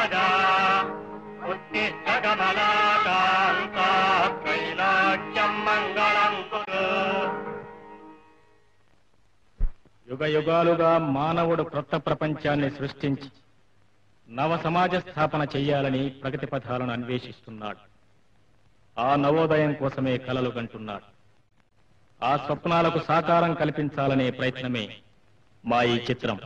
రాజా ఉత్తిష్ట కమలాకాంత త్రైలోక్యం మంగళం కురు యుగ యుగాలుగా మానవుడు క్రొత్త ప్రపంచాన్ని సృష్టించి నవ సమాజ స్థాపన చెయ్యాలని ప్రగతి పథాలను అన్వేషిస్తున్నాడు ఆ నవోదయం కోసమే కలలు కంటున్నాడు ఆ స్వప్నాలకు సాకారం కల్పించాలనే ప్రయత్నమే మా ఈ చిత్రం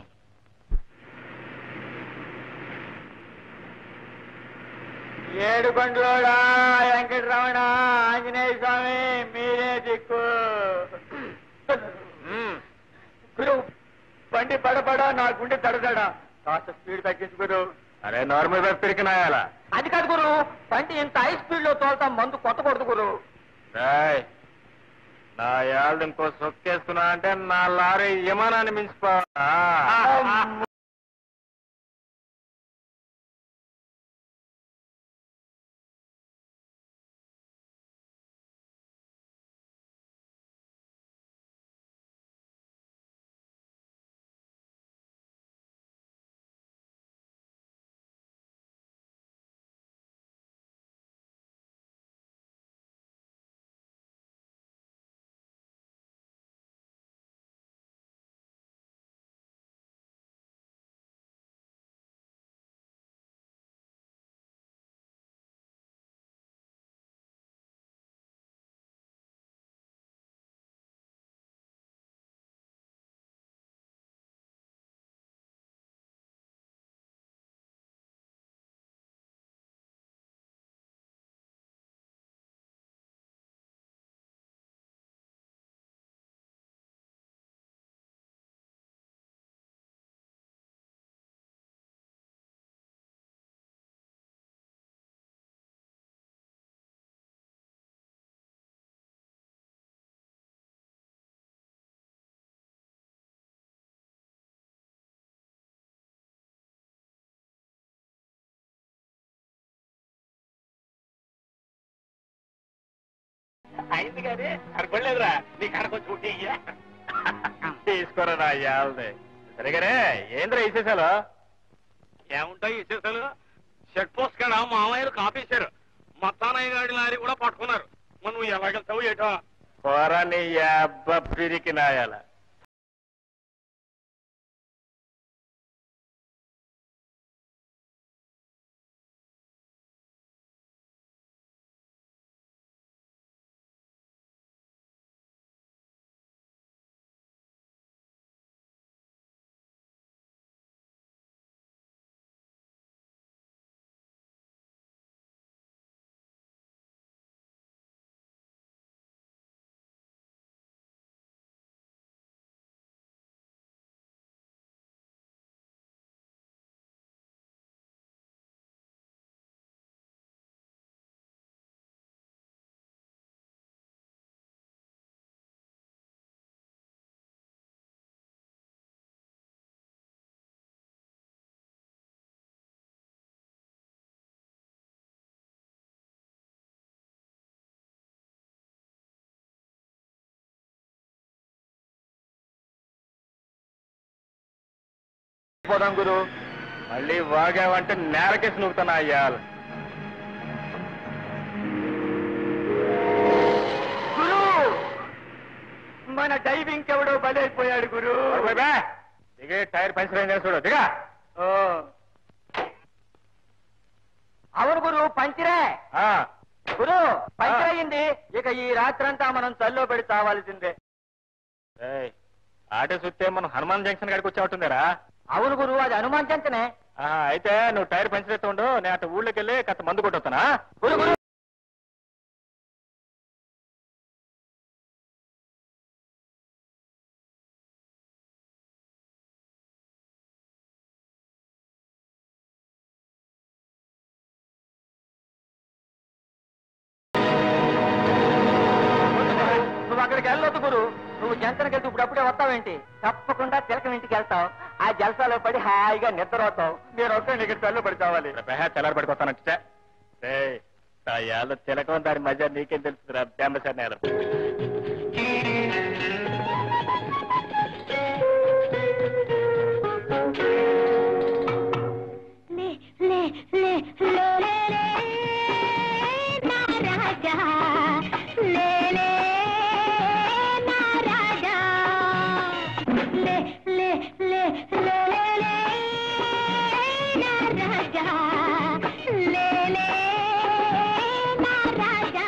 ఏడు కొండలోడా వెంకటరమణ ఆంజనేయ స్వామి మీరే దిక్కు గురు బండి పడపడ నా గుండె తడదడా కాస్త స్పీడ్ తగ్గించు గురు అరే నార్మల్ గా పెరిగినాయాల అది కాదు గురు బండి ఇంత హై స్పీడ్ లో తోలుతాం మందు కొట్టకూడదు గురు నా యాళ్ళు ఇంకో సొక్కేస్తున్నా అంటే నా లారీ విమానాన్ని మించిపో అయింది కానీ సరిపడలేదురా నీకు అడగొచ్చు ఊటీ తీసుకోరా నా యాళ్ళది సరిగానే ఏంద్రా విశేషాలు ఏముంటాయి విశేషాలు షెడ్ పోస్ట్ కాడ మామయ్యలు కాపేశారు మత్తానయ్య గాడి లారీ కూడా పట్టుకున్నారు మరి నువ్వు ఎలాగెళ్తావు ఏటో పోరా నీ అబ్బ పిరికి నాయాల పోదాం గురు మళ్ళీ వాగావంటే నేరకేసి నూకుతానా అయ్యాలు గురు మన డైవింగ్ ఎవడో బలైపోయాడు గురు దిగే టైర్ పంచర్ అయింది చూడు దిగా ఓ. అవును గురు పంచిరే ఆ, గురు పంచర్ అయ్యింది ఇక ఈ రాత్రంతా మనం చల్లో పెడి చావాల్సిందే ఏయ్, ఆటో చూస్తే మనం హనుమాన్ జంక్షన్ కాడికి వచ్చేవుతుందిరా అవును గురు అది అనుమానించనే అయితే నువ్వు టైర్ పంచర్ ఎత్తు ఉండు నేను అటు ఊళ్ళోకి వెళ్ళి కత్త మందు కొట్టొస్తానా గురు గురు నువ్వు అక్కడికి వెళ్ళొద్దు గురు నువ్వు జంకనకి వెళ్తే ఇప్పుడు అప్పుడే వస్తావేంటి తప్పకుండా తిలకం ఇంటికి వెళ్తావు ఆ జలసాలో పడి హాయిగా నిద్ర అవుతావు నేను ఒక్క ఇక్కడ చల్లు పడి చావాలి పెహ తెల్లారి పడుకొస్తాను ఆ యాళ్ళు తిలకం దాని మధ్య నీకేం తెలుస్తుందిరా బేమసారి నేల లే లే లే లే లే లే నా రాజా లే లే నా రాజా లే లే లే లే లే లే నా రాజా లే లే నా రాజా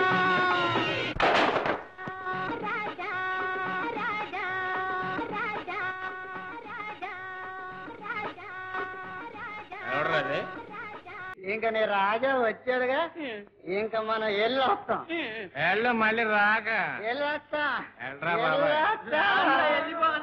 రాజా రాజా రాజా రాజా రాజా ఎవడ్రాది? ఇంక నీ రాజా వచ్చాడుగా ఇంక మనం ఎల్లు వస్తాం వెళ్ళు మళ్ళీ రాక ఎల్లు వస్తా వెళ్ళరా బాబాయ్.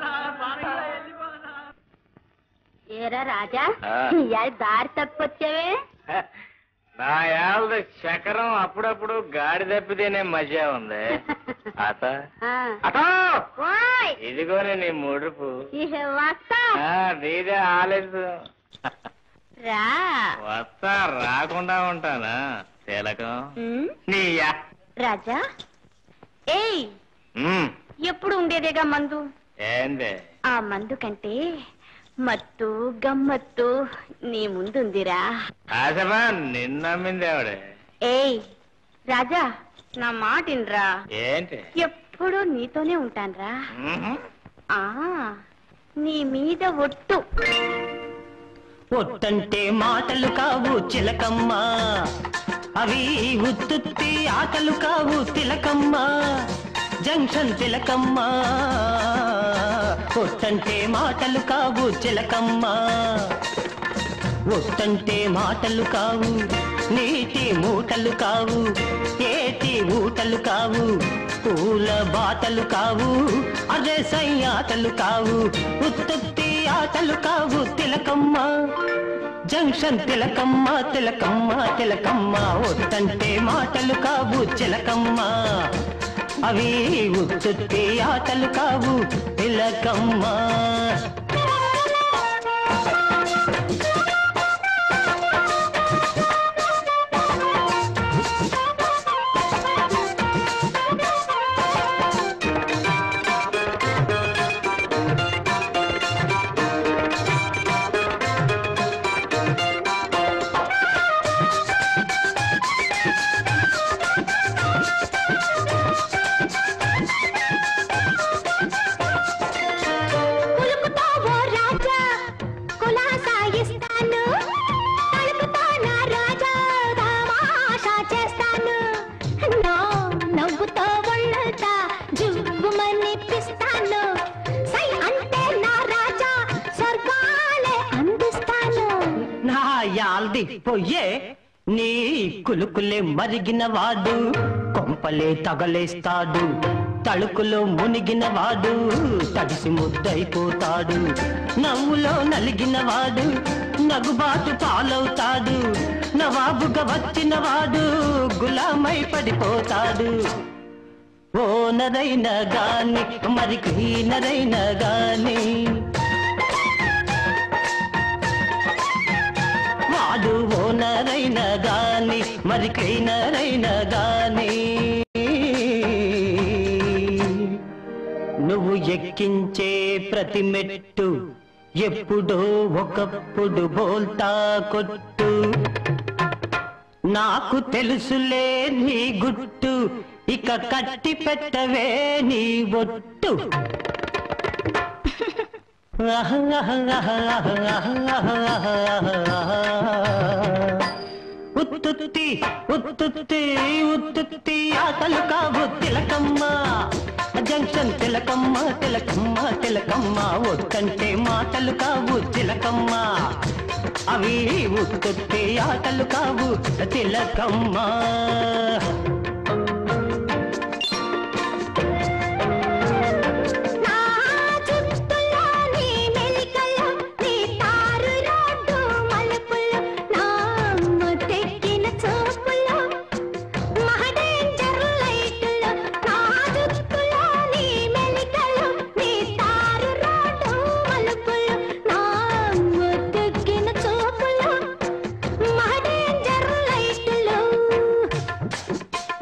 ఏరా రాజా ఆ. ఇవాళ దారి తప్పొచ్చావే నా ఏళ్ళ చక్రం అప్పుడప్పుడు గాడి తప్పితేనే మజా ఉంది అత ఆ. అతో ఓయ్ ఇదిగోనే నీ ముడుపు ఇహ వస్తా ఆ, నీదే ఆలస్యం రా వస్తా రాకుండా ఉంటానా తిలకం ఉమ్, నీయా రాజా ఏయ్ ఉమ్, ఎప్పుడు ఉండేదేగా మందు ఏంది ఆ మందు కంటే మత్తు గమ్మత్తు నీ ముందుందిరా ఆశమా నిన్నమ్మింది ఆవిడే ఏయ్ రాజా నా మాటిన్రా ఏంటి ఎప్పుడూ నీతోనే ఉంటాన్రా ఉహు. ఆ నీ మీద ఒట్టు ఒట్టంటే మాటలు కావు చిలకమ్మ అవి ఉత్తుత్తి ఆటలు కావు తిలకమ్మ జంక్షన్ తిలకమ్మ ఒట్టంటే మాటలు కావు చిలకమ్మ ఒట్టంటే మాటలు కావు నీటి మూటలు కావు ఏటి ఊటలు కావు పూల బాటలు కావు అదే ఆటలు కావు ఉత్తుత్తి ఆటలు కావు తిలకమ్మ జంక్షన్ తిలకమ్మ తిలకమ్మ తిలకమ్మ ఒట్టంటే మాటలు కావు చిలకమ్మ అవి ఉత్తుత్తి ఆటలు కావు తిలకమ్మ కులుకుతో ఓ రాజా కులాసా ఇస్తాను తలుపుతో నా రాజా తమాషా చేస్తాను నో నవ్వుతో ఒళ్ళుతా జువ్వుమనిపిస్తాను సై అంటే నా రాజా స్వర్గాలే అందిస్తాను నా యాల్ది పొయ్యే నీ కులుకులే మరిగిన వాడు కొంపలే తగలేస్తాడు తళుకులో మునిగిన వాడు తడిసి ముద్దైపోతాడు నవ్వులో నలిగిన వాడు నగుబాటు పాలవుతాడు నవాబుగా వచ్చిన వాడు గులామై పడిపోతాడు ఓ నరైన గాని మరి నరైన గాని వాడు ఓనరైన గాని మరి క్లీనరైన గాని నువ్వు ఎక్కించే ప్రతి మెట్టు ఎప్పుడో ఒకప్పుడు బోల్తా కొట్టు నాకు తెలుసులే నీ గుట్టు ఇక కట్టి పెట్టవే నీ ఒట్టు ఉత్తుత్తి ఉత్తుత్తి ఉత్తుత్తి ఆటలు కావు తిలకమ్మ జంక్షన్ తిలకమ్మ తిలకమ్మ తిలకమ్మ ఒట్టంటే మాటలు కావు తిలకమ్మ అవి ఉత్తుత్తి ఆటలు కావు తిలకమ్మ నా చుట్టులో నీ మెలికలు నీ తారు రోడ్డు మలుపులు నా ముద్దెక్కిన చూపులు మహడేంజర్ లైట్లు నా చుట్టులో నీ మెలికలు నీ తారు రోడ్డు మలుపులు నా ముద్దెక్కిన చూపులు మహడేంజర్ లైట్లు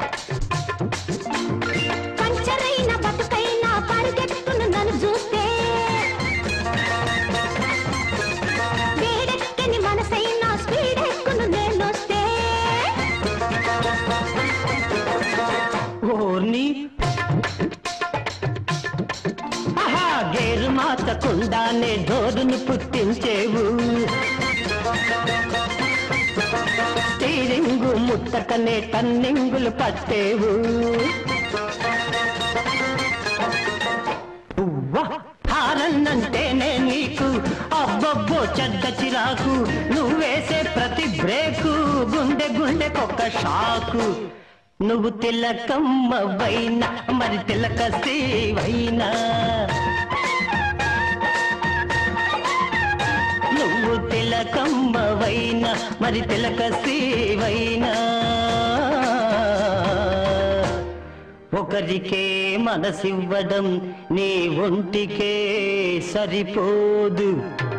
ఉండకుండానే డోరును పుట్టించేవు స్టీరింగు ముట్టకనే టన్నింగులు పట్టేవు ఉవ్వ, హారన్నంటేనే నీకు అబ్బబ్బో చెడ్డ చిరాకు నువ్వేసే ప్రతి బ్రేకు గుండె గుండెకొక్క షాకు నువ్వు తిలకమ్మ వైనా మరి తిలక వైనా నువ్వు తిలకమ్మ వైనా మరి తిలక వైనా ఒకరికే మనసివ్వడం నీ ఒంటికే సరిపోదు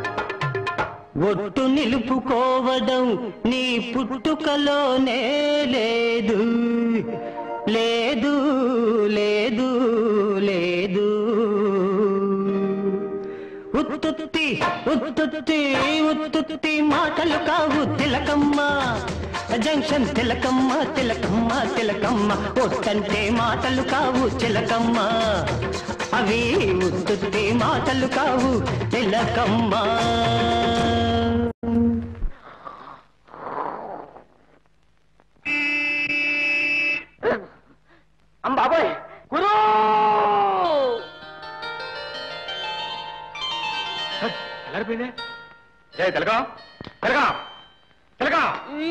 ఒట్టు నిలుపుకోవడం నీ పుట్టుకలోనే లేదు లేదు లేదు లేదు ఉత్తుత్తి ఉత్తుత్తి ఉత్తుత్తి మాటలు కావు తిలకమ్మ జంక్షన్ తిలకమ్మ తిలకమ్మ తిలకమ్మ ఒట్టంటే మాటలు కావు చిలకమ్మ అవి ఉత్తుత్తి మాటలు కావు తిలకమ్మ అమ్మ బాబాయ్ గురు తెల్లారిపోయిందే ఏ తెలగా తెలగా తెలగా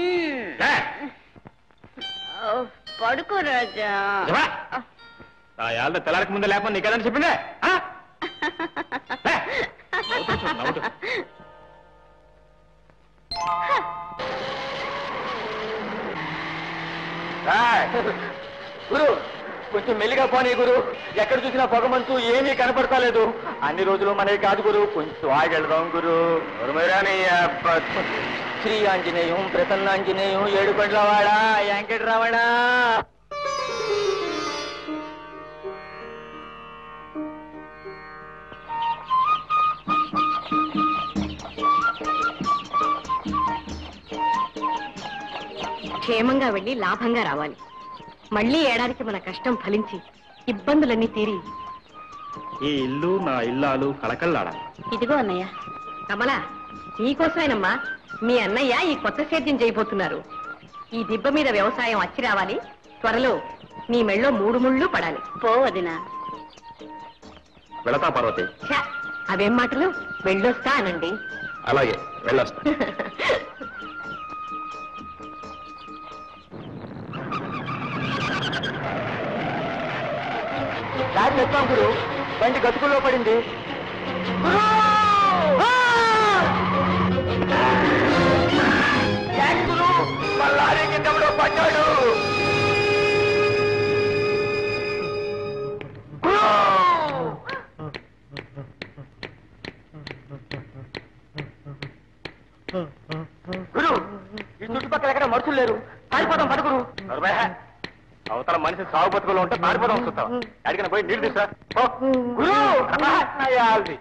పడుకో రాజా ఆ ఏళ్ళ తెల్లారికి ముందే లేకపోతే నీకేదని చెప్పిందే ఆ? లే. నవ్వుతూ చూడు, నవ్వుతూ. ఏయ్! గురు కొంచెం మెల్లిగా పోనీ గురు ఎక్కడ చూసినా పొగమంచు ఏమీ కనపడతలేదు అన్ని రోజులు మనకి కాదు గురు కొంచెం ఆగెళ్దాం గురు ఎవరుమైనా శ్రీ ఆంజనేయం ప్రసన్నాంజనేయం ఏడుకొండలవాడా వెంకటరమణ క్షేమంగా వెళ్ళి లాభంగా రావాలి మళ్ళీ ఏడాదికి మన కష్టం ఫలించి ఇబ్బందులన్నీ తీరి ఈ ఇల్లు నా ఇల్లాలు కళకళ్ళాడాలి ఇదిగో అన్నయ్య కమలా నీకోసమేనమ్మా మీ అన్నయ్య ఈ కొత్త సేద్యం చేయబోతున్నారు ఈ దిబ్బ మీద వ్యవసాయం అచ్చి రావాలి త్వరలో నీ మెళ్ళో మూడు ముళ్ళు పడాలి పో వదినా వెళతా పార్వతి ఛ, అవేం మాటలు వెళ్ళొస్తా అనండి అలాగే వెళ్ళొస్తా దారి తెచ్చాం గురు బండి గతుకుల్లో పడింది గురు! ఆ! ఏంటి గురు మన లారీ కింద ఎవడో పడ్డాడు గురు! గురు ఈ చుట్టుపక్కల ఎక్కడ మనుషులు లేరు పారిపోదాం పడుకురు నరుమయ్య, అవతల మనిషి సాగు బతుకులో ఉంటే పారిపోదాం చూస్తావా అడిగిన పోయి నీళ్ళు తీసురా పో. గురు అయ్యాల్ది.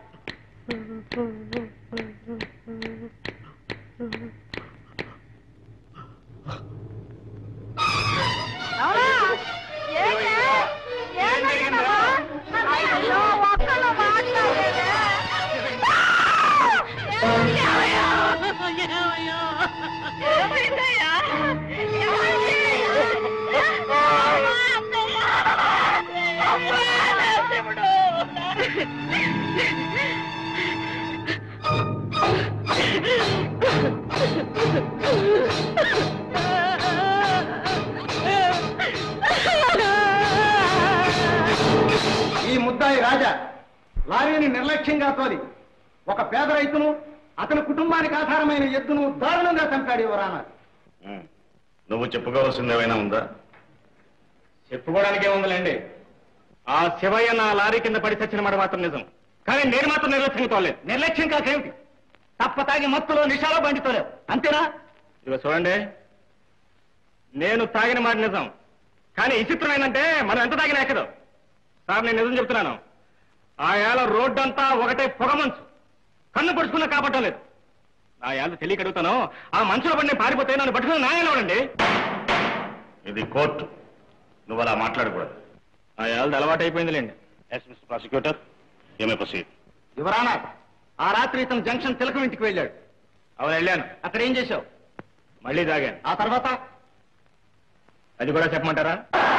ఈ ముద్దాయి రాజా లారీని నిర్లక్ష్యంగా తోలి ఒక పేద రైతును అతని కుటుంబానికి ఆధారమైన ఎద్దును దారుణంగా చంపాడు యువరానా నువ్వు చెప్పుకోవాల్సింది ఏమైనా ఉందా చెప్పుకోవడానికే ఉందిలేండి ఆ శివయ్య నా లారీ కింద పడి చచ్చిన మాట మాత్రం నిజం కానీ నేను మాత్రం నిర్లక్ష్యం తోలేదు నిర్లక్ష్యం కాకేమిటి తప్ప తాగి మత్తులో నిషాలో బండితోలేవు అంతేనా ఇదిగో చూడండి నేను తాగిన మాట నిజం కానీ విచిత్రం ఏంటంటే మనం ఎంత తాగినా ఎక్కదు సార్ నేను నిజం చెప్తున్నాను ఆ ఏళ్ళ రోడ్డంతా ఒకటే పొగమంచు కన్ను పొడుచుకున్నా కాపాడటం లేదు ఆ ఏళ్ళ తెలియక అడుగుతాను ఆ మంచులో పడి నేను పారిపోతే నన్ను పట్టుకుని న్యాయం ఎవడండి ఇది కోర్టు నువ్వు అలా మాట్లాడకూడదు ఆ ఏళ్ళది అలవాటు అయిపోయిందిలేండి ఎస్ మిస్టర్ ప్రాసిక్యూటర్ ఏమే ప్రొసీడ్ యువరానా ఆ రాత్రి ఇతను జంక్షన్ తిలకం ఇంటికి వెళ్ళాడు అవును వెళ్ళాను అక్కడ ఏం చేశావు మళ్ళీ తాగాను ఆ తర్వాత అది కూడా చెప్పమంటారా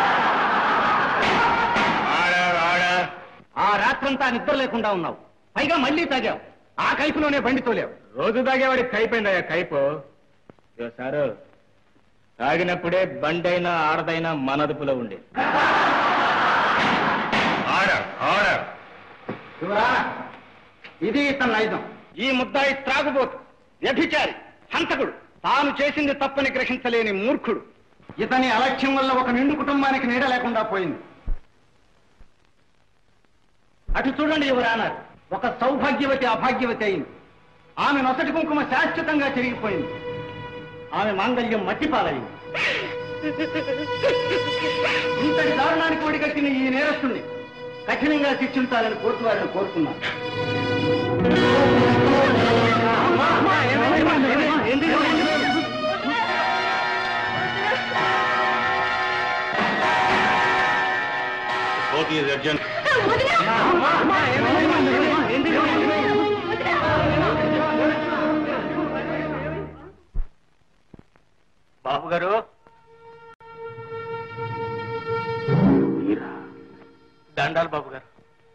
ఆర్డర్, ఆర్డర్. ఆ రాత్రంతా నిద్ర లేకుండా ఉన్నావు పైగా మళ్ళీ తాగావు ఆ కైపులోనే బండి తోలేవు రోజు తాగేవాడికి కైపోయిందయ్యా కైపు ఇదిగో సారు తాగినప్పుడే బండైనా ఆడదైనా మన అదుపులో ఉండే ఆర్డర్ ఆర్డర్ యువరానా ఇది ఇతని నైజం ఈ ముద్దాయి త్రాగుబోతు వ్యభిచారి హంతకుడు తాను చేసింది తప్పని గ్రహించలేని మూర్ఖుడు ఇతని అలక్ష్యం వల్ల ఒక నిండు కుటుంబానికి నీడ లేకుండా పోయింది అటు చూడండి యువరానా ఒక సౌభాగ్యవతి అభాగ్యవతి అయింది ఆమె నొసటి కుంకుమ శాశ్వతంగా చెరిగిపోయింది ఆమె మాంగళ్యం మట్టిపాలైంది ఇంతటి దారుణానికి ఒడిగట్టిన ఈ నేరస్తుణ్ణి కఠినంగా శిక్షించాలని కోర్టు వారిని కోరుతున్నాను కోర్ట్ ఈజ్ అర్జెంట్ బాబు గారు దండాలు బాబు గారు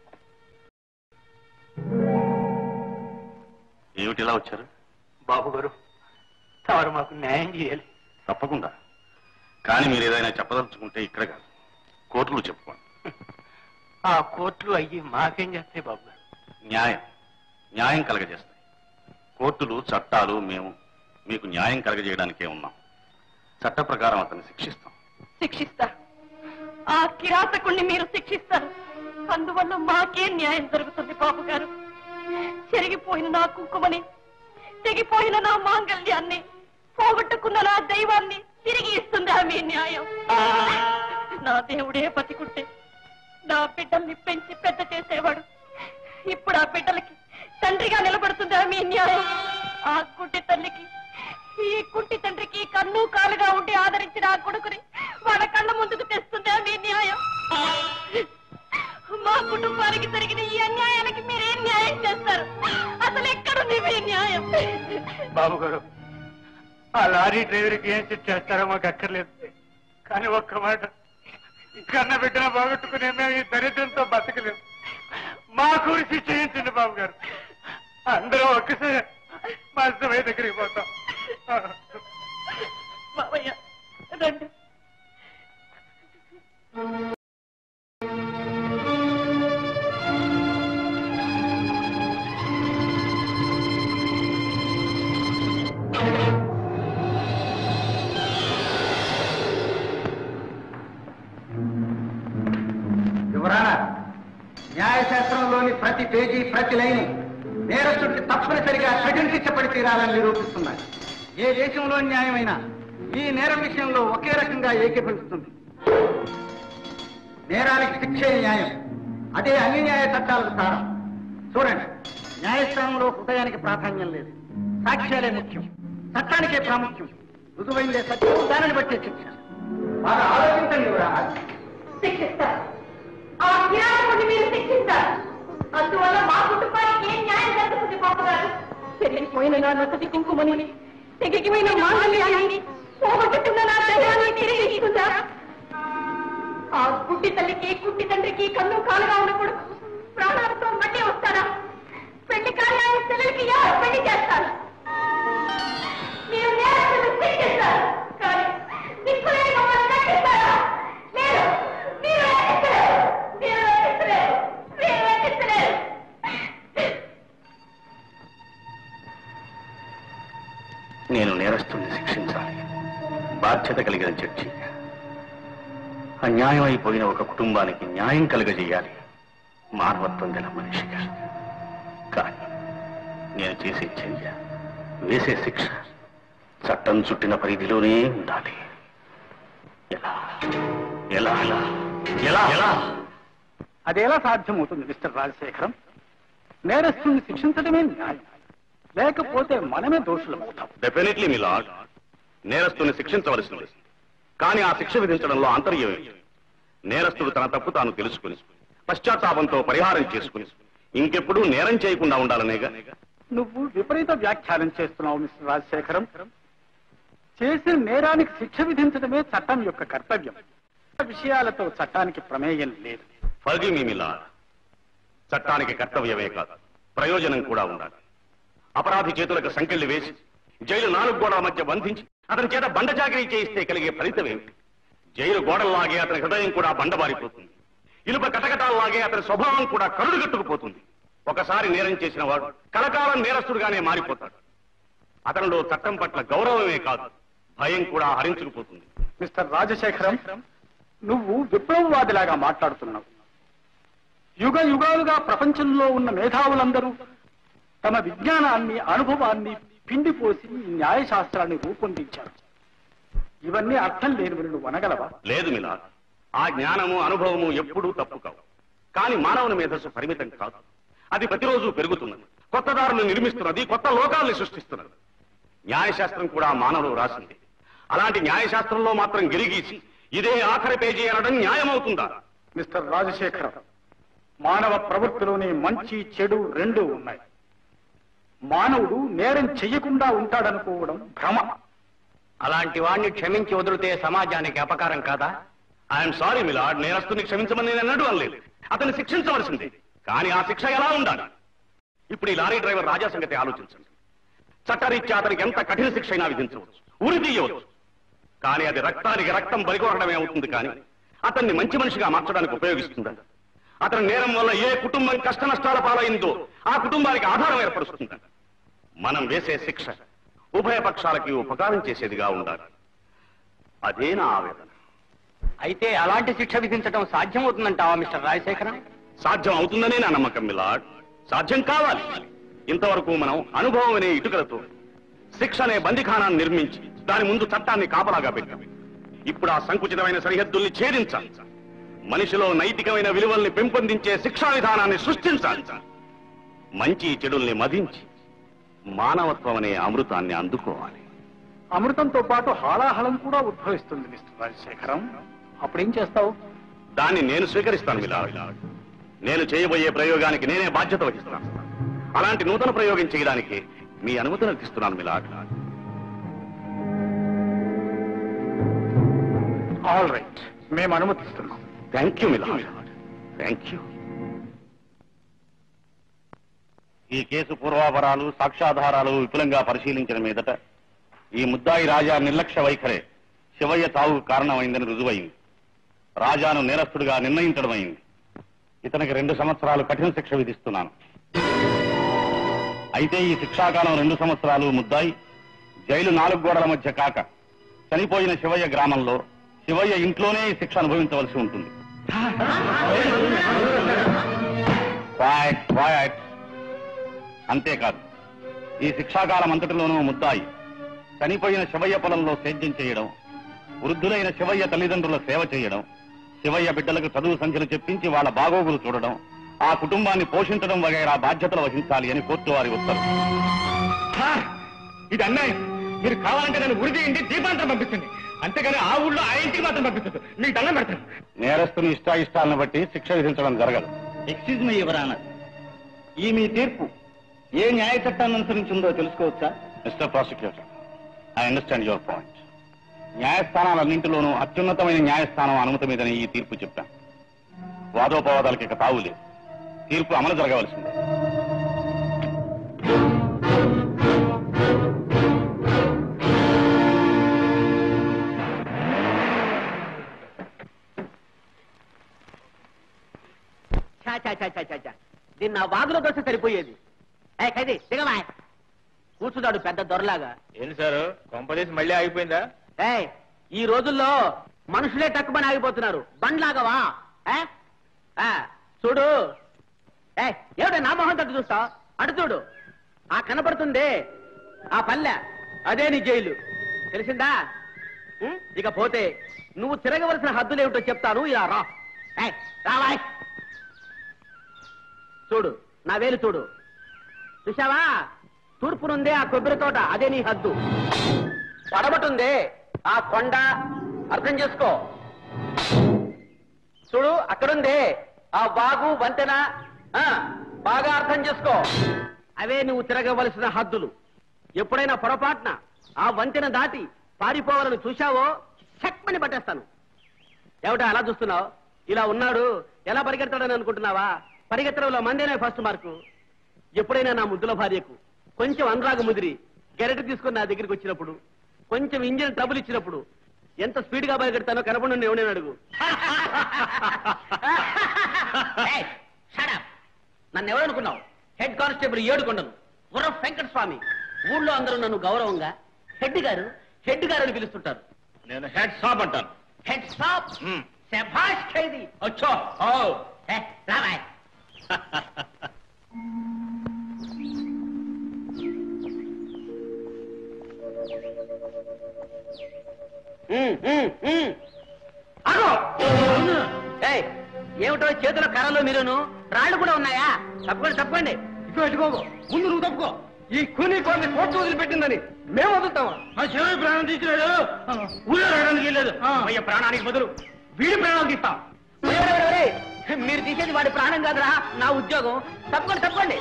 ఏమిటి ఇలా వచ్చారు బాబు గారు తమరు మాకు న్యాయం చేయాలి తప్పకుండా కానీ మీరు ఏదైనా చెప్పదలుచుకుంటే ఇక్కడ కాదు కోర్టులో చెప్పుకోండి ఆ కోర్టులు అయ్యి మాకేం చేస్తాయి బాబు గారు న్యాయం న్యాయం కలగజేస్తాయి కోర్టులు చట్టాలు మేము మీకు న్యాయం కలగజేయడానికే ఉన్నాం చట్ట ప్రకారం అతన్ని శిక్షిస్తాం శిక్షిస్తారు ఆ కిరాతకుణ్ణి మీరు శిక్షిస్తారు అందువల్ల మాకే న్యాయం జరుగుతుంది బాబు గారు చెరిగిపోయిన నా కుంకుమని తెగిపోయిన నా మాంగళ్యాన్ని పోగొట్టుకున్న నా దైవాన్ని తిరిగి ఇస్తుందా మీ న్యాయం నా దేవుడే బతికుంటే నా బిడ్డల్ని పెంచి పెద్ద చేసేవాడు ఇప్పుడు ఆ బిడ్డలకి తండ్రిగా నిలబడుతుందా మీ న్యాయం ఆ గుడ్డి తల్లికి ఈ కుంటి తండ్రికి కన్ను కాలుగా ఉండి ఆదరించిన ఆ కొడుకుని వాళ్ళ కళ్ళ ముందుకు తెస్తుందా మీ న్యాయం మా కుటుంబానికి జరిగిన ఈ అన్యాయానికి మీరేం న్యాయం చేస్తారు అసలు ఎక్కడుంది మీ న్యాయం బాబు గారు ఆ లారీ డ్రైవర్కి ఏం శిక్ష చేస్తారో మాకు అక్కర్లేదు కానీ ఒక్క మాట కన్న బిడ్డన బాగొట్టుకునే మేము ఈ దరిద్రంతో బతకలేము మా కూరి శిక్ష చేయించండి బాబు గారు అందరం ఒక్కసారి మా సమయ దగ్గరికి పోతాం బాబయ్య రండి యువరానా న్యాయశాస్త్రంలోని ప్రతి పేజీ ప్రతి లైను నేరస్తుడికి తప్పనిసరిగా కఠిన శిక్ష పడి తీరాలని నిరూపిస్తున్నాయి ఏ దేశంలో న్యాయమైనా ఈ నేరం విషయంలో ఒకే రకంగా ఏకీభవిస్తుంది నేరానికి శిక్షే న్యాయం అదే అన్ని న్యాయ చట్టాలకు సారం చూడండి న్యాయస్థానంలో హృదయానికి ప్రాధాన్యం లేదు సాక్ష్యాలే ముఖ్యం చట్టానికే ప్రాముఖ్యం రుజువైందే సత్యం దానిని బట్టే శిక్ష బాగా ఆలోచించండి యువరానా శిక్షిస్తారు ఆ కిరాతకుని మీరు శిక్షిస్తారు అందువల్ల మా కుటుంబానికి ఏం న్యాయం జరుగుతుంది బాబు గారు చెల్లిపోయిన నా నొసటి కుంకుమని తెగిపోయిన మాంగళ్యాన్ని పోగొట్టుకున్న నా దైవాన్ని తిరిగి ఇస్తుందా ఆ గుడ్డి తల్లికి గుడ్డి తండ్రికి కన్ను కాలుగా ఉన్న కొడుకు ప్రాణాలతో మళ్ళీ వస్తారా పెళ్లి కార్యాలు పిల్లలకి ఎవరు పెళ్లి చేస్తారు మీరు నేరస్తులు శిక్షిస్తారు కానీ నిప్పులేని మమ్మల్ని రక్షిస్తారా లేదు మీరు రక్షించలేరు మీరు రక్షించలేరు మీరు రక్షించలేరు నేను నేరస్తుల్ని శిక్షించాలి బాధ్యత కలిగిన జడ్జి అన్యాయం అయిపోయిన ఒక కుటుంబానికి న్యాయం కలుగజేయాలి మానవత్వం గల మనిషిగా కానీ నేను చేసే చర్య వేసే శిక్ష చట్టం చుట్టిన పరిధిలోనే ఉండాలి ఎలా ఎలా ఎలా ఎలా ఎలా అది ఎలా సాధ్యమవుతుంది మిస్టర్ రాజశేఖరం నేరస్తుల్ని శిక్షించడమే న్యాయం లేకపోతే మనమే దోషులమవుతాం డెఫినెట్లీ మీ లార్డ్ నేరస్తుని శిక్షించవలసింది కానీ ఆ శిక్ష విధించడంలో ఆంతర్యం ఏమిటి? నేరస్తుడు తన తప్పు తాను తెలుసుకుని పశ్చాత్తాపంతో పరిహారం చేసుకుని ఇంకెప్పుడు నేరం చేయకుండా ఉండాలనేగా నువ్వు విపరీత వ్యాఖ్యానం చేస్తున్నావు మిస్టర్ రాజశేఖరం చేసిన నేరానికి శిక్ష విధించడమే చట్టం యొక్క కర్తవ్యం విషయాలతో చట్టానికి ప్రమేయం లేదు ఫర్గి మీమిలా చట్టానికి కర్తవ్యమే కాదు ప్రయోజనం కూడా ఉండాలి అపరాధి చేతులకు సంకెళ్లు వేసి జైలు నాలుగు గోడల మధ్య బంధించి అతని చేత బండ చాకరీ చేయిస్తే కలిగే ఫలితం ఏమిటి జైలు గోడల్లాగే అతని హృదయం కూడా బండబారిపోతుంది ఇనుప కటకటాల్లాగే అతని స్వభావం కూడా కరుడుగట్టుకుపోతుంది ఒకసారి నేరం చేసిన వాడు కలకాలం నేరస్తుడుగానే మారిపోతాడు అతనిలో చట్టం పట్ల గౌరవమే కాదు భయం కూడా హరించుకుపోతుంది మిస్టర్ రాజశేఖరం నువ్వు విప్లవవాదిలాగా మాట్లాడుతున్నావు యుగ యుగాలుగా ప్రపంచంలో ఉన్న మేధావులందరూ తమ విజ్ఞానాన్ని అనుభవాన్ని పిండిపోసి ఈ న్యాయశాస్త్రాన్ని రూపొందించారు ఇవన్నీ అర్థం లేనివి నువ్వు అనగలవా లేదు మిలా ఆ జ్ఞానము అనుభవము ఎప్పుడూ తప్పు కావు కానీ మానవుని మేధస్సు పరిమితం కాదు అది ప్రతిరోజు పెరుగుతున్నది కొత్త దారులు నిర్మిస్తున్నది కొత్త లోకాల్ని సృష్టిస్తున్నది న్యాయశాస్త్రం కూడా మానవులు రాసింది అలాంటి న్యాయశాస్త్రంలో మాత్రం గిరిగీసి ఇదే ఆఖరి పేజీ అనడం న్యాయమవుతుందా మిస్టర్ రాజశేఖరం మానవ ప్రవృత్తిలోని మంచి చెడు రెండు ఉన్నాయి మానవుడు నేరం చెయ్యకుండా ఉంటాడనుకోవడం భ్రమ అలాంటి వాడిని క్షమించి వదిలితే సమాజానికి అపకారం కాదా ఐఎమ్ సారీ మిలాడ్ నేరస్తుని క్షమించమని నేను అన్నట్టు అనలేదు అతన్ని శిక్షించవలసిందే కానీ ఆ శిక్ష ఎలా ఉండాలి ఇప్పుడు ఈ లారీ డ్రైవర్ రాజా సంగతి ఆలోచించండి చట్టరీత్యా అతనికి ఎంత కఠిన శిక్ష అయినా విధించవచ్చు ఉరి తీయవచ్చు కానీ అది రక్తానికి రక్తం బలికొరడమే అవుతుంది కానీ అతన్ని మంచి మనిషిగా మార్చడానికి ఉపయోగిస్తుందా అతని నేరం వల్ల ఏ కుటుంబం కష్ట నష్టాల పాలైందో ఆ కుటుంబానికి ఆధారం ఏర్పరుస్తుందా మనం వేసే శిక్ష ఉభయ పక్షాలకి ఉపకారం చేసేదిగా ఉండాలి అదే నా ఆవేదన అయితే అలాంటి శిక్ష విధించడం సాధ్యమవుతుందంటావా మిస్టర్ రాజశేఖరం సాధ్యం అవుతుందనే నా నమ్మకం మిలాడ్ సాధ్యం కావాలి ఇంతవరకు మనం అనుభవం అనే ఇటుకలతో శిక్ష అనే బందిఖానాన్ని నిర్మించి దాని ముందు చట్టాన్ని కాపలాగా పెట్టాం ఇప్పుడు ఆ సంకుచితమైన సరిహద్దుల్ని ఛేదించాలి మనిషిలో నైతికమైన విలువల్ని పెంపొందించే శిక్షా విధానాన్ని సృష్టించాలి మంచి చెడుల్ని మదించి మానవత్వం అనే అమృతాన్ని అందుకోవాలి అమృతంతో పాటు హాలాహలం కూడా ఉద్భవిస్తుంది మిస్టర్ రాజశేఖరం అప్పుడేం చేస్తావు దాన్ని నేను స్వీకరిస్తాను మిలాడ్ నేను చేయబోయే ప్రయోగానికి నేనే బాధ్యత వహిస్తాను అలాంటి నూతన ప్రయోగం చేయడానికి మీ అనుమతిని అర్థిస్తున్నాను మిలాడ్ ఆల్ రైట్ మేము అనుమతిస్తున్నాం thank you milord thank you ఈ కేసు పూర్వాపరాలు సాక్ష్యాధారాలు విపులంగా పరిశీలించిన మీదట ఈ ముద్దాయి రాజా నిర్లక్ష్య వైఖరే శివయ్య చావుకు కారణమైందని రుజువైంది రాజాను నేరస్తుడిగా నిర్ణయించడమైంది ఇతనికి రెండు సంవత్సరాలు కఠిన శిక్ష విధిస్తున్నాను అయితే ఈ శిక్షాకాలం రెండు సంవత్సరాలు ముద్దాయి జైలు నాలుగు గోడల మధ్య కాక చనిపోయిన శివయ్య గ్రామంలో శివయ్య ఇంట్లోనే ఈ శిక్ష అనుభవించవలసి ఉంటుంది Quiet, quiet. అంతేకాదు ఈ శిక్షాకాలం అంతటిలోనూ ముద్దాయి చనిపోయిన శివయ్య పొలంలో సేద్యం చేయడం వృద్ధులైన శివయ్య తల్లిదండ్రుల సేవ చేయడం శివయ్య బిడ్డలకు చదువు సంఖ్యలు చెప్పించి వాళ్ళ బాగోగులు చూడడం ఆ కుటుంబాన్ని పోషించడం వగైరా బాధ్యతలు వహించాలి అని కోర్టు వారి ఉత్తర్వు ఇది అన్యాయం మీరు కావాలంటే నన్ను ఉరి చేయండి దీపాంతరం పంపించండి అంతేగాని ఆ ఊళ్ళో ఆ ఇంటికి మాత్రం పంపించదు మీకు దండం పెడతాను నేరస్తుని ఇష్టాయిష్టాలను బట్టి శిక్ష విధించడం జరగదు ఎక్స్క్యూజ్ మీ యువరాన ఈ మీ తీర్పు ఏ న్యాయ చట్టాన్ని అనుసరించిందో తెలుసుకోవచ్చా Mr prosecutor I understand your point న్యాయస్థానాలన్నింటిలోనూ అత్యున్నతమైన న్యాయస్థానం అనుమతి మీదని ఈ తీర్పు చెప్పాను వాదోపవాదాలకి ఇక తావు లేదు తీర్పు అమలు జరగవలసిందే చా చా చా చా చా చా దీన్ని నా వాగులో దోశ సరిపోయేది ఏ ఖైదీ దిగవా కూర్చున్నాడు పెద్ద దొరలాగా ఏంటి సార్ కొంపదీసి మళ్ళీ ఆగిపోయిందా ఏ ఈ రోజుల్లో మనుషులే తక్కువని ఆగిపోతున్నారు బండ్లాగవా ఏ? ఆ, చూడు ఏ ఏమిటో నా మొహం తట్టు చూస్తా అటు చూడు ఆ కనపడుతుంది ఆ పల్లె అదే నీ జైలు తెలిసిందా ఉం? ఇక పోతే నువ్వు తిరగవలసిన హద్దులేమిటో చెప్తాను ఇలా రా ఏ, రావాయ్ చూడు నా వేలు చూడు చూసావా తూర్పునుందే ఆ కొబ్బరి తోట అదే నీ హద్దు పడబట్టుంది ఆ కొండ అర్థం చేసుకో చూడు అక్కడుంది ఆ బాగు వంతెన ఆ, బాగా అర్థం చేసుకో అవే నువ్వు తిరగవలసిన హద్దులు ఎప్పుడైనా పొరపాటున ఆ వంతెన దాటి పారిపోవాలని చూశావో చెక్మని పట్టేస్తాను ఏమిటా అలా చూస్తున్నావు ఇలా ఉన్నాడు ఎలా పరిగెడతాడని అనుకుంటున్నావా పరిగెత్తడంలో మందేనే ఫస్ట్ మార్కు ఎప్పుడైనా నా ముద్దుల భార్యకు కొంచెం అనురాగ ముదిరి గెరటి తీసుకొని నా దగ్గరికి వచ్చినప్పుడు కొంచెం ఇంజిన్ ట్రబుల్ ఇచ్చినప్పుడు ఎంత స్పీడ్ గా పరిగెడతానో కనపడి ఎవడని అడుగు ఏయ్, shut up. నన్ను ఎవరనుకున్నావు హెడ్ కానిస్టేబుల్ ఏడుకొండను గుర్ర వెంకట స్వామి ఊళ్ళో అందరూ నన్ను గౌరవంగా హెడ్ గారు హెడ్ గారు అని పిలుస్తుంటారు నేను హెడ్ సాబ్ అంటాను హెడ్ సాప్ మ్మ్. శభాష్ ఖైదీ వచ్చో ఓ ఏ, రావాయ్ మ్మ్, మ్మ్, మ్మ్. ఆగు! ఏయ్, ఏమిటో చేతుల కర్రలు మీరును రాళ్ళు కూడా ఉన్నాయా తప్పకండి తప్పకండి ఇదిగో ఇదిగో ముందు నువ్వు తప్పుకో ఈ కూని కొన్ని కోర్టు వదిలిపెట్టిందని మేము వదులుతామా మా చెవి ప్రాణం తీసినాడు ఊళ్ళో రావడానికి వెళ్ళలేదు అయ్య ప్రాణానికి బదులు వీడి ప్రాణాలు తీస్తాం ఒరేయ్, ఒరేయ్, ఒరేయ్, మీరు తీసేది వాడి ప్రాణం కాదురా నా ఉద్యోగం తప్పకండి తప్పకండి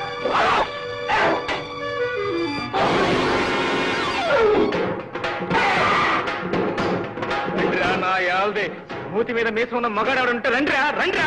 రండిరా నా యాల్దే మూతి మీద మీసం ఉన్న మగాడు ఉంటే రండిరా రండిరా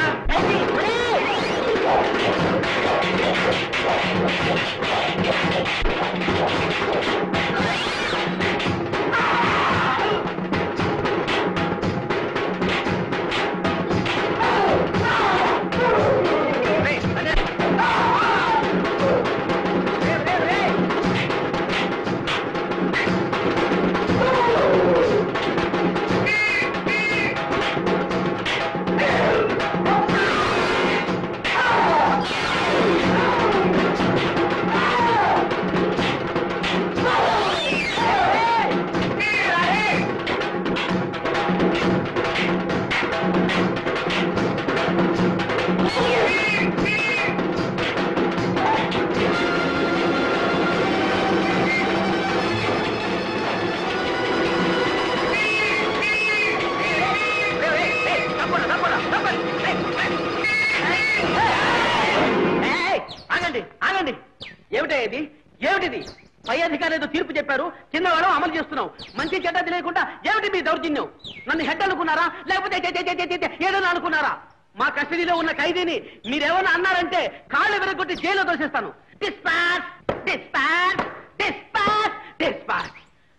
ఏయ్, ఆగండి ఆగండి ఏమిటా ఇది ఏమిటిది పై అధికారులు ఏదో తీర్పు చెప్పారు చిన్నవాడు అమలు చేస్తున్నాం మంచి చెడ్డ తెలియకుండా ఏమిటి మీ దౌర్జన్యం నన్ను హెడ్ అనుకున్నారా లేకపోతే చే- చే- చే- చే- చే- ఏదైనా అనుకున్నారా మా కస్టడీలో ఉన్న ఖైదీని మీరేమన్నా అన్నారంటే కాళ్ళు విరగొట్టి జైల్లో తోసేస్తాను డిస్పాచ్ డిస్పాచ్ డిస్పాచ్ డిస్పాచ్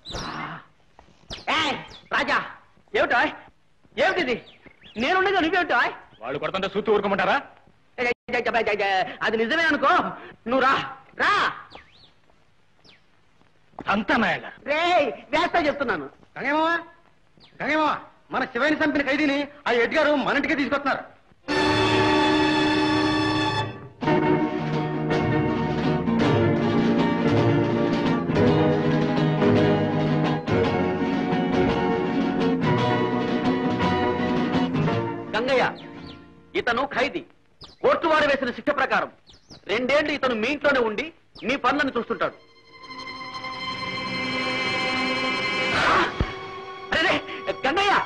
ఏయ్, రాజా ఏమిటో ఏమిటిది నేనుండగా నువ్వేమిటో వాళ్ళు కొడుతుంటే సూత్తు ఊరుకోమంటారా అది నిజమే అనుకో నువ్వు రా రా అంతా నాయన రే వేస్తా చెప్తున్నాను గంగేమా గంగేమా మన శివాయిని చంపిన ఖైదీని ఆ ఎడ్గారు మన ఇంటికి తీసుకొస్తున్నారు గంగయ్య ఇతను ఖైదీ కోర్టు వారు వేసిన శిక్ష ప్రకారం రెండేళ్లు ఇతను మీ ఇంట్లోనే ఉండి మీ పనులను చూస్తుంటాడు అరే గంగయ్య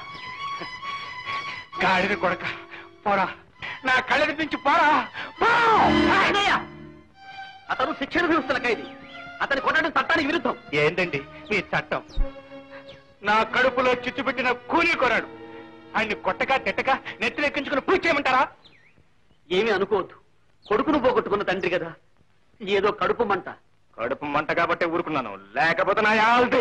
గాడిద కొడక పోరా నా కళ్ళ నుంచి పోరా పో! గంగయ్య అతను శిక్ష అనుభవిస్తున్న ఖైదీ అతని కొట్టడం చట్టానికి విరుద్ధం ఏంటండి మీ చట్టం నా కడుపులో చిచ్చుపెట్టిన కూలీ కొరాడు ఆయన్ని కొట్టగా తిట్టగా నెత్తినెక్కించుకుని పూజ చేయమంటారా ఏమీ అనుకోవద్దు కొడుకును పోగొట్టుకున్న తండ్రి కదా ఏదో కడుపు మంట కడుపు మంట కాబట్టి ఊరుకున్నాను లేకపోతే నా యాల్ది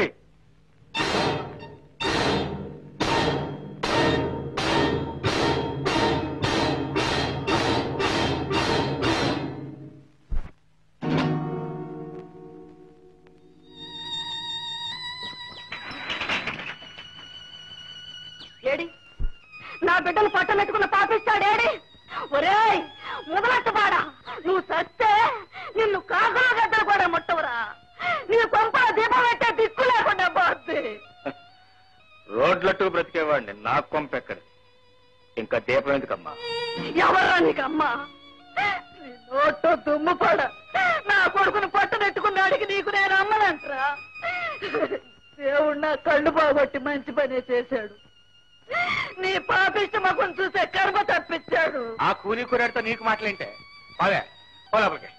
ఏడి నా బిడ్డను పట్టనెట్టుకున్న పాపిస్తాడేడి ఒరేయ్ మొదలెట్టబాడా నువ్వు సస్తే నిన్ను కాకుల గద్దలు కూడా ముట్టవురా నీ కొంపల దీపం పెట్టే దిక్కు లేకుండా పోద్ది రోడ్లట్టు బ్రతికేవాడిని నా కొంపెక్కడి ఇంకా దీపం ఎందుకమ్మా ఎవర్రా నీకమ్మా నీ నోట్లో దుమ్ము పడ నా కొడుకును పట్టనెట్టుకున్నాడికి నీకు నేను అమ్మనంటరా దేవుడు నా కళ్ళు బాగొట్టి మంచి పనే చేశాడు నీ పాపిష్ట మగం చూసే కర్మ తప్పించాడు ఆ కూలీ కురాడితో నీకు మాటలేంటే అదే లోపలికి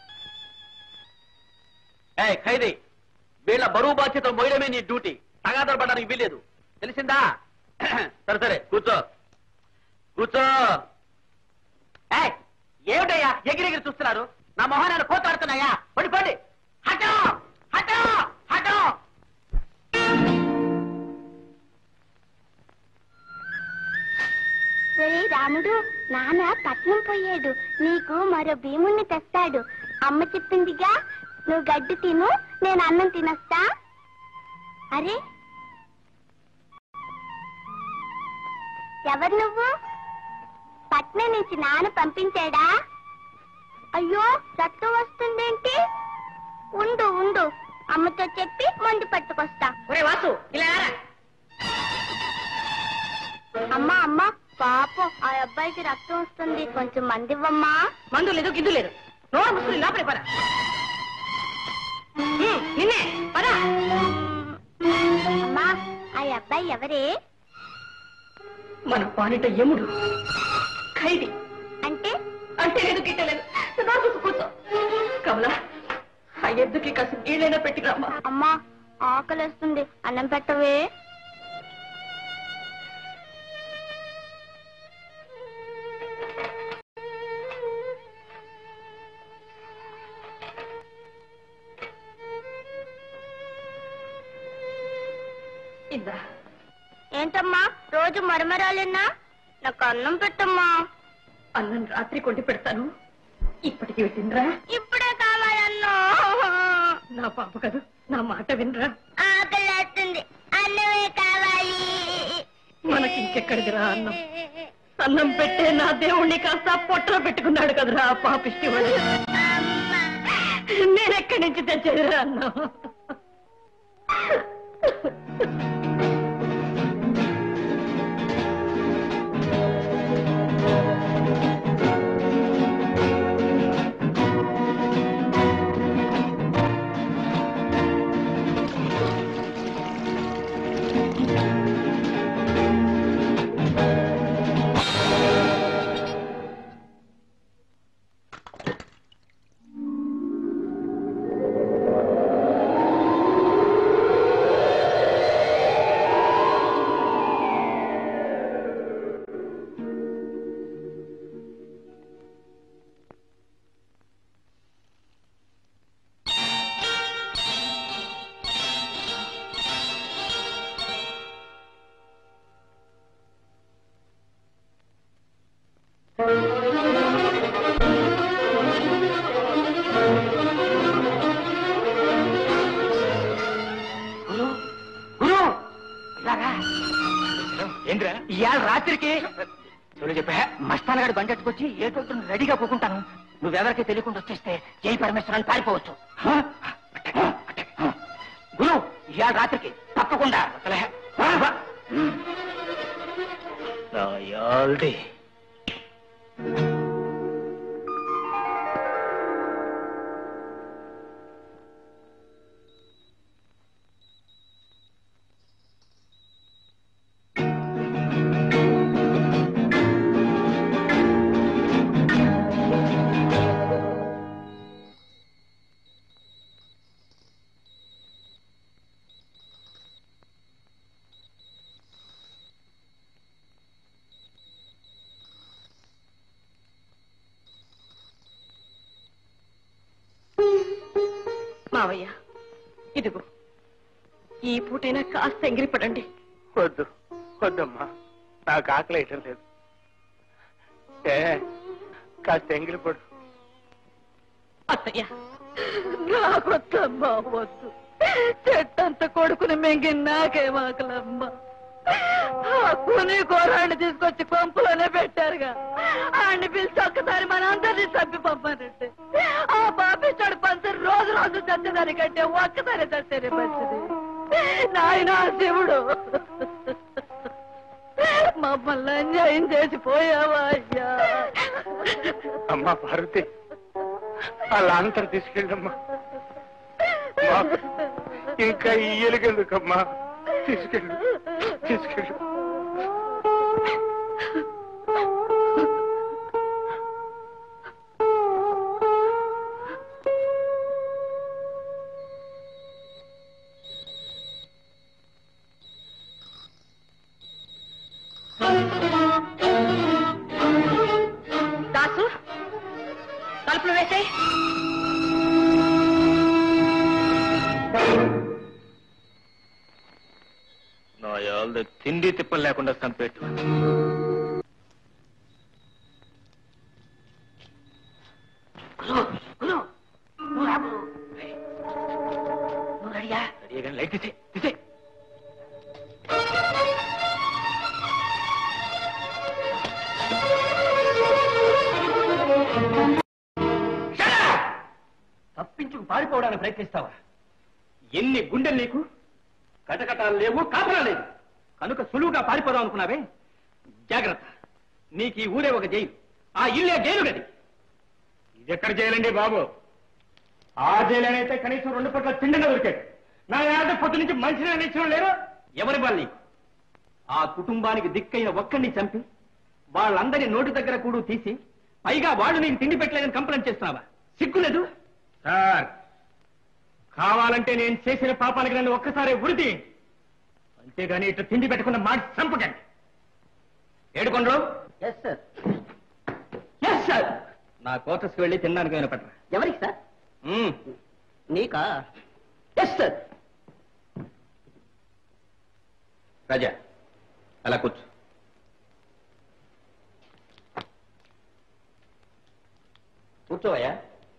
ఏ ఖైదీ వీళ్ళ బరువు బాధ్యతలు మోయడమే నీ డ్యూటీ తగాదలు పడడానికి వీలేదు తెలిసిందా సరే సరే కూర్చో కూర్చో ఏయ్, ఏమిటయ్యా ఎగిరెగిరి చూస్తున్నారు నా మొహాన్ని కోతాడుతున్నాయా పడి పడి హటో హటో హటో ఒరే రాముడు నాన్న పట్నం పోయాడు నీకు మరో భీముణ్ణి తెస్తాడు అమ్మ చెప్పిందిగా నువ్వు గడ్డి తిను నేను అన్నం తినొస్తా అరే ఎవరు నువ్వు పట్నం నుంచి నాన్న పంపించాడా అయ్యో రక్తం వస్తుందేంటి ఉండు ఉండు అమ్మతో చెప్పి మందు పట్టుకొస్తా ఒరే వాసు ఇలా రా. అమ్మా అమ్మా పాపం ఆ అబ్బాయికి రక్తం వస్తుంది కొంచెం మంది ఇవ్వమ్మా మందు లేదు గిద్దు లేదు నోరు ముసుకుని లోపలి పద ఉమ్, నిన్నే పద అమ్మా ఆ అబ్బాయి ఎవరే మన పాలిట యముడు ఖైదీ అంటే అంటే లేదు గిట్టలేదు నోరు మూసుకు కూర్చో కమలా ఆ ఎద్దుకి కాసి నీళ్ళైనా పెట్టిరమ్మా అమ్మా ఆకలేస్తుంది అన్నం పెట్టవే ఇందా ఏంటమ్మా రోజు మరమరాలేనా నాకు అన్నం పెట్టమ్మా అన్నం రాత్రి కొండి పెడతాను ఇప్పటికి తినరా ఇప్పుడే కావాలన్నా నా పాప కదా నా మాట వినరా ఆకలేస్తుంది అన్నమే కావాలి మనకి ఇంకెక్కడిదిరా అన్నం అన్నం పెట్టే నా దేవుణ్ణి కాస్త పొట్టలో పెట్టుకున్నాడు కదరా ఆ పాపిష్టి వాడు నేనెక్కడి నుంచి తెచ్చేదిరా అన్నం గురు ఇలాగా ఏంద్రా ఇవాళ రాత్రికి చూడు చెప్పా మస్తాన్ గారి బండి ఎట్టుకొచ్చి ఏ టోటును రెడీగా పోకుంటాను నువ్వెవరికి తెలియకుండా వచ్చేస్తే జై పరమేశ్వర్ అని పారిపోవచ్చు హ? హ. గురు ఇవాళ రాత్రికి తప్పకుండా అసలే రాయాల్ది మావయ్య ఇదిగో ఈ పూటైనా కాస్త ఎంగిరిపడండి వద్దు వద్దమ్మా నాకు ఆకలి వేయటం లేదు ఏ కాస్త ఎంగిలిపడు అత్తయ్య నాకొద్దమ్మా వద్దు చెట్టంత కొడుకుని మెంగి నాకేమాకలమ్మా ఆ కుని కోరాన్ని తీసుకొచ్చి కొంపులోనే పెట్టారుగా ఆడిని పిలిచి ఒక్కసారి మన అందరినీ చంపి పంపానంటే ఆ పాపిస్తాడు పంచరు రోజు రోజు చచ్చేదానికంటే ఒక్కసారి చచ్చేనే మంచిది నాయన శివుడు మమ్మల్ని అన్యాయం చేసి పోయావా అయ్యా అమ్మా పార్వతి వాళ్ళ అంతరు తీసుకెళ్ళమ్మా మాకు ఇంకా ఇయ్యలికెందుకమ్మా తీసుకెళ్ళు తీసుకెళ్ళు తిండి తిప్పలు లేకుండా చంపేట్టు లైట్ తీసే తీసే తప్పించుకు పారిపోవడానికి ప్రయత్నిస్తావా ఎన్ని గుండెలు నీకు కటకటాలు లేవు కాపలా లేదు కనుక సులువుగా పారిపోదాం అనుకున్నావే జాగ్రత్త నీకు ఈ ఊరే ఒక జైలు ఆ ఇల్లే జైలు గది ఇది ఎక్కడ జైలండి బాబు ఆ జైలనైతే కనీసం రెండు పట్ల తిండిన దొరికాడు నా యాద పొద్దు నుంచి మంచిగా నిచ్చిన లేరు ఎవరి వాళ్ళు నీకు ఆ కుటుంబానికి దిక్కైన ఒక్కడిని చంపి వాళ్ళందరి నోటి దగ్గర కూడా తీసి పైగా వాళ్ళు నీకు తిండి పెట్టలేదని కంప్లైంట్ చేస్తున్నావా సిగ్గులేదు సార్ కావాలంటే నేను చేసిన పాపానికి నన్ను ఒక్కసారి ఉరిది అంతేగాని ఇట్లా తిండి పెట్టకుండా మాట చంపకండి ఏడుకొండ్రు ఎస్ సార్ ఎస్ సార్ నా క్వార్టర్స్కి వెళ్ళి తినడానికి ఏమైనా పట్టరా ఎవరికి సార్ మ్మ్. నీకా ఎస్ సార్ రాజా అలా కూర్చో కూర్చోవయ్యా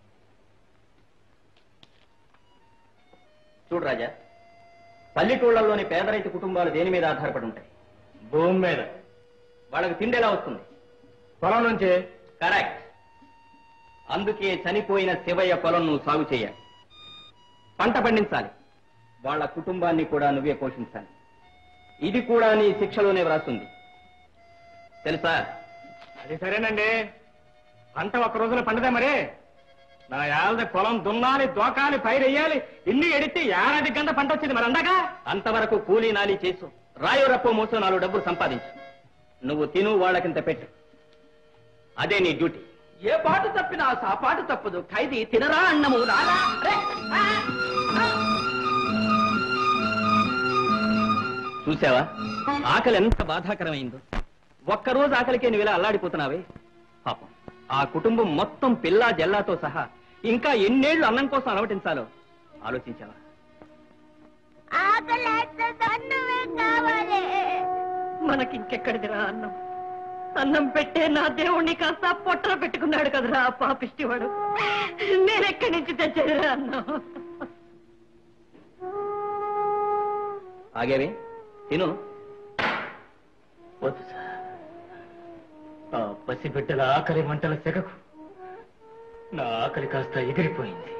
చూడు రాజా పల్లెటూళ్ళలోని పేదరైతు కుటుంబాలు దేని మీద ఆధారపడి ఉంటాయి భూమి మీద వాళ్ళకి తిండి ఎలా వస్తుంది పొలం నుంచే కరెక్ట్ అందుకే చనిపోయిన శివయ్య పొలం నువ్వు సాగు చేయాలి పంట పండించాలి వాళ్ళ కుటుంబాన్ని కూడా నువ్వే పోషించాలి ఇది కూడా నీ శిక్షలోనే వ్రాస్తుంది తెలుసా అది సరేనండి పంట ఒక్క రోజులో పండదే మరే నా ఏళ్ళది పొలం దున్నాలి దోకాలి పైరెయ్యాలి ఇన్ని ఎడితే ఏడాది గంట పంట వచ్చింది మరి అందాక అంతవరకు కూలీ నాలి చేసు రాయో రప్పో మోసో నాలుగు డబ్బులు సంపాదించు నువ్వు తిను వాళ్ళకింత పెట్టు అదే నీ డ్యూటీ ఏ పాటు తప్పినా ఆ పాటు తప్పదు ఖైదీ తినరా అన్నము రారా అరే, ఆ, ఆ. చూసావా ఆకలి ఎంత బాధాకరమైందో ఒక్కరోజు ఆకలికే నువ్వు ఇలా అల్లాడిపోతున్నావే పాపం ఆ కుటుంబం మొత్తం పిల్లా జల్లాతో సహా ఇంకా ఎన్నేళ్లు అన్నం కోసం అలవటించాలో ఆలోచించావా ఆకలేస్తుంది అన్నమే కావాలి మనకింకెక్కడిదిరా అన్నం అన్నం పెట్టే నా దేవుణ్ణి కాస్త పొట్టలో పెట్టుకున్నాడు కదరా ఆ పాపిష్టివాడు నేనెక్కడి నుంచి తెచ్చేదిరా అన్నం ఆగేవి తిను వద్దు సార్ ఆ పసిబిడ్డల ఆకలి మంటల సెగకు నా ఆకలి కాస్త ఎగిరిపోయింది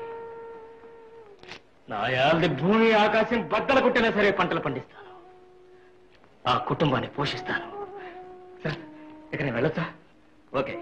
నా యాల్ది భూమి ఆకాశం బద్దలు కొట్టినా సరే పంటలు పండిస్తాను ఆ కుటుంబాన్ని పోషిస్తాను సార్ ఇక నేను వెళ్ళొచ్చా ఓకే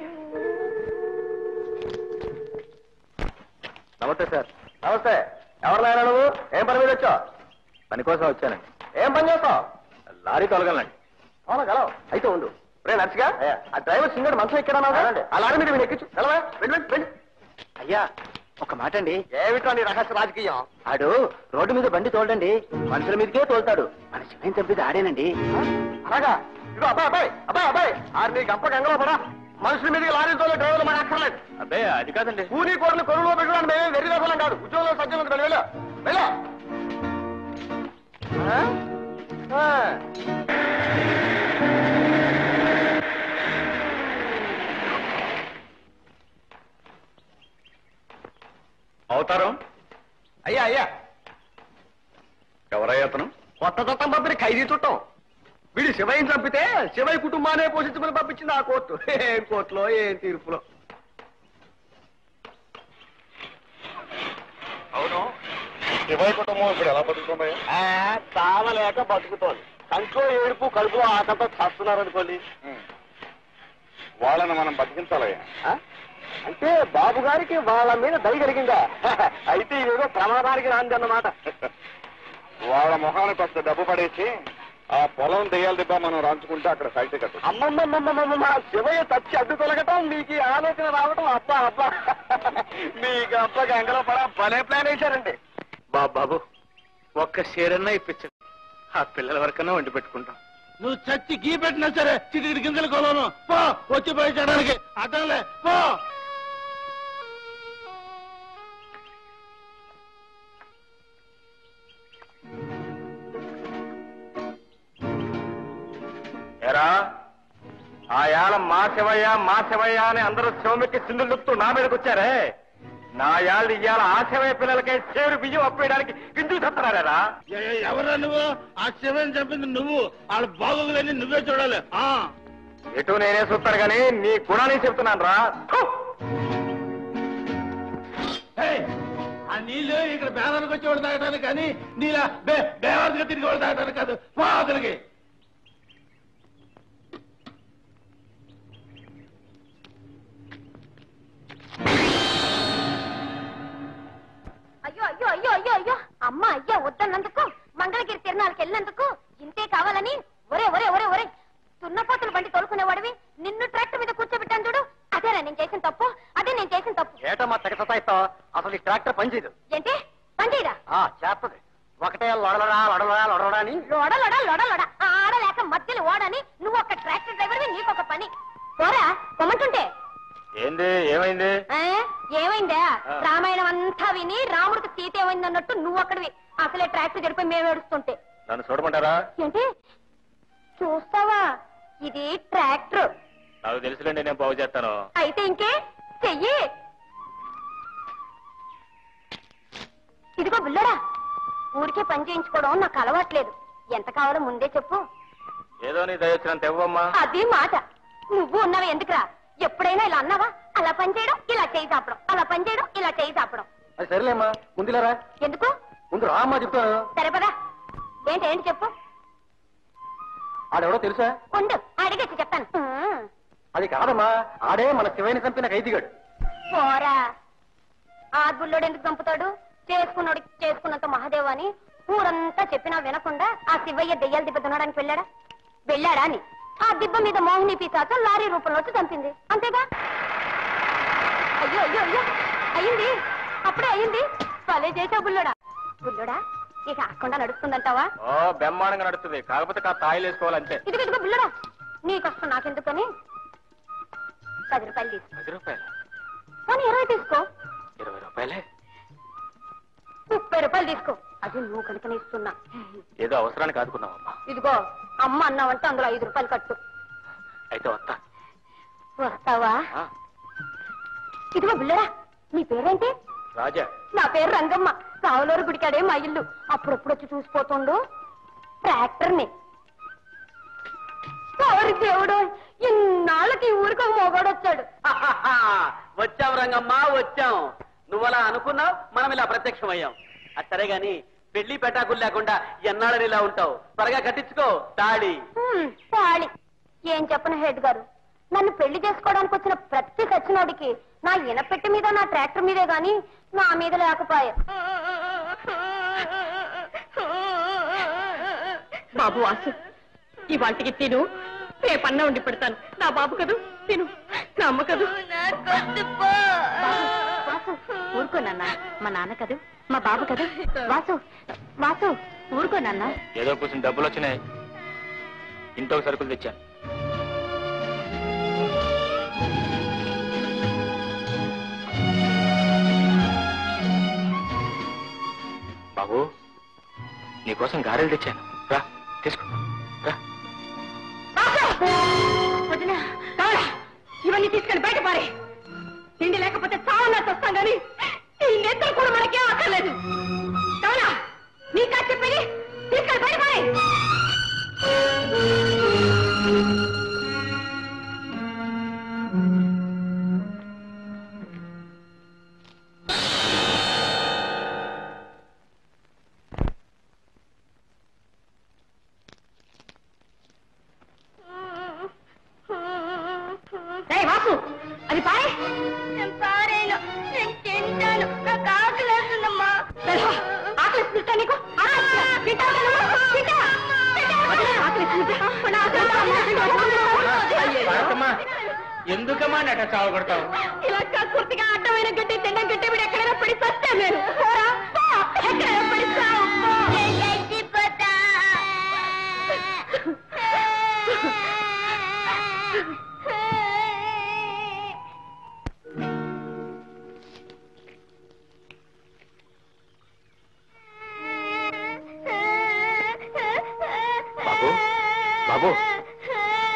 నమస్తే సార్ నమస్తే ఎవరు నాయన నువ్వు ఏం పని మీద వచ్చావు పని కోసం వచ్చానండి ఏం పని చేస్తావు లారీ తొలగలండి తొలగలవు అయితే ఉండు రే నర్సిగా ఆ డ్రైవర్ సింగర్ మనసు ఎక్కడా ఆ లారీ మీద మీరు ఎక్కించు వెళ్ళవా వెళ్ళి వెళ్ళి వెళ్ళి అయ్యా ఒక మాట అండి ఏమిటో నీ రహస్య రాజకీయం ఆడు రోడ్డు మీద బండి తోడండి మనుషుల మీదకే తోలుతాడు మన శివయం చంపేది ఆడేనండి అలాగా ఇదిగో అబ్బాయి అబ్బాయి అబ్బాయి అబ్బాయి ఆడు నీ గంప గంగలో పడా మనుషుల మీద లారీ తోలే డ్రైవర్లు మనకు అక్కర్లేదు అబ్బే అది కాదండి కూలీ కోట్లు కొరువులో పెట్టుకోవడం మేము వెర్రి రసం కాదు ఉద్యోగంలో సజ్జలు వెళ్ళి వెళ్ళా వెళ్ళా ఆ? ఆ. అవతారం అయ్యా అయ్యా ఎవరయ్య అతను కొత్త చట్టం పంపిన ఖైదీ చుట్టం వీడు శివయ్యని చంపితే శివయ్య కుటుంబానే పోషించమని పంపించింది ఆ కోర్టు ఏం కోర్టులో ఏం తీర్పులో అవును శివయ్య కుటుంబం ఇప్పుడు ఎలా బతుకుతుందయ్యా ఆ, చావలేక బతుకుతోంది కంట్లో ఏడుపు కడుపు ఆకలితో చస్తున్నారు అనుకోండి వాళ్ళని మనం బతికించాలయ్యా ఆ? అంటే బాబు గారికి వాళ్ళ మీద దయ కలిగిందా అయితే ఇదేదో ప్రమాదానికి రాంది అన్నమాట వాళ్ళ మొహానికి వస్తే డబ్బు పడేసి ఆ పొలం దెయ్యాల దెబ్బ మనం రాంచుకుంటే అక్కడ ఫ్యాక్టరీ కట్టు అమ్మమ్మమ్మమ్మమ్మ శివయ్య తచ్చి అడ్డు తొలగటం మీకు ఈ ఆలోచన రావటం అబ్బా అబ్బా మీకు అబ్బా గంగలో పడ భలే ప్లాన్ వేశారండి బాబు బాబు ఒక్క షేరన్నా ఇప్పించండి ఆ పిల్లల వరకన్నా వండి పెట్టుకుంటాం నువ్వు చచ్చి గీ పెట్టినా సరే చిటికి గింజలు కొలను పో వచ్చి పోయి చేయడానికి అర్థంలే పో ఎరా ఆ యాల మా శివయ్య మా శివయ్య అని అందరూ శివమికి సింధులు లుప్తూ నా మీదకి వచ్చారే నా యాళ్ళు ఇయ్యాల ఆ శివయ్య పిల్లలకే చేరు బియ్యం అప్పేయడానికి గింజలు చెప్తున్నారా ఎవరా నువ్వు ఆ శివని చెప్పింది నువ్వు వాళ్ళ బాగోగులని నువ్వే చూడాలి ఆ ఎటు నేనే చూస్తాను గాని నీ గుణాన్ని చెప్తున్నాను రా ఏయ్, ఆ నీళ్ళు ఇక్కడ బేదానికి వచ్చేవాడు తాగడానికి కానీ నీళ్ళ బే బేవాదిగా తిరిగి వాడు తాగడానికి కాదు పో అతనికి అయ్యో అయ్యో అయ్యో అయ్యో అయ్యో అమ్మ అయ్యో వద్దన్నందుకు మంగళగిరి తిరణాలకు వెళ్ళినందుకు ఇంతే కావాలని ఒరే ఒరే ఒరే ఒరే తున్నపోతులు బండి తోలుకునేవాడివి నిన్ను ట్రాక్టర్ మీద కూర్చోబెట్టాను చూడు అదేనా నేను చేసిన తప్పు అదే నేను చేసిన తప్పు ఏటమ్మా తెగ సతాయిస్తావు అసలు ఈ ట్రాక్టర్ పనిచేయదు ఏంటి పండిరా ఆ చేస్తది ఒకటే లొడలడా లొడలడా లొడలడా అని లోడ లోడ లోడ లోడ ఆ ఆడలేక మధ్యలో ఓడని నువ్వు ఒక ట్రాక్టర్ డ్రైవర్వి నీకొక పని పోరా పొమ్మంటుంటే ఏంది ఏమైంది ఆ, ఏమైందా ఆ. రామాయణం అంతా విని రాముడికి సీత ఏమైంది అన్నట్టు నువ్వు అక్కడివి అసలే ట్రాక్టర్ జరిపి మేము ఏడుస్తుంటే నన్ను చూడమంటారా ఏంటి చూస్తావా ఇది ట్రాక్టర్ నాకు తెలుసులేండి నేను బాగు చేస్తాను అయితే ఇంకే చెయ్యి ఇదిగో బుల్లడా ఊరికే పని చేయించుకోవడం నాకు అలవాట్లేదు ఎంత కావాలో ముందే చెప్పు ఏదో నీ దయొచ్చినంత ఇవ్వమ్మా అది మాట నువ్వు ఉన్నవి ఎందుకురా ఎప్పుడైనా ఇలా అన్నావా అలా పని చేయడం ఇలా చేయి తాపడం అలా పని చేయడం ఇలా చేయి తాపడం అది సరేలేమ్మా ముందులేరా ఎందుకు ముందు రామ్మా చెప్తాను సరే పదా ఏంటి ఏంటి చెప్పు ఆడెవడో తెలుసా ఉండు అడిగచ్చి చెప్తాను ఉమ్, అది కాదమ్మా ఆడే మన శివైన చంపిన ఖైదీగాడు పోరా ఆ గుల్లోడు ఎందుకు చంపుతాడు చేసుకున్నాడు చేసుకున్నంత మహాదేవ్ అని ఊరంతా చెప్పినా వినకుండా ఆ శివయ్య దెయ్యాల దిబ్బ దున్నడానికి వెళ్ళాడా వెళ్ళాడా అని ఆ దిబ్బ మీద మోహిని పిశాచం లారీ రూపంలో వచ్చి చంపింది అంతేగా అయ్యో అయ్యో అయ్యో అయ్యింది అప్పుడే అయ్యింది భలే చేసావు బుల్లోడా బుల్లోడా ఇక ఆకుండా నడుస్తుందంటావా ఓ బ్రహ్మాండంగా నడుస్తుంది కాకపోతే కాస్త ఆయిల్ వేసుకోవాలంతే ఇదిగో ఇదిగో బుల్లోడా నీ కష్టం నాకెందుకని పది రూపాయలు తీసుకో పది రూపాయలు కానీ ఇరవై తీసుకో ఇరవై రూపాయలే ముప్పై రూపాయలు తీసుకో అది నువ్వు కనుక ఇస్తున్నా ఏదో అవసరానికి ఆదుకున్నావమ్మా ఇదిగో అమ్మ అన్నావంటే అందులో ఐదు రూపాయలు కట్టు అయితే వస్తా వస్తావా ఆ, ఇదిగో బుల్లరా నీ పేరేంటి రాజా నా పేరు రంగమ్మ కావలూరు గుడికాడే మా ఇల్లు అప్పుడప్పుడు వచ్చి చూసిపోతుండు ట్రాక్టర్ని ఎవరి దేవుడు ఇన్నాళ్ళకి ఈ ఊరికి ఒక మొగాడు వచ్చాడు వచ్చాం రంగమ్మ వచ్చాం నువ్వలా అనుకున్నావు మనం ఇలా ప్రత్యక్షమయ్యాం అది సరే గాని పెళ్లి పెటాకులు లేకుండా ఎన్నాళ్ళని ఇలా ఉంటావు త్వరగా కట్టించుకో తాళి హ్మ్, తాళి ఏం చెప్పను హెడ్ గారు నన్ను పెళ్లి చేసుకోవడానికి వచ్చిన ప్రతి సచ్చినోడికి నా ఇనపెట్టి మీద నా ట్రాక్టర్ మీదే గాని నా మీద లేకపోయే బాబు వాసు ఈ వంటికి తిను రేపన్నా ఉండి పెడతాను నా బాబు కదూ తిను నా అమ్మ కదూ వాసు ఊరుకో నాన్న మా నాన్న కదూ మా బాబు కదూ వాసు వాసు ఊరుకో నాన్న ఏదో కొంచెం డబ్బులు వచ్చినాయి ఇంట్లో సరుకులు తెచ్చా బాబు నీకోసం గారెలు తెచ్చాను రా తీసుకో రా వదినా కావాలా ఇవన్నీ తీసుకెళ్ళి బయట పారే తిండి లేకపోతే చావన్నా వస్తాం గాని ఈ నేతలు కూడా మనకే అక్కర్లేదు కావాలా నీకా చెప్పేది తీసుకెళ్ళి బయట పారే రేయ్ వాసు అది పారే ఆకలి తింటా నీకు ఆకలి తింటావా నువ్వు? తింటా. వదిలే, ఆకలి తింటా. నా ఆకలి భారతమ్మా ఎందుకమ్మా నట చావగొడతావు ఇలా కక్కుర్తిగా అడ్డమైన గడ్డి తిండం గడ్డి వీడు ఎక్కడైనా పడి సస్తే నేను పోరా పో. ఎక్కడైనా పడి సావు, పో. బాబు బాబు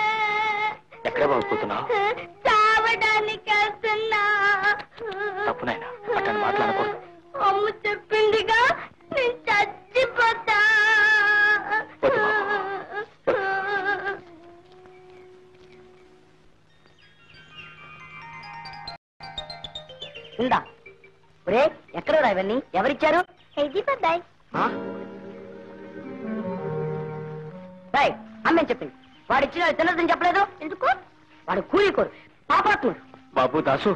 ఎక్కడ బాగుపోతున్నావు చావడానికి వెళ్తున్నా తప్పు నాయన అట్లా మాట్లాడకూడదు అమ్మ చెప్పిందిగా నేను చచ్చిపోతా వద్దు ఉందా ఒరే ఎక్కడ రా ఇవన్నీ ఎవరిచ్చారు ఇది పెద్దాయి రాయ్ అమ్మేం చెప్పింది వాడు ఇచ్చిన తినదని చెప్పలేదు ఎందుకు వాడు కూలికోరు పాపాత్ముడు బాబు దాసు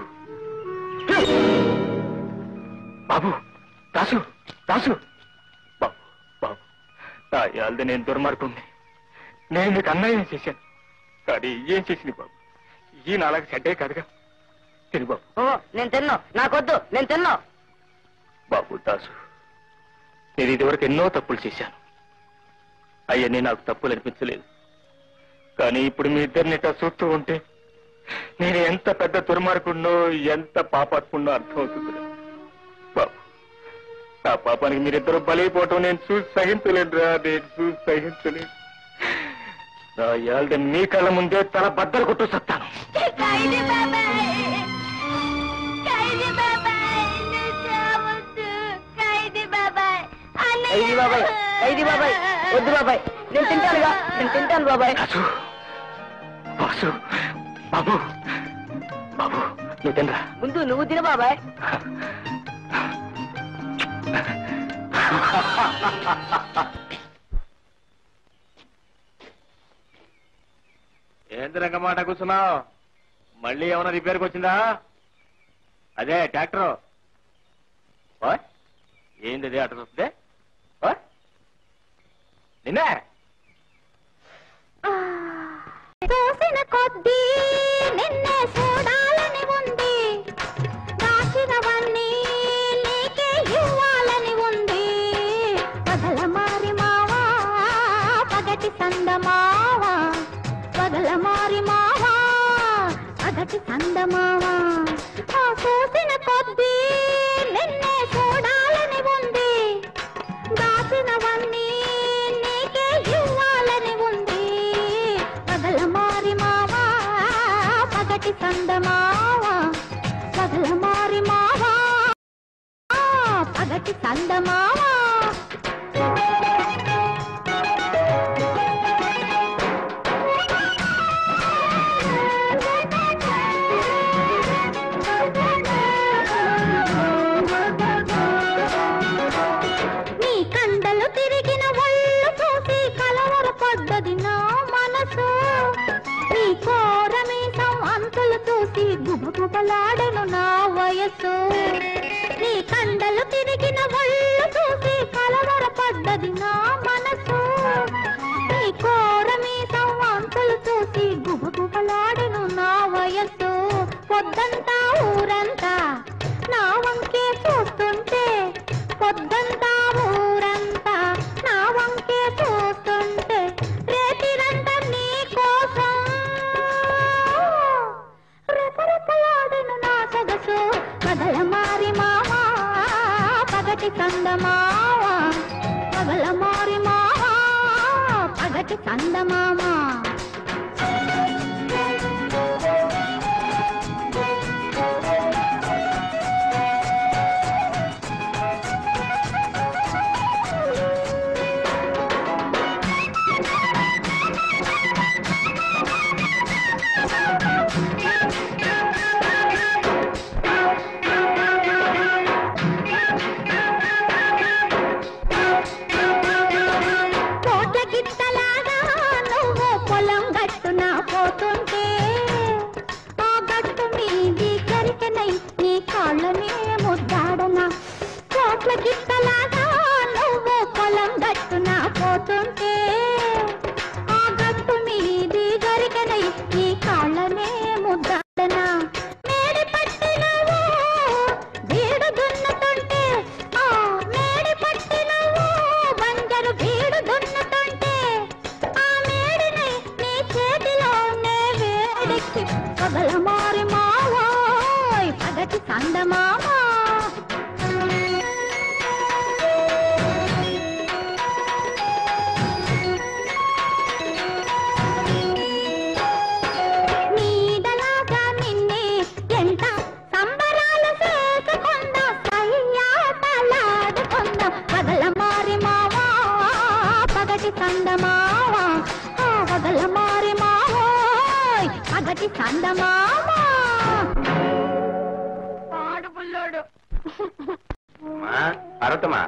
బాబు దాసు దాసు బాబు బాబు నా యాల్ది నేను దుర్మార్గుణ్ణి నేను నీకు అన్యాయం చేశాను కానీ ఏం చేసింది బాబు ఈ నాలుగు చెడ్డే కాదుగా తిని బాబు ఓ నేను తిన్నావు నాకొద్దు నేను తిన్నావు బాబు దాసు నేను ఇదివరకు ఎన్నో తప్పులు చేశాను అవన్నీ నాకు తప్పులు అనిపించలేదు కానీ ఇప్పుడు మీ ఇద్దరిని ఇట్లా చూస్తూ ఉంటే నేను ఎంత పెద్ద దుర్మార్గుడినో ఎంత పాపాత్ముడినో అర్థమవుతుంది బాబు నా పాపానికి మీరిద్దరు బలైపోవటం నేను చూసి సహించలేనురా నేను చూసి సహించలేను నా యాల్ది మీ కళ్ళ ముందే తల బద్దలు కొట్టు సత్తాను ఖైదీ బాబాయ్ ఖైదీ బాబాయ్ నువ్వు చావొద్దు ఖైదీ బాబాయ్ అన్నయ్య ఖైదీ బాబాయ్ ఖైదీ బాబాయ్ వద్దు బాబాయ్ నేను తింటానుగా నేను తింటాను బాబాయ్ దాసు బాసు బాబు బాబు నువ్వు తినరా ముందు నువ్వు తిన బాబాయ్ ఏంటి రంగమాట కూర్చున్నావు మళ్ళీ ఏమైనా రిపేర్కి వచ్చిందా అదే ట్రాక్టర్ ఓయ్ ఏంది అదే అటు చూస్తే ఓయ్ నిన్నే చూసిన కొద్దీ నిన్నే చూడాలని ఉంది దాచినవన్నీ నీకే ఇవ్వాలని ఉంది పగల మారి మావా పగటి సందమావా పగల మారి మావా పగటి సందమావా ఆ చూసిన కొద్దీ నిన్నే చూడాలని ఉంది దాచినవన్నీ నీకే ఇవ్వాలని ఉంది పగల మారి మావా పగటి సందమావా పగల మారి మావా పగటి సందమావా నీ కండలు తిరిగిన ఒళ్ళు చూసి కలవరపడ్డది నా మనసు నీ కోరమీసం అంతులు చూసి గుబగుబలాడెను నా వయసు నీ కండలు తిరిగిన ఒళ్ళు చూసి కలవరపడ్డది నా మనసు నీ కోరమీసం అంతులు చూసి గుబగుబలాడెను నా వయసు పొద్దంతా ఊరంతా నా వంకే చూస్తుంటే పొద్దంతా ఊరంతా నా వంకే చూస్తుంటే రేతిరంతా నీ కోసం రెపరెపలాడెను నా సొగసు పగల మారి మావా పగటి సందమావా పగల మారి మావా పగటి సందమామా కోట్ల గిట్టలాగా నువ్వు పొలం గట్టున పోతుంటే ఆ గట్టు మీది కరికనై నీ కాళ్ళనే ముద్దాడనా కోట్ల గిట్టలాగా నువ్వు పొలం గట్టున పోతుంటే ఆ గట్టు మీది గరికనై నీ కాళ్ళనే ముద్దాడనా మేడి పట్టి నువ్వు బీడు దున్నుతుంటే ఆ మేడి పట్టి నువ్వు బంజరు బీడు దున్నుతుంటే ఆ మేడిని నీ చేతిలోనే వేడికి పగల మారి మావోయ్ పగటి సందమామా నీ ఓరి చందమామ ఆడపిల్లాడు అరవతమ్మా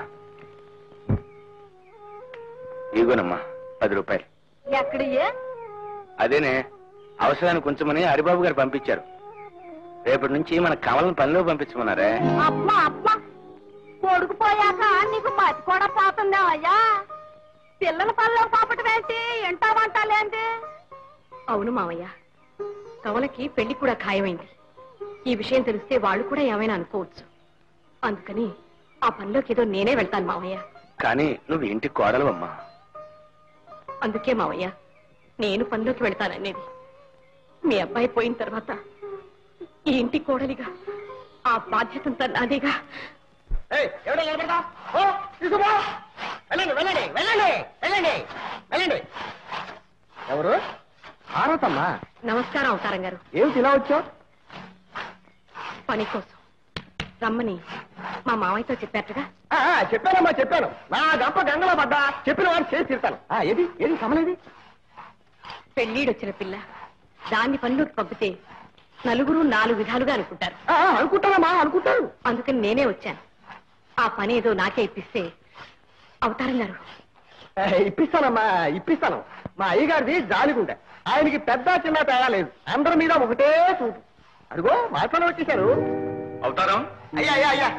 ఇగోనమ్మా పది రూపాయలు ఎక్కడియే అదేనే అవసరానికి కొంచెమని హరిబాబు గారు పంపించారు రేపటి నుంచి మన కమలను పనిలో పంపించమన్నారే అబ్బా అబ్బా కొడుకు పోయాక నీకు మతి కూడా పోతుందా అయ్యా పిల్లల పనిలో పాపట వేసి ఎంటా వంటాలేంటి అవును మావయ్య కవలకి పెళ్లి కూడా ఖాయమైంది ఈ విషయం తెలిస్తే వాళ్ళు కూడా ఏమైనా అనుకోవచ్చు అందుకని ఆ పనిలోకి ఏదో నేనే వెళ్తాను మావయ్య కానీ నువ్వు ఇంటి కోడలవమ్మా అందుకే మావయ్య నేను పనిలోకి వెళ్తాననేది మీ అబ్బాయి పోయిన తర్వాత ఈ ఇంటి కోడలిగా ఆ బాధ్యతంతా నాదేగా ఎవడో నిలబడతా ఓ తీసుకుపో వెళ్ళండి వెళ్ళండి వెళ్ళండి వెళ్ళండి వెళ్ళండి ఎవరు భారతమ్మా నమస్కారం అవతారం గారు ఏమిటి ఇలా వచ్చావు పని కోసం రమ్మని మా మావయ్యతో చెప్పారటగా చెప్పానమ్మా చెప్పాను నా గంప గంగలో పడ్డా చెప్పిన వారు చేసి తీరుతాను ఆ, ఏది ఏది సమలేది పెళ్ళీడొచ్చిన పిల్ల దాన్ని పనిలోకి పంపితే నలుగురు నాలుగు విధాలుగా అనుకుంటారు ఆ, అనుకుంటానమ్మా అనుకుంటాను అందుకని నేనే వచ్చాను ఆ పని ఏదో నాకే ఇప్పిస్తే అవతారం గారు ఆ, ఇప్పిస్తానమ్మా ఇప్పిస్తాను మా అయ్యగారిది జాలిగుండె ఆయనకి పెద్ద చిన్న తేడా లేదు అందరి మీద ఒకటే చూపు అదిగో మాటలో వచ్చేసారు అవుతారం అయ్యా అయ్యా అయ్యా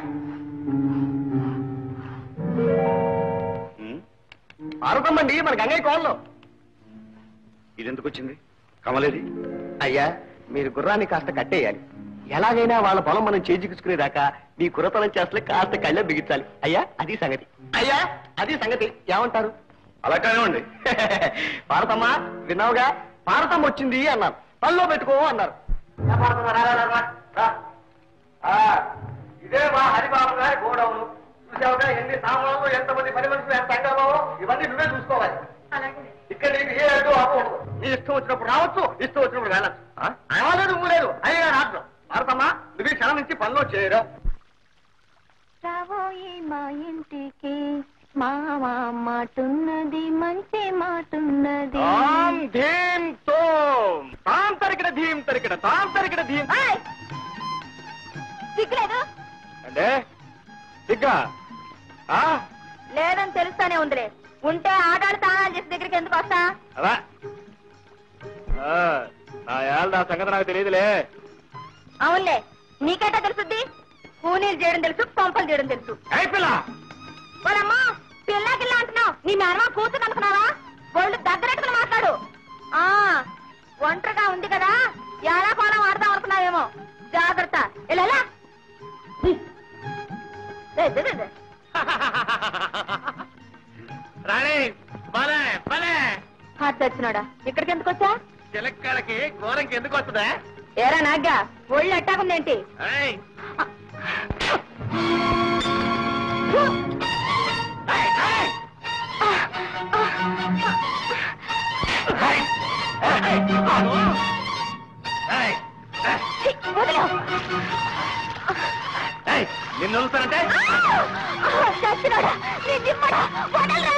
పార్వతమ్మండి మన గంగయ్య కోళ్ళు ఇదెందుకు వచ్చింది కమలేది అయ్యా మీరు గుర్రాన్ని కాస్త కట్టేయాలి ఎలాగైనా వాళ్ళ పొలం మనం చేజిక్కించుకునేదాకా మీ కురతనం చేస్తలే కాస్త కళ్ళ బిగించాలి అయ్యా అది సంగతి అయ్యా అది సంగతి ఏమంటారు అలా కానివ్వండి పార్వతమ్మ విన్నావుగా పార్వతమ్మ వచ్చింది అన్నారు పనిలో పెట్టుకో అన్నారు రా, పార్వతమ్మ, రా, రా, రా, రా, రా. ఆ, ఇదే మా హరిబాబు గారి గోడౌను చూసావుగా ఎన్ని సామాన్లు ఎంతమంది పని మనుషులు ఎంత అంగమో ఇవన్నీ నువ్వే చూసుకోవాలి ఇక్కడ నీకు ఏ అడ్డు ఆపు ఉండదు నీ ఇష్టం వచ్చినప్పుడు రావచ్చు ఇష్టం వచ్చినప్పుడు వెళ్ళచ్చు అవ్వలేదు నువ్వు లేదు అయ్యా రాత్రం భారతమ్మ నువ్వు ఈ క్షణం నుంచి పనిలో చేయరు రాబోయే మా ఇంటికి మా మాటున్నది మంచి మాటున్నది ధీం తోం తాం తరికిన ధీం తరికిన తాం తరికిన ధీం సిగ్గులేదు అంటే దిగ్గా ఆ లేదని తెలుస్తానే ఉందిలే ఉంటే ఆడాడు తానాలు చేసి దగ్గరికి ఎందుకు వస్తా అలా ఆ, నా ఏళ్ళ ఆ సంగతి నాకు తెలియదులే అవునులే నీకేటా తెలుసుద్ది కూనీలు చేయడం తెలుసు పంపలు చేయడం తెలుసు అయిపోయిన వాళ్ళమ్మా పిల్ల గిల్ల అంటున్నావు నీ మేనమా కూతురు అనుకున్నావా ఒళ్ళు దగ్గరెట్టుకుని మాట్లాడు ఆ ఒంటరిగా ఉంది కదా ఎలా కోలం ఆడదాం అనుకున్నావేమో జాగ్రత్త ఇలా ఇలా. రే, రే, రే, రే. రాణి భలే భలే హాట్ తెచ్చినాడా ఇక్కడికి ఎందుకు వచ్చా చిలక్కలకి ఘోరంకి ఎందుకు వస్తుందా ఏరా నాగ్గా ఒళ్ళు ఎట్టాకుందేంటి ఏయ్, ఏయ్, ఛీ, వదిలేయ్. ఏయ్, నిన్ను వదులుతానంటే ఆ, చచ్చినాడా నీ దిమ్మడా వదలరా.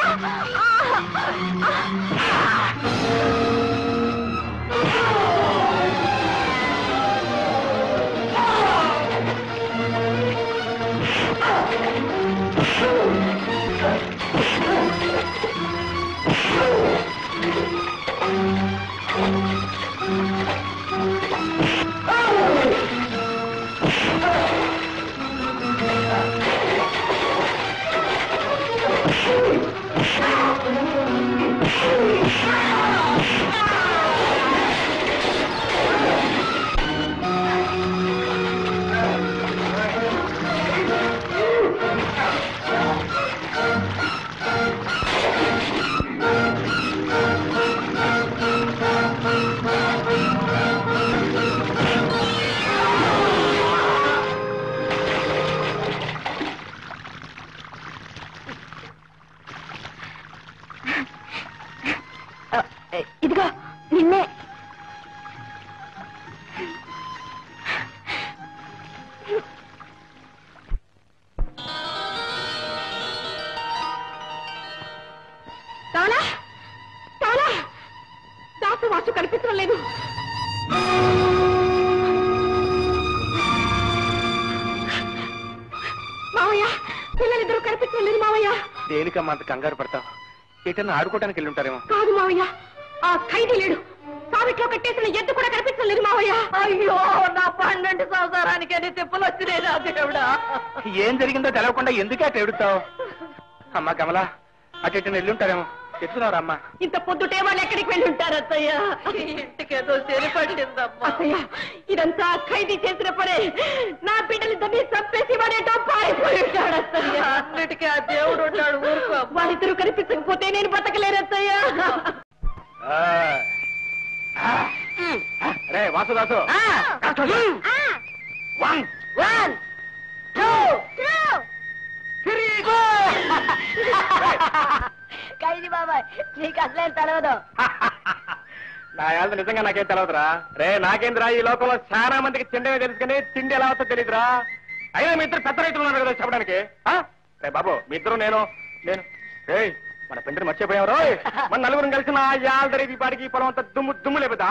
ఇదిగో నిన్నే కావాలా కావాలా దాసు వాసు కనిపించడం లేదు కనిపించడం లేదు మావయ్య దేనికమ్మా అంత కంగారు పడతావు ఎటన్నా ఆడుకోవడానికి వెళ్ళి ఉంటారేమో కాదు మావయ్య ఆ ఖైదీ లేడు సావిట్లో కట్టేసిన ఎద్దు కూడా కనిపించడం లేదు మావయ్య అయ్యో నా పన్నెండు సంవత్సరానికి ఎన్ని తిప్పులు వచ్చినాయి నా దేవుడా ఏం జరిగిందో తెలవకుండా ఎందుకే అటు ఎడుతావు అమ్మా కమలా అటు ఎటు వెళ్ళి ఉంటారేమో చెప్తున్నారా అమ్మా ఇంత పొద్దుటే వాళ్ళు ఎక్కడికి వెళ్ళి ఉంటారు అత్తయ్య ఇంటికేదో చెరిపట్టిందమ్మా అత్తయ్య ఇదంతా ఖైదీ చేసిన పనే నా బిడ్డలిద్దరిని చంపేసి వాడేటో పారిపోయి ఉంటాడు అత్తయ్య అన్నిటికీ ఆ దేవుడు ఉంటాడు ఊరుకో వాళ్ళిద్దరూ కనిపించకపోతే నేను బతకలేను అత్తయ్య రే వాసుదాసు వన్ వన్ టూ ఖైదీ బాబాయ్ నీకు అసలే తెలవదు నా యాళ్ళ నిజంగా నాకేం తెలియదురా రే నాకేంద్రా ఈ లోకంలో చాలా మందికి తిండమే తెలుసు కానీ తిండి ఎలా అవుతుందో తెలియదురా అయినా మీ ఇద్దరు పెద్ద రైతులు ఉన్నారు కదా చెప్పడానికి ఆ? రే బాబు మీ ఇద్దరు నేను నేను రేయ్ మన పిండిని మర్చిపోయావు రోయ్ మన నలుగురు కలిసి నా యాళ్ళ దరికి పాడికి ఈ పొలం అంతా దుమ్ము దుమ్ము లేపుదా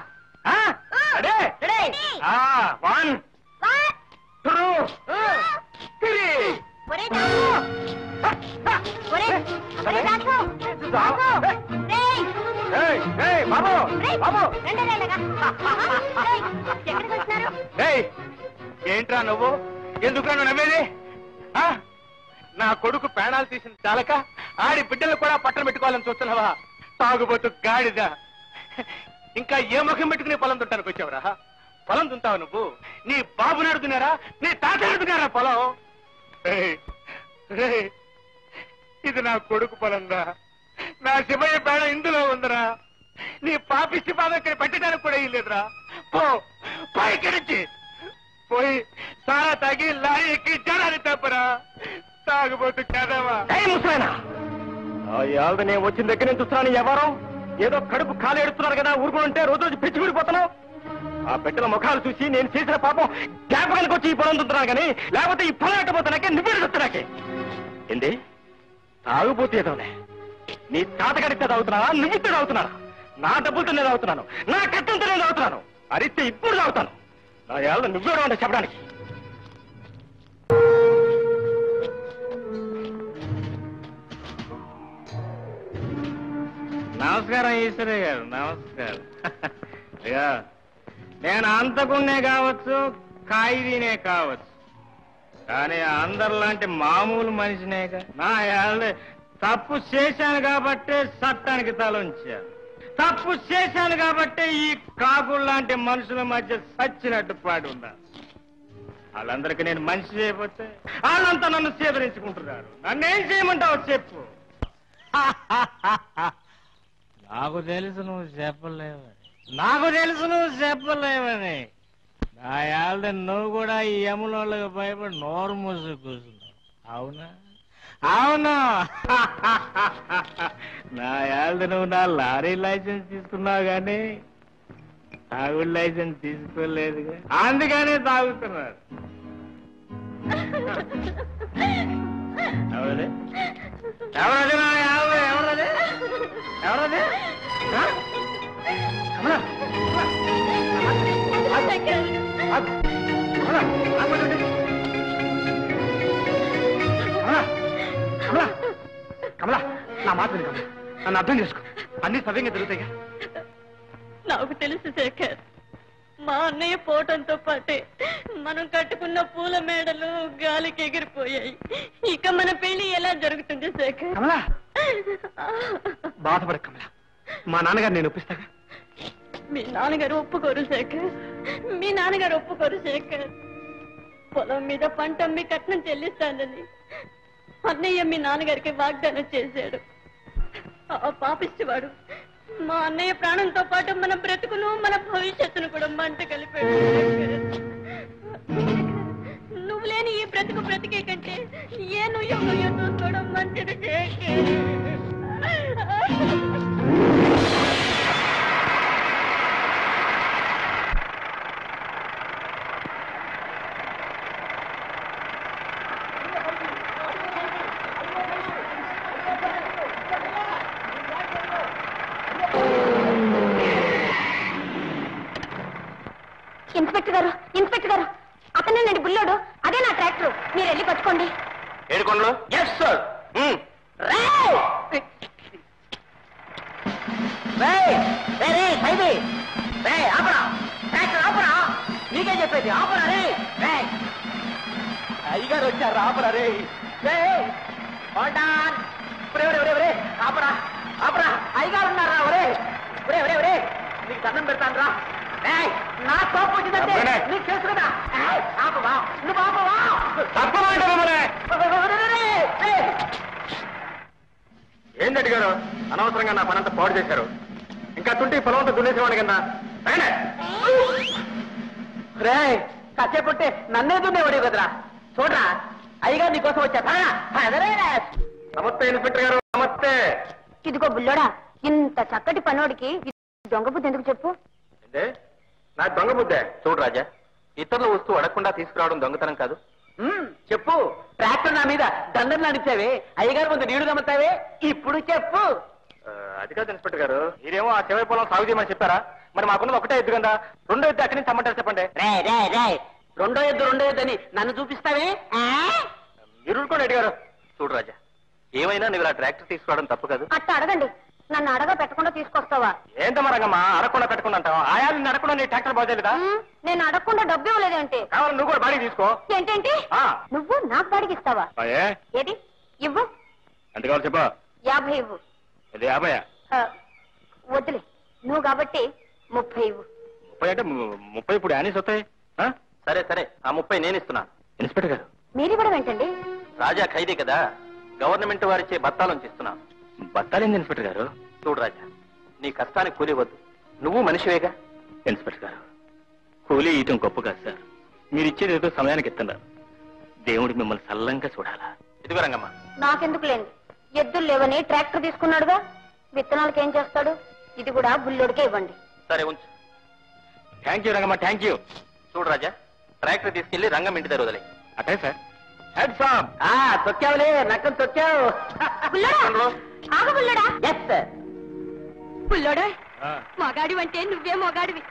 వన్ టూ త్రీ ఒరే దాసు! ఒరే ఒరే దాసు! దాసు! రేయ్! ఏయ్, ఏయ్, బాబు రేయ్! బాబు రండి రా ఇలాగా. రేయ్, ఎక్కడికి వచ్చినారు ఏయ్ ఏంట్రా నువ్వు ఎందుకురా నువ్వు నవ్వేది ఆ? నా కొడుకు ప్రాణాలు తీసిన చాలక ఆడి బిడ్డలు కూడా పట్టణ పెట్టుకోవాలని చూస్తున్నావా తాగుబోతు గాడిద ఇంకా ఏ ముఖం పెట్టుకుని పొలం దుంటానికి వచ్చావురా పొలం దుంతావు నువ్వు నీ బాబు నడుతున్నారా నీ తాత నడుతున్నారా పొలం ఏయ్, ఏయ్, ఇది నా కొడుకు పొలందా నా శివయ్య పేడ ఇందులో ఉందిరా నీ పాపిష్టి పాదం ఇక్కడ పెట్టడానికి కూడా ఇల్లేదురా పో పైకి నుంచి పోయి సారా తాగి లారీ ఎక్కి జనాన్ని తప్పరా తాగుబోతు కదవా ముసలాయనా ఇవాళ నేను వచ్చిన దగ్గర నుంచి చూస్తున్నాను ఎవరో ఏదో కడుపు ఖాళీ ఎడుతున్నారు కదా ఊరుకుంటే రోజు రోజు పిచ్చి ఊడిపోతున్నావు ఆ బిడ్డల ముఖాలు చూసి నేను చేసిన పాపం జ్ఞాపకానికి వచ్చి ఈ పొలం తుంటున్నాను కానీ లేకపోతే ఈ పొలం ఎట్టబోతున్నాకే నువ్వు చెప్తున్నాకే ఏంది తాగుబోతే ఏదోనే నీ తాతగడితే తాగుతున్నావా నువ్వు ఇస్తే తాగుతున్నారా నా డబ్బులతో నేను తాగుతున్నాను నా కట్టంతో నేను తాగుతున్నాను అరిస్తే ఇప్పుడు తాగుతాను నా ఏళ్ళ నువ్వే ఉంటే చెప్పడానికి నమస్కారం ఈశ్వరయ్య గారు నమస్కారం అయ్యా నేను అంతకున్నే కావచ్చు ఖైదీనే కావచ్చు కానీ అందరిలాంటి మామూలు మనిషినేగా నా ఏళ్ళ తప్పు చేశాను కాబట్టే చట్టానికి తలంచాను తప్పు చేశాను కాబట్టే ఈ కాకులు లాంటి మనుషుల మధ్య సచ్చినట్టు పాడి ఉన్నా వాళ్ళందరికీ నేను మనిషి చేయకపోతే వాళ్ళంతా నన్ను సేదరించుకుంటున్నారు నన్ను ఏం చేయమంటావు చెప్పు నాకు తెలుసు నువ్వు చెప్పలేవని నాకు తెలుసు నువ్వు చెప్పలేవని నా యాళ్ళ నువ్వు కూడా ఈ యములోళ్ళకి భయపడి నోరు మూసి కూర్చున్నావు అవునా అవును నా యాళ్ళ నువ్వు నా లారీ లైసెన్స్ తీసుకున్నావు కానీ తాగుడు లైసెన్స్ తీసుకోలేదుగా అందుకనే తాగుతున్నారు ఎవరది ఎవరది నా యాళ్ళ ఎవరది ఎవరది ఆ? కమలా, ఆగు. కమలా, ఆగమంటుంటే. కమలా, కమలా, కమలా, నా మాట విను కమలా. నన్ను అర్థం చేసుకో అన్ని సవ్యంగా జరుగుతాయిగా నాకు తెలుసు శేఖర్ మా అన్నయ్య పోవటంతో పాటే మనం కట్టుకున్న పూల మేడలు గాలికి ఎగిరిపోయాయి ఇక మన పెళ్లి ఎలా జరుగుతుంది శేఖర్ కమలా బాధపడ కమలా మా నాన్నగారు నేను ఒప్పిస్తాగా మీ నాన్నగారు ఒప్పుకోరు శేఖర్ మీ నాన్నగారు ఒప్పుకోరు శేఖర్ పొలం మీద పంట అమ్మి కట్నం చెల్లిస్తానని అన్నయ్య మీ నాన్నగారికి వాగ్దానం చేశాడు ఆ పాపిస్తేవాడు మా అన్నయ్య ప్రాణంతో పాటు మన బ్రతుకును మన భవిష్యత్తును కూడా మంట కలిపాడు శేఖర్. నువ్వు లేని ఈ బ్రతుకు బ్రతికే కంటే ఏ నుయ్యో నుయ్యో చూసుకోవడం మంచిది శేఖర్. ఇన్స్పెక్టర్ గారు ఇన్స్పెక్టర్ గారు అతనేనండి బుల్లోడు అదే నా ట్రాక్టర్ మీరు వెళ్ళి పట్టుకోండి ఏడుకొండలు ఎస్ సార్ నీకే చెప్పేది ఆపరా రే రేయ్. అయ్యగారు వచ్చారు ఆపరా రే రేయ్. Hold on. ఒరే, ఒరే, ఒరే, ఒరే. ఆపరా ఆపరా అయ్యగారు ఉన్నారా ఒరే ఒరే ఒరే ఒరే నీకు దండం పెడతాను రా రేయ్, నా కోపం వచ్చిందంటే అబ్బనే. నీకు తెలుసు కదా ఏయ్, ఆపవా నువ్వు ఆపవా తప్పమంటే మిమ్మల్ని ఒరే, ఒరే, ఒరే, ఒరే. రేయ్. ఏంటి అడిగారు అనవసరంగా నా పనంతా పాడు చేశారు ఇంకా తుంటి పొలం అంతా దున్నేసేవాడి కింద రే కాసేపు ఉంటే నన్నే దున్నేవాడు కదరా చూడరా అయ్యగారు నీకోసం వచ్చా అదరే నమస్తే ఇన్స్పెక్టర్ గారు నమస్తే ఇదిగో బుల్లోడా ఇంత చక్కటి పనోడికి ఈ దొంగ బుద్ధి ఎందుకు చెప్పు అంటే నా దొంగ బుద్ధే చూడు రాజా ఇతరుల వస్తువు అడగకుండా తీసుకురావడం దొంగతనం కాదు ఉమ్, చెప్పు ట్రాక్టర్ నా మీద దండం నడిచావే అయ్యగారు ముందు నీళ్లు గమ్ముతావే ఇప్పుడు చెప్పు ఆ, అది కాదు ఇన్స్పెక్టర్ గారు మీరేమో ఆ చెవై పొలం సాగు చేయమని చెప్పారా మరి మాకున్నది ఒకటే ఎద్దు కదా రెండో ఎద్దు అక్కడి నుంచి తమ్మంటారు చెప్పండి రే రే రే రెండో ఎద్దు రెండో ఎద్దు అని నన్ను చూపిస్తావే ఆ? మీరు ఊరుకోండి అడిగారు చూడు రాజా ఏమైనా నువ్వు ఇలా ట్రాక్టర్ తీసుకురావడం తప్పు కాదు అట్ట అడగండి నన్ను అడగ పెట్టకుండా తీసుకొస్తావా ఏంటమ్మా రంగమ్మా అడగకుండా పెట్టుకుని అంటావు ఆయా నిన్ను అడగకుండా నీ ట్రాక్టర్ బాగోలేదా ఉమ్, నేను అడగకుండా డబ్బు ఇవ్వలేదేంటి కావాలి నువ్వు కూడా బాడీ తీసుకో ఏంటేంటి ఆ. నువ్వు నాకు బాడికి ఇస్తావా ఏ ఏది ఇవ్వు ఎంత కావాలి చెప్పా యాభై ఇవ్వు ఇది యాభై ఆ, వద్దులే నువ్వు కాబట్టి ముప్పై ఇవ్వు ముప్పై అంటే ము- ముప్పై ఇప్పుడు యానీస్ వస్తాయి ఆ? సరే సరే ఆ ముప్పై నేను ఇస్తున్నా ఇన్స్పెక్టర్ గారు మీరు ఇవ్వడం ఏంటండి రాజా ఖైదీ కదా గవర్నమెంట్ వారిచ్చే బత్తాలను ఇస్తున్నా బత్తాలేంది ఇన్స్పెక్టర్ గారు చూడు రాజా నీ కష్టానికి కూలి వద్దు నువ్వు మనిషివేగా ఇన్స్పెక్టర్ గారు కూలీ ఇయటం గొప్ప కాదు సార్ మీరు ఇచ్చేది ఏదో సమయానికి ఇస్తున్నారు దేవుడు మిమ్మల్ని సల్లంగా చూడాలా ఇదిగో రంగమ్మ నాకెందుకు లేండి ఎద్దులు లేవని ట్రాక్టర్ తీసుకున్నాడుగా విత్తనాలకు ఏం చేస్తాడు ఇది కూడా బుల్లోడికే ఇవ్వండి సరే ఉంచు thank you Rangamma thank you చూడు రాజా ట్రాక్టర్ తీసుకెళ్లి రంగం ఇంటి దగ్గర వదిలే అటే సార్ హెడ్ సాబ్ ఆ, తొక్కావులే నక్కను తొక్కావు బుల్లోడా ఆగు బుల్లోడా ఎస్ సార్ బుల్లోడా మగాడి అంటే నువ్వే మొగాడివి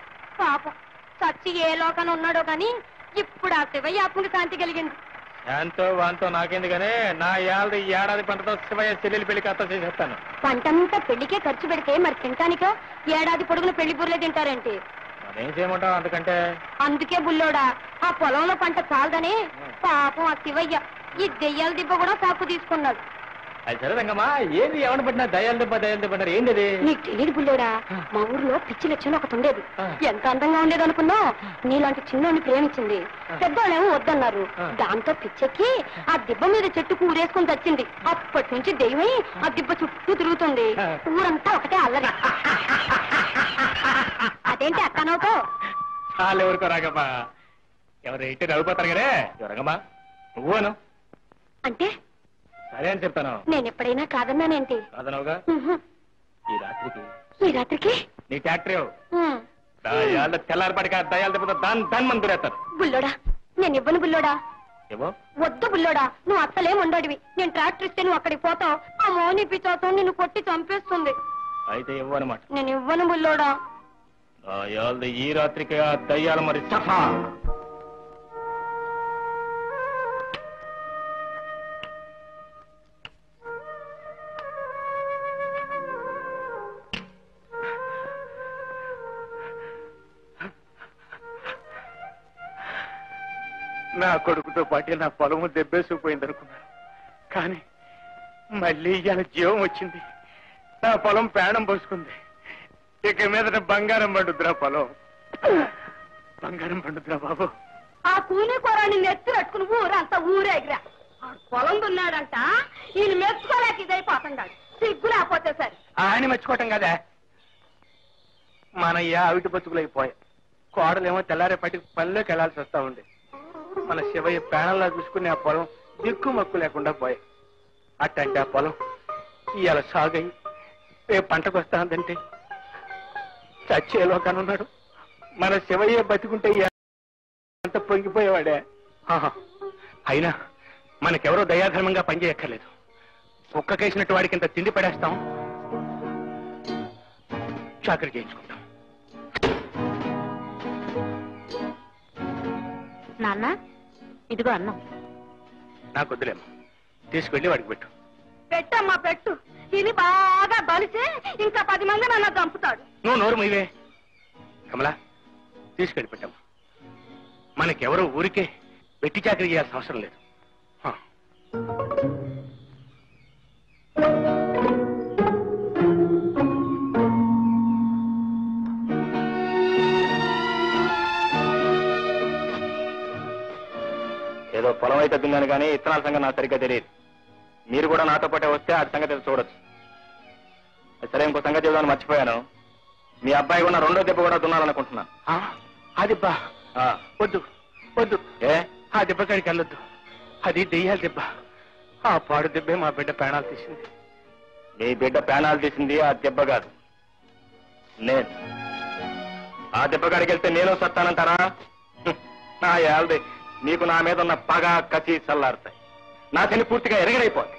పాపం చచ్చి ఏ లోకాన ఉన్నాడో కానీ ఇప్పుడు ఆ శివయ్య ఆత్మకి కాంతి కలిగింది దాంతో వాంతో నాకెందుకనే నా ఏడాది ఏడాది పంటతో శివయ్య చెల్లెలు పెళ్లి కథ చేసేస్తాను పంటంతా పెళ్లికే ఖర్చు పెడితే మరి తింటానికా ఏడాది పొడుగున పెళ్లి బుర్లే తింటారేంటి మరేం చేయమంటావు అందుకంటే అందుకే బుల్లోడా ఆ పొలంలో పంట చాలదని పాపం ఆ శివయ్య ఈ దెయ్యాల దిబ్బ కూడా సాకు తీసుకున్నాడు అది సరే రంగమ్మా ఏంది ఎవరిని పట్టినా దయాలు దెబ్బ దయాలు దెబ్బ అంటారు ఏంది అది నీకు తెలియదు బుల్లోడా మా ఊర్లో పిచ్చి లక్షణం ఒకటి ఉండేది ఆ. ఎంత అందంగా ఉండేది అనుకున్నా నీలాంటి చిన్నోడిని ప్రేమించింది పెద్దోళ్ళేమో వద్దన్నారు ఆ. దాంతో పిచ్చెక్కి ఆ దిబ్బ మీద చెట్టుకు ఊరేసుకుని చచ్చింది అప్పటి నుంచి దెయ్యమై ఆ దిబ్బ చుట్టూ తిరుగుతుంది ఆ. ఊరంతా ఒకటే అల్లరి అదేంటి అక్కనవుతో చాలు ఎవరికో రాగమ్మా ఎవరు ఇంటి నవ్వుపోతారు కదే రంగమ్మా నువ్వు అను అంటే సరే అని చెప్తాను నేను ఎప్పుడైనా కాదన్నానేంటి కాదనవుగా ఉహు. ఈ రాత్రికి ఈ రాత్రికి నీ ట్యాక్టరీ ఉమ్. దయాలు తెల్లారిపడిక దయాలు దెబ్బతో దాని దాని మంది దురేస్తారు బుల్లోడా నేను ఇవ్వను బుల్లోడా ఏమో వద్దు బుల్లోడా నువ్వు అస్సలేం ఉండడివి నేను ట్రాక్టర్ ఇస్తే నువ్వు అక్కడికి పోతావు ఆ మౌని పిచ్చోతో నిన్ను కొట్టి చంపేస్తుంది అయితే ఇవ్వనమాట నేను ఇవ్వను బుల్లోడా దయాలు ఈ రాత్రికి ఆ దయ్యాలు మరి సఫా నా కొడుకుతో పాటే నా పొలము దెబ్బేసుకుపోయింది అనుకున్నాను కానీ మళ్ళీ ఇవాళ జీవం వచ్చింది నా పొలం ప్రాణం పోసుకుంది ఇక మీద బంగారం పండుద్రా పొలం బంగారం పండుద్రా బాబు ఆ కూలి కూరని నెత్తి పెట్టుకుని ఊరంతా ఊరేగిరా ఆ పొలం దున్నాడంట ఈయన మెచ్చుకోలేక ఇదైపోతున్నాడు సిగ్గు లేకపోతే సరే ఆయన మెచ్చుకోవటం కదా మన ఈ ఆవిటి బతుకులైపోయాయి కోడలేమో తెల్లారే పట్టి పనిలోకి వెళ్లాల్సి వస్తా ఉంది మన శివయ్య ప్రాణంలో చూసుకుని ఆ పొలం దిక్కు మక్కు లేకుండా పోయాయి అట్టంటే ఆ పొలం ఇవాళ సాగై రేపు పంటకు వస్తా ఉందంటే చచ్చేలో కనున్నాడు మన శివయ్య బతికుంటే ఇవాళ అంత పొంగిపోయేవాడే ఆహా. అయినా మనకెవరో దయాధర్మంగా పనిచేయక్కర్లేదు కుక్కకేసినట్టు వాడికి ఇంత తిండి పడేస్తాం చాకరీ చేయించుకుంటాం నాన్న ఇదిగో అన్నం నాకు వద్దులేమ్మా తీసుకెళ్ళి వాడికి పెట్టు పెట్టమ్మా పెట్టు ఇది బాగా బలిసి ఇంకా పది మంది నన్ను చంపుతాడు నువ్వు నోరు మీవే కమలా తీసుకెళ్ళి పెట్టమ్మా మనకెవరో ఊరికే వెట్టి చాకరీ చేయాల్సిన అవసరం లేదు హ. ఏదో పొలం అయితే దున్నాను కానీ ఇత్తనాల సంగతి నాకు సరిగ్గా తెలియదు మీరు కూడా నాతో పాటే వస్తే ఆ సంగతి ఏదో చూడొచ్చు సరే ఇంకో సంగతి చెబుదామని మర్చిపోయాను మీ అబ్బాయి కూడా రెండో దెబ్బ కూడా దున్నాలనుకుంటున్నాను ఆ, ఆ దెబ్బ ఆ, వద్దు వద్దు ఏ ఆ దెబ్బ కాడికి వెళ్ళొద్దు అది దెయ్యాల దెబ్బ ఆ పాడు దెబ్బే మా బిడ్డ ప్రాణాలు తీసింది మీ బిడ్డ ప్రాణాలు తీసింది ఆ దెబ్బ కాదు నేను ఆ దెబ్బ కాడికి వెళ్తే నేను సత్తానంటారా హ్మ్. నా యాల్ది మీకు నా మీద ఉన్న పగ కసి చల్లారుతాయి నా శని పూర్తిగా ఎరగడైపోద్ది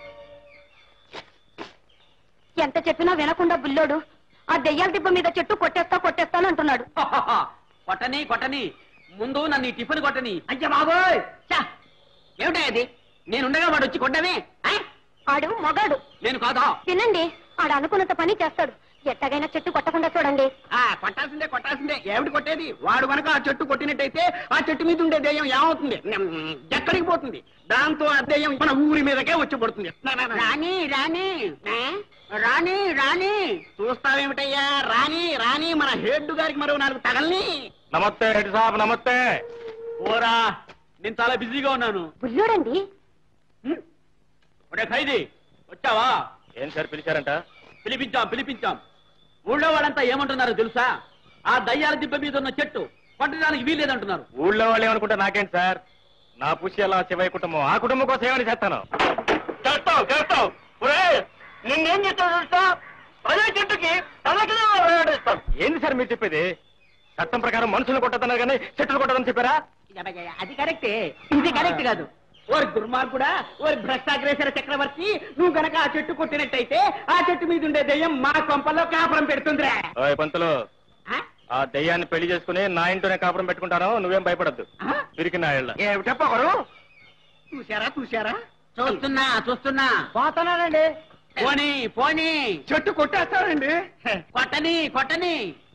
ఎంత చెప్పినా వినకుండా బుల్లోడు ఆ దెయ్యాల దిబ్బ మీద చెట్టు కొట్టేస్తా కొట్టేస్తాను అంటున్నాడు కొట్టని కొట్టని ముందు నన్ను ఈ టిఫిన్ కొట్టని అయ్యా బాబోయ్ ఛ! ఏమిటా అది నేనుండగా వాడు వచ్చి కొట్టమే ఆ? ఆడు మొగాడు నేను కాదా తినండి ఆడు అనుకున్నంత పని చేస్తాడు ఎట్టగైనా చెట్టు కొట్టకుండా చూడండి ఆ కొట్టాల్సిందే కొట్టాల్సిందే ఏమిటి కొట్టేది వాడు కనుక ఆ చెట్టు కొట్టినట్టయితే ఆ చెట్టు మీద ఉండే దెయ్యం ఏమవుతుంది నం, ఎక్కడికి పోతుంది దాంతో ఆ దెయ్యం మన ఊరి మీదకే వచ్చి పడుతుంది రాణి రాణి ఆ? రాణి రాణి చూస్తావేమిటయ్యా రాణి రాణి మన హెడ్ గారికి మరో నాలుగు తగల్ని నమస్తే హెడ్ సాబ్ నమస్తే ఓరా నేను చాలా బిజీగా ఉన్నాను బుల్లోడండి హ్మ్? ఒరే ఖైదీ వచ్చావా ఏం సార్ పిలిచారంట పిలిపించాం పిలిపించాం ఊళ్ళో వాళ్ళంతా ఏమంటున్నారో తెలుసా ఆ దయ్యాల దిబ్బ మీద ఉన్న చెట్టు కొట్టడానికి వీల్లేదంటున్నారు ఊళ్ళో వాళ్ళు ఏమనుకుంటే నాకేంటి సార్ నా పుష్టి అలా శివయ్య కుటుంబం ఆ కుటుంబం కోసం ఏమని చేస్తాను చేస్తావు చేస్తావు నిన్నేం చేస్తావు తెలుసా అదే చెట్టుకి ఏంది సార్ మీరు చెప్పేది చట్టం ప్రకారం మనుషులు కొట్టదన్నారు కానీ చెట్టులు కొట్టదని చెప్పారా అది కరెక్టే ఇది కరెక్ట్ కాదు ఓరి దుర్మార్గుడా ఓరి భ్రష్టాగ్రేసర చక్రవర్తి నువ్వు గనక ఆ చెట్టు కొట్టినట్టయితే ఆ చెట్టు మీద ఉండే దెయ్యం మా కొంపల్లో కాపురం పెడుతుందిరా ఓయ్ పంతులు ఆ? ఆ దెయ్యాన్ని పెళ్లి చేసుకుని నా ఇంట్లోనే కాపురం పెట్టుకుంటాను నువ్వేం భయపడద్దు ఆ? పిరికి నా ఇళ్ళ ఏమిటప్పగరు చూశారా చూశారా చూస్తున్నా చూస్తున్నా పోతున్నానండి పోనీ పోనీ చెట్టు కొట్టేస్తానండి కొట్టని కొట్టని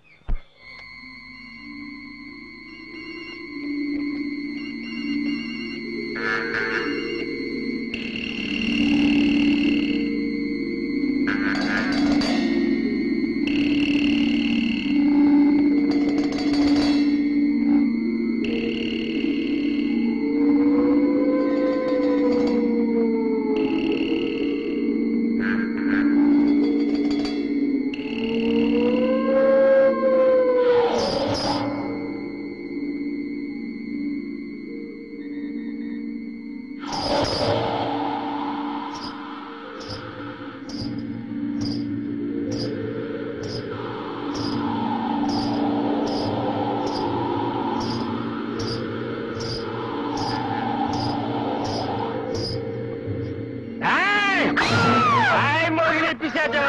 మోగిని పిశాచం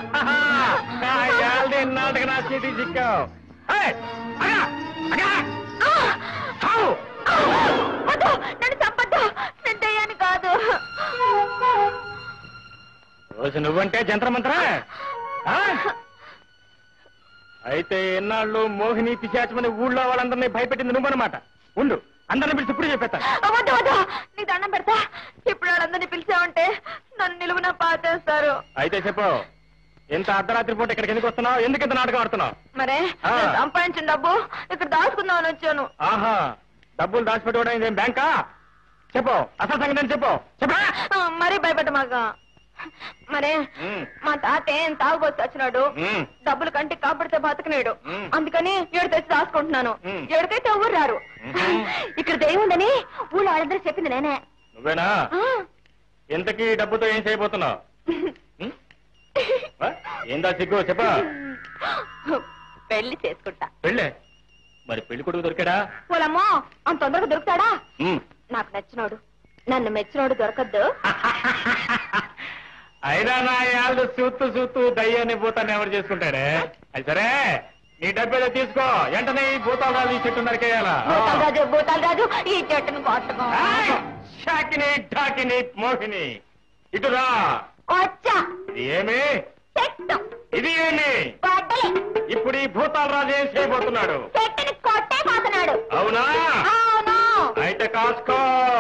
నాటక నా చీటీ చిక్కావు ఏయ్, అగా, అగా, చావు. వద్దు నన్ను చంపద్దు నేను దెయ్యాన్ని కాదు రోజు నువ్వంటే జంత్రమంత్రా ఆ? అయితే ఎన్నాళ్ళు మోహిని పిశాచమని ఊళ్ళో వాళ్ళందరినీ భయపెట్టింది నువ్వన్నమాట ఉండు అందరిని పిలిచి ఇప్పుడు చెప్పేస్తాను వద్దు వద్దు నీకు దండం పెడతా ఇప్పుడు వాళ్ళందరినీ పిలిచావంటే నన్ను నిలువున పాతేస్తారు అయితే చెప్పు ఎంత అర్ధరాత్రి పూట ఇక్కడికి ఎందుకు వస్తున్నావు ఎందుకు ఇంత నాటకం ఆడుతున్నావు మరే ఆ. నేను సంపాదించిన డబ్బు ఇక్కడ దాచుకుందామని వచ్చాను ఆహా డబ్బులు దాచిపెట్టుకోవడం ఇదేం బ్యాంకా చెప్పు అసలు సంగతి ఏంటి చెప్పు చెప్పా ఆ, మరీ భయపడ్డమాక మరే ఉమ్. మా తాత ఏం తాగుబోసి వచ్చినాడు ఉమ్. డబ్బులు కంటే కాపాడితే బతకనేడు ఉమ్. అందుకని ఏడు తెచ్చి దాచుకుంటున్నాను ఉమ్. ఏడుకైతే ఎవరు రారు ఉహు. ఇక్కడ దెయ్యం ఉందని ఊళ్ళో వాళ్ళందరూ చెప్పింది నేనే నువ్వేనా ఆ. ఇంతకీ ఈ డబ్బుతో ఏం చేయబోతున్నావు ఉం? ఆ? ఏందా సిగ్గు చెప్పా పెళ్లి చేసుకుంటా పెళ్ళే మరి పెళ్లి కొడుకు దొరికాడా పోలమ్మో అంత తొందరగా దొరుకుతాడా ఉం. నాకు నచ్చినోడు నన్ను మెచ్చినోడు దొరకద్దు అయినా నా యాళ్ళు చూస్తూ చూస్తూ దయ్యాన్ని భూతాన్ని ఎవరు చేసుకుంటాడే అది సరే నీ డబ్బేదో తీసుకో వెంటనే ఈ భూతాలు రాదు ఈ చెట్టు నరికేయాలా భూతాలు రాజు భూతాలు రాజు ఈ చెట్టును కొట్టకో ఏయ్! షాకిని ఢాకిని మోహిని ఇటురా వచ్చా ఇది ఏమి చెట్టు ఇది ఏమి గొడ్డలి ఇప్పుడు ఈ భూతాల రాజు ఏం చేయబోతున్నాడు చెట్టుని కొట్టే పోతున్నాడు అవునా అవును అయితే కాసుకో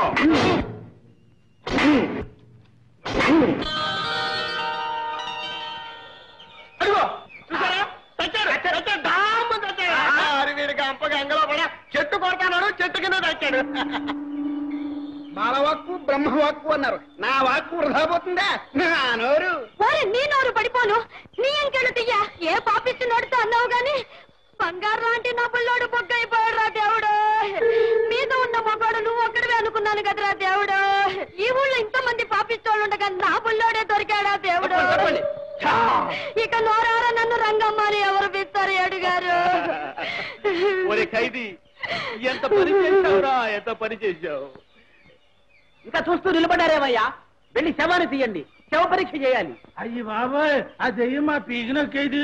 వీడికి అంపగా అంగలో పడా చెట్టు కొడతాడు చెట్టు కింద దక్కాడు మాలవాక్కు బ్రహ్మవాక్కు అన్నారు నా వాక్కు వృధా పోతుందా నా నోరు ఓరే నీ నోరు పడిపోను నీ అంకెళ్ళు తీయ ఏ పాపిస్తు నోడుతో అన్నావు గాని బంగారు లాంటి నా బుల్లోడు బొగ్గైపోయాడు రా దేవుడు మీద ఉన్న మొగాడు నువ్వు ఒక్కడివే అనుకున్నాను కదరా దేవుడు ఈ ఊళ్ళో ఇంతమంది పాపిస్తోళ్ళు ఉండగా నా బుల్లోడే దొరికాడా దేవుడు చెప్పండి, ఇక నోరారా నన్ను రంగమ్మని ఎవరు పిస్తారు ఏడుగారు ఒరే ఖైదీ ఎంత పని చేశావురా ఎంత పని చేశావు ఇంకా చూస్తూ నిలబడారేమయ్యా వెళ్ళి శవాన్ని తీయండి శవ పరీక్ష చేయాలి అయ్యి బాబాయ్ ఆ దెయ్యం మా పీకినొక్కేది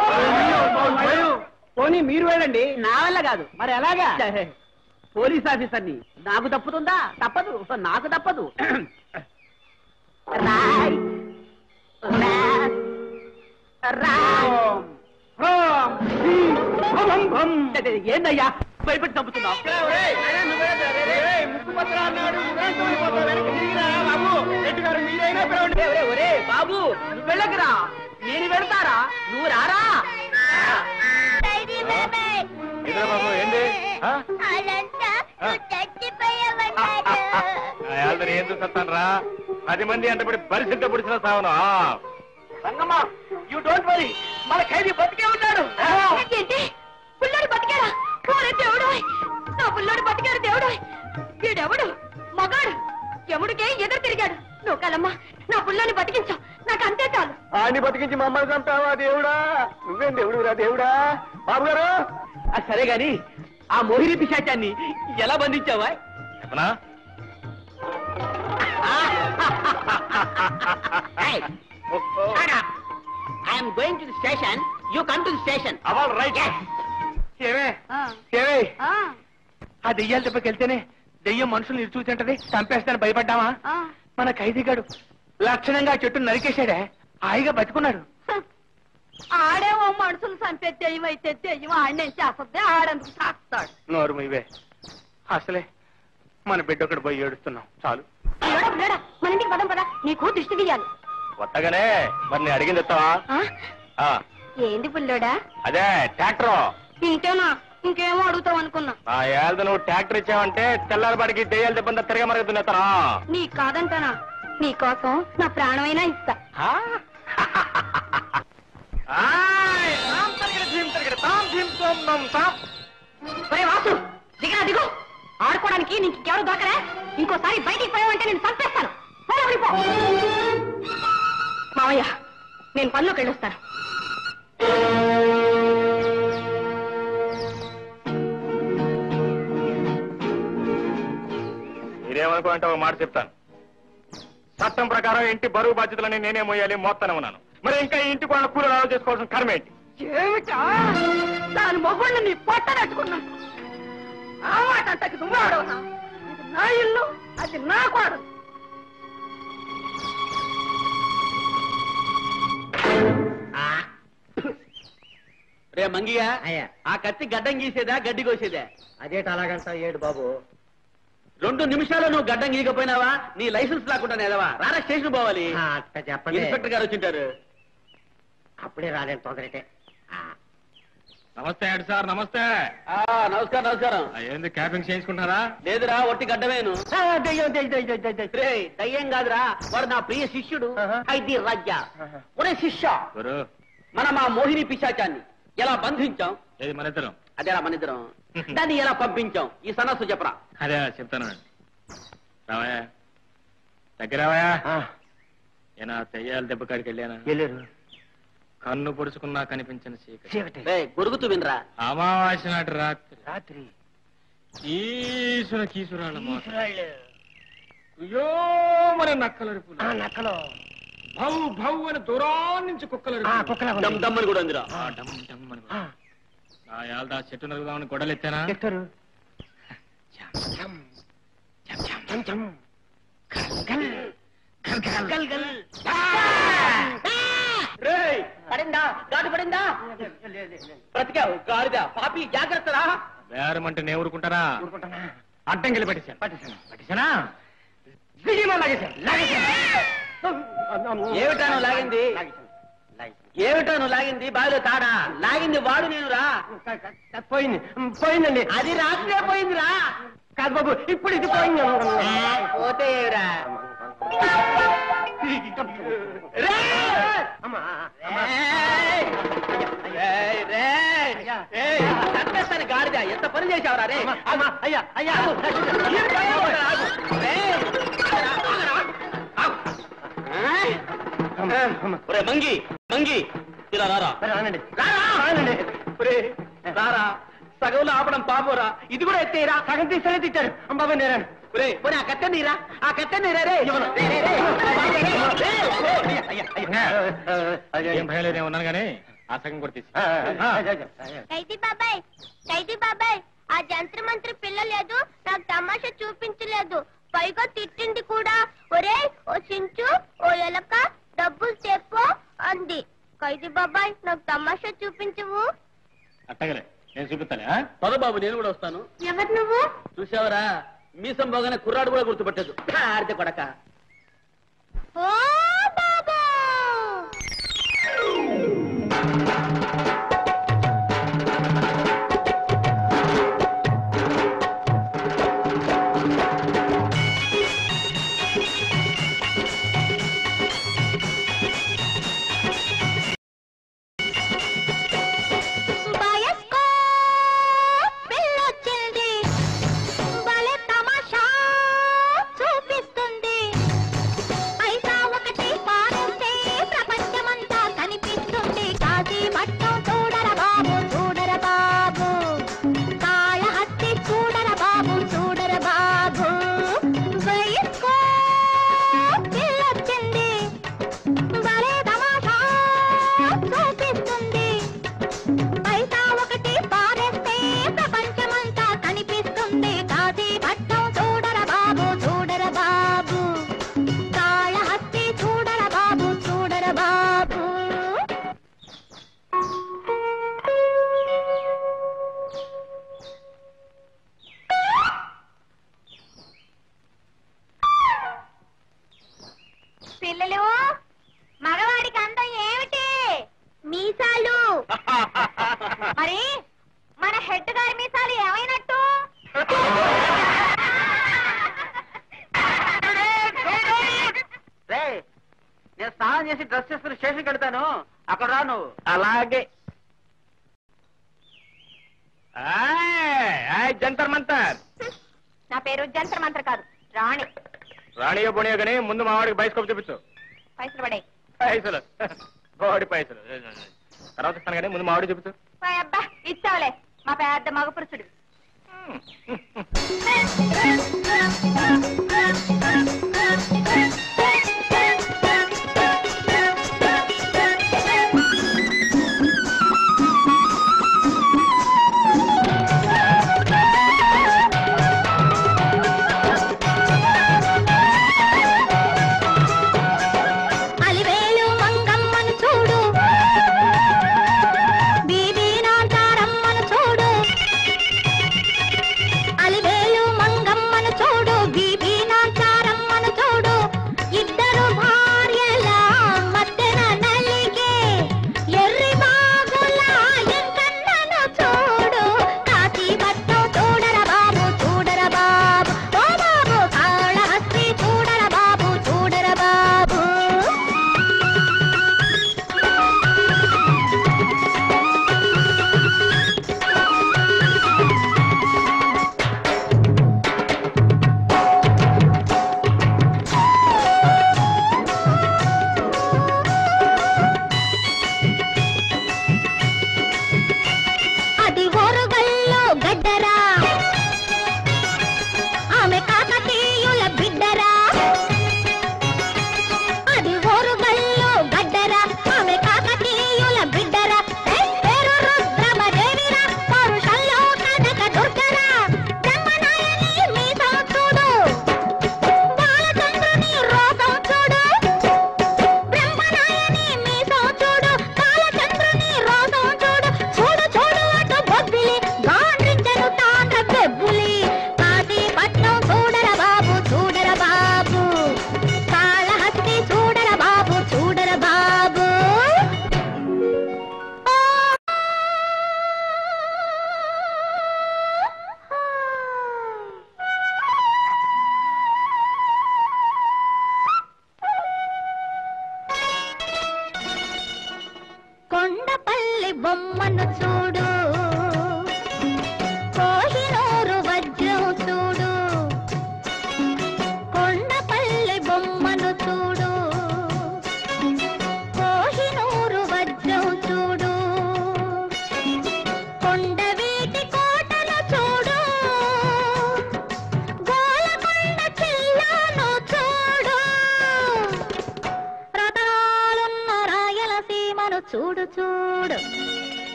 పోనీ మీరు వెళ్ళండి నా వల్ల కాదు మరి ఎలాగా పోలీస్ ఆఫీసర్ని నాకు తప్పుతుందా తప్పదు నాకు తప్పదు రాయ్. రాయ్. ఏందయ్యా భయపెట్టి చంపుతున్నావు ముక్కు పత్ర అన్నాడు బాబు రెడ్డి గారు మీరైనా పిలవండి ఒరే, ఒరే బాబు నువ్వు వెళ్ళకురా నేను వెళ్తారా నువ్వు రారా ఇదిరా బాబు ఏంది ఆ? ఆ. వాళ్ళని ఏం చూస్తాను రా పది మంది అంటే పడి పరిస్థితి పొడిచిన సావను ఆ. రంగమ్మ యూ డోంట్ వరీ మన ఖైదీ బతికే ఉన్నాడు ఏంటి పుల్లోడు బతికాడా ఓరే దేవుడు నా పుల్లోడు బతికాడు దేవుడు వీడెవడు మగాడు ఎముడికే ఎదురు తిరిగాడు నువ్వు కలమ్మా నా పుల్లోని బతికించావు నాకు అంతే చాలు ఆడిని బతికించి మమ్మల్ని చంపావా దేవుడా నువ్వేం దేవుడురా దేవుడా బాబు గారు ఆ, సరే గాని ఆ మోహిని పిశాచాన్ని ఎలా బంధించావా చెప్పనా I'm going to the station you come to the station all right ఏమే ఏమే ఆ దెయ్యాల దెబ్బకి వెళ్తేనే దెయ్యం మనుషుల్ని ఇరు చూసింటది చంపేస్తాను భయపడ్డావా మన ఖైదీగాడు లక్షణంగా ఆ చెట్టును నరికేశాడే హాయిగా బతుకున్నాడు ఆడేమో మనుషులు చంపే దెయ్యం అయితే దెయ్యం ఆడనేం చేస్తుంది ఆడందుకు సాస్తాడు నోరు మీవే అసలే మన బిడ్డ ఒకటి పోయి ఏడుస్తున్నాం చాలు లేడా లేడా మన ఇంటికి పదం పదా నీకు దృష్టి తీయాలి కొత్తగానే మరి నేను అడిగింది ఇస్తావా ఆ? ఆ, ఏంది పుల్లోడా అదే ట్రాక్టర్ ఇంకేనా ఇంకేమో అడుగుతావు అనుకున్నా ఆ ఏళ్ళ నువ్వు ట్రాక్టర్ ఇచ్చావంటే తెల్లారబడికి దెయ్యాలు దెబ్బంతా తిరగ మరుగుతున్నా నీ కాదంటానా నీ కోసం నా ప్రాణమైనా ఇస్తా ఒరే వాసు దిగరా దిగు ఆడుకోవడానికి నీకు ఎవరు దొరకరా ఇంకోసారి బయటికి పోయావంటే నేను చంపేస్తాను పోరా, వెళ్ళిపో. మావయ్య నేను పనిలోకి వెళ్ళొస్తాను మీరేమనుకోంటే ఒక మాట చెప్తాను చట్టం ప్రకారం ఇంటి బరువు బాధ్యతలని నేనే మోయాలి మోస్తానే ఉన్నాను మరి ఇంకా ఈ ఇంటి వాళ్ళ కూలి రావు చేసుకోవాల్సిన కర్మ ఏంటి ఏమిటా దాని మొగుళ్ళు నీ పొట్టనట్టుకున్నా ఆ మాట అంతకు నువ్వు ఆడవనా ఇది నా ఇల్లు అది నా కోడలు రే మంగిగా ఆ కత్తి గడ్డం గీసేదా గడ్డి కోసేదా అదేట అలాగంట ఏడు బాబు రెండు నిమిషాలు నువ్వు గడ్డం గీకపోయినావా నీ లైసెన్స్ లేకుండా నేదవా రారా స్టేషన్ పోవాలి అట్ట చెప్పండి ఇన్స్పెక్టర్ గారు వచ్చింటారు అప్పుడే రాలేను తొందరైతే నమస్తే హెడ్ సార్ నమస్తే ఆ, నమస్కారం నమస్కారం ఆ, ఏంది క్యాపింగ్ చేయించుకుంటున్నారా లేదురా ఒట్టి గడ్డమేను దెయ్యం దెయ్యం దెయ్యం దెయ్యం దెయ్యం రే దయ్యం కాదురా వాడు నా ప్రియ శిష్యుడు ఆహా. అయితే రాజ్య ఒరే శిష్య గురు మనం ఆ మోహిని పిశాచాన్ని ఎలా బంధించాం ఏది మన ఇద్దరం అదేరా మన ఇద్దరం దాన్ని ఎలా పంపించాం ఈ సనస్సు చెప్పరా అదే చెప్తాను రావయా దగ్గరవయా ఆ, ఏనా తెయ్యాల దెబ్బ కాడికి వెళ్ళానా వెళ్ళారు కన్ను పొడుచుకున్నా కనిపించిన చీకటి చీకటి రే గొరుగుతూ వినరా అమావాస్య నాటి రాత్రి రాత్రి ఈశ్వర కీసురాళ్ళ మోత ఈశ్వరాళ్ళు. అయ్యో మన నక్కలరుపులు ఆ, నక్కలో భౌ భౌ అని దూరం నుంచి కుక్కలు ఆ, కుక్కలా ఉంది. దమ్ దమ్మని కూడా అందిరా డమ్ డమ్ అని ఆ, ఆ యాల్దా చెట్టు నరుగుదామని గొడవలు ఎత్తానా చెప్తారు చం, చం, చం. పడిందా గాడి పడిందా బ్రతికావు గాడిదా పాపి జాగ్రత్తరా బేరమంటే నేను ఊరుకుంటారా అడ్డంకిలు పెట్టేశాను పట్టేశాను. పెట్టేశానా ఏమిటా నువ్వు లాగింది ఏమిటా నువ్వు లాగింది బావిలో తాడా లాగింది వాడు నేను రా పోయింది పోయిందండి అది రాత్రే పోయిందిరా కాదు బాబు ఇప్పుడు ఇది పోయింది పోతే ఏమిరా అమ్మా రేయ్! రేయ్, రేయ్! ఏయ్, చంపేస్తాను గాడిద ఎంత పని చేశావురా రే అమ్మా అయ్యా అయ్యా ఒరే మంగి మంగి ఇలా రారా రానండి రారా రానండి ఒరే, రారా సగంలో ఆపడం పాపోరా ఇది కూడా ఎత్తేరా సగం తీస్తేనే తిట్టారు బాబా నేరాను ఒరే పోనీ ఆ కట్టె నీరా ఆ కట్టె నీరా రే ఇవ్వను. రే, రే, రే. రే, రే. ఏం భయం లేదు నేను ఉన్నాను కానీ ఆ సగం కూడా తీసి కైతి బాబాయ్ కైతి బాబాయ్ ఆ జంత్ర మంత్రి పిల్ల లేదు నాకు తమాషా చూపించలేదు పైగా తిట్టింది కూడా ఒరే ఓ సించు ఓ ఎలక డబ్బులు తెప్పో అంది కైతి బాబాయ్ నాకు తమాషా చూపించవు అట్టగలే నేను చూపిస్తాను ఆ? పద బాబు నేను కూడా వస్తాను ఎవరు నువ్వు చూసావరా మీసం పోగానే కుర్రాడు కూడా గుర్తుపట్టదు ఆడితే కొడక ఓ బాబా వయస్కో పిల్లొచ్చింది భలే తమాషా చూపిస్తుంది పైసా ఒకటి పారేస్తే ప్రపంచమంతా కనిపిస్తుంది కాశీ మట్టం చూడర బాబు చూడర బాబు కాళహస్తి చూడర బాబు చూడర బాబు వయస్కో పిల్లొచ్చింది భలే తమాషా చూపిస్తుంది పైసా ఒకటి పారేస్తే ప్రపంచమంతా కనిపిస్తుంది కాశీ పట్టం చూడర బాబు చూడర బాబు కాళహస్తి చూడర బాబు చూడర బాబు పిల్లలు మగవాడికి అందం ఏమిటి మీసాలు మరి మన హెడ్ గారి మీసాలు ఏమైనట్టు రే నేను స్నానం చేసి డ్రెస్ చేసుకుని స్టేషన్కి వెళ్తాను అక్కడ రా నువ్వు అలాగే ఆయ్, ఆయ్, జంతర్ మంతర్ నా పేరు జంత్ర మంత్ర కాదు రాణి రాణియో పోనీయో కానీ ముందు మా వాడికి బయస్కోప్ చూపించు పైసలు పడే పైసలు బోడి పైసలు తర్వాత ఇస్తాను కానీ ముందు మా వాడికి చూపించు అబ్బా ఇచ్చావులే మా పెద్ద మగ పురుషుడు అలివేలు మంగమ్మను చూడు బీబీ నాంతారమ్మను చూడు అలివేలు మంగ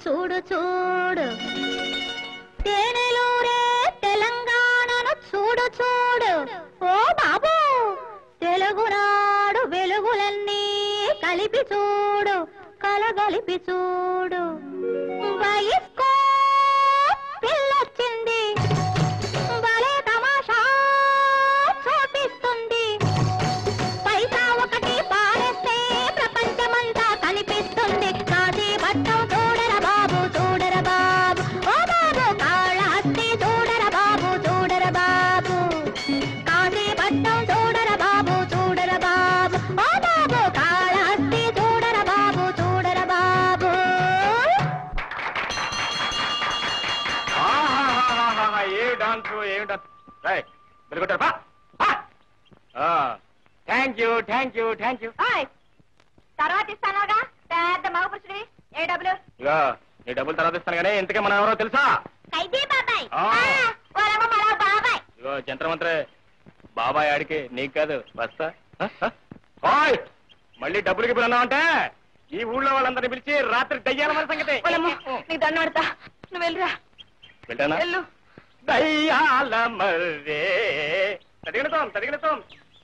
చూడు చూడు తేనెలూరే తెలంగాణను చూడు చూడు ఓ బాబు తెలుగునాడు వెలుగులన్నీ కలిపి చూడు కలగలిపి చూడు వయస్కో పిల్లొచ్చింది భలే తమాషా చూపిస్తుంది పైసా ఒకటి పారేస్తే ప్రపంచమంతా కనిపిస్తుంది కాశీ పట్టం చూడర బాబు చూడర బాబు ఓ బాబు కాళహస్తి చూడర బాబు చూడర బాబు కాశీ పట్టం చూడర బాబు చూడర బాబు ఓ బాబు కాళహస్తి చూడర బాబు చూడర బాబు ఆహాహాహాహా, ఏ డాన్స్ ఏ డాన్స్ వెలుగుంటారు thank you thank you thank you ఓయ్, తర్వాత ఇస్తానుగా పెద్ద మగ పురుషుడివి ఏ డబ్బులు ఇగో నీ డబ్బులు తర్వాత ఇస్తాను కానీ ఇంతకే మనం ఎవరో తెలుసా ఖైదీ బాబాయ్ ఆ. ఆ, ఓరమ్మ మరో బాబాయ్ ఇగో జంత్రమంత్రే బాబాయ్ ఆడికి నీకు కాదు వస్తా హ, హ. ఓయ్ మళ్ళీ డబ్బులకి ఇప్పుడు అన్నావంటే ఈ ఊళ్ళో వాళ్ళందరినీ పిలిచి రాత్రి దయ్యాల మన సంగతి నీకు దండ పెడతా నువ్వు వెళ్ళిరా వెళ్ళానా వెళ్ళు దయ్యాల మర్రే తదిగణితోం తదిగణితోం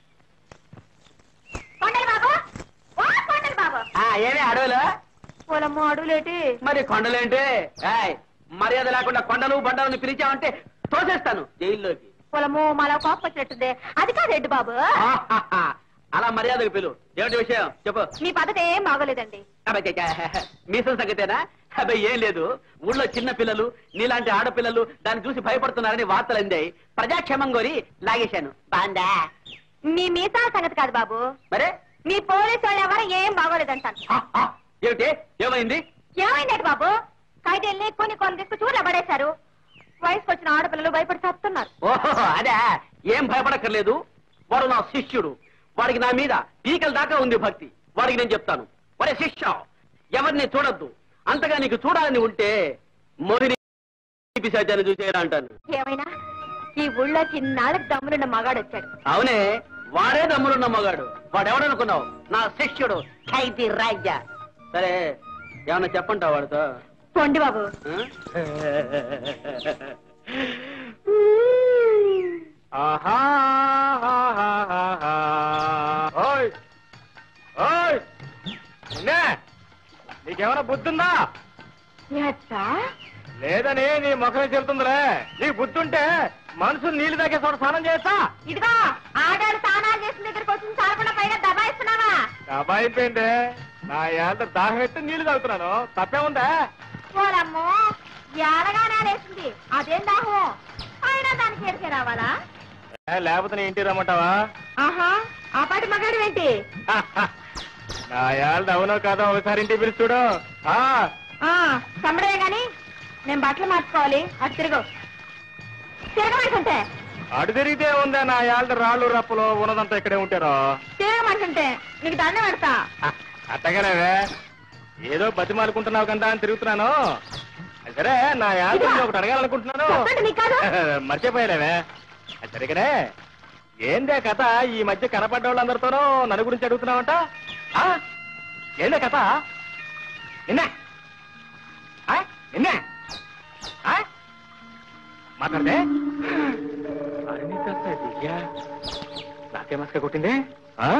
కొండలు బాబు ఓ కొండలు బాబు ఏమే అడవులు పొలము అడుగులేటి మరి కొండలేంటి ఏయ్, మర్యాద లేకుండా కొండలు బండలను పిలిచావంటే తోసేస్తాను జైల్లోకి పొలము మళ్ళా కోపం వచ్చినట్టుంది అది కాదు రెడ్డి బాబు ఆహాహా. అలా మర్యాదకు పిలు ఏమిటి విషయం చెప్పు మీ పద్ధతి ఏం బాగోలేదండి అబ్బాయి, చ- చ- మీసం సంగతేనా అబ్బాయి ఏం లేదు ఊళ్ళో చిన్న పిల్లలు నీలాంటి ఆడపిల్లలు దాన్ని చూసి భయపడుతున్నారని వార్తలు అందాయి ప్రజాక్షేమం కోరి లాగేశాను బాందా మీ మీసాల సంగతి కాదు బాబు మరే మీ పోలీసు వాళ్ళు ఎవరు ఏం బాగోలేదంటాను ఆ, ఆ, ఏమిటి ఏమైంది ఏమైందండి బాబు ఖైదీల్ని కొన్ని కొన్ని తీసుకు చూడలే పడేశారు వయసుకు వచ్చిన ఆడపిల్లలు భయపడి చస్తున్నారు ఓహో అదే ఏం భయపడక్కర్లేదు వాడు నా శిష్యుడు వాడికి నా మీద పీకల దాకా ఉంది భక్తి వాడికి నేను చెప్తాను ఒరే శిష్య ఎవరిని చూడొద్దు అంతగా నీకు చూడాలని ఉంటే మొదటి పిశాచాన్ని చూసేయరా అంటాను ఏమైనా ఈ ఊళ్ళో చిన్నాళ్ళకి దమ్మునున్న మగాడు వచ్చాడు అవునే వాడే దమ్ములున్న మగాడు వాడెవడనుకున్నావు నా శిష్యుడు ఖైదీ రాజ్య సరే ఏమన్నా చెప్పంటావు వాడితో పొండి బాబు ఆ? ఆహాహాహాహా. ఓయ్ ఓయ్ నిన్నే నీకేమైనా బుద్ధుందా ఎట్టా లేదని నీ ముఖమే చెబుతుందిలే నీకు బుద్ధుంటే మనుషులు నీళ్లు తాగే చోట స్నానం చేస్తా ఇదిగో ఆడాడు స్నానాలు చేసిన దగ్గరకు వచ్చి చాలకుండా పైన దబాయిస్తున్నావా అయిపోయింది నా ఏళ్ళ దాహం ఎత్తి నీళ్లు తాగుతున్నాను తప్పే ఉందా పోలమ్మో ఎలగానే వేసింది అదేం దాహం అయినా దానికి ఎరికే రావాలా ఏ, లేకపోతే నీ ఇంటికి రమ్మంటావా ఆహా ఆ పాటి మగాడు ఏంటి నా ఏళ్ళ అవునో కాదో ఒకసారి ఇంటికి పిలిచి చూడు ఆ, ఆ తమ్ముడే గాని నేను బట్టలు మార్చుకోవాలి అటు తిరుగు తిరగమంటుంటే అటు తిరిగితే ఉందా నా ఏళ్ళ రాళ్ళు రప్పులు ఉన్నదంతా ఇక్కడే ఉంటారో తిరగమంటుంటే నీకు దండం పెడతా అట్టగానేవే ఏదో బతిమాలుకుంటున్నావు కదా అని తిరుగుతున్నాను సరే నా యాద ఒకటి అడగాలనుకుంటున్నాను చెప్పండి నీకు కాదు మర్చిపోయాలేవే సరిగనే ఏందే కథ ఈ మధ్య కనపడ్డ వాళ్ళందరితోనూ నన్ను గురించి అడుగుతున్నావంట ఆ? ఏందే కథ నిన్నే ఆ? నిన్నే ఆ? మాట్లాడితే అరే కాస్త దివ్య నాకే మస్క కొట్టింది ఆ?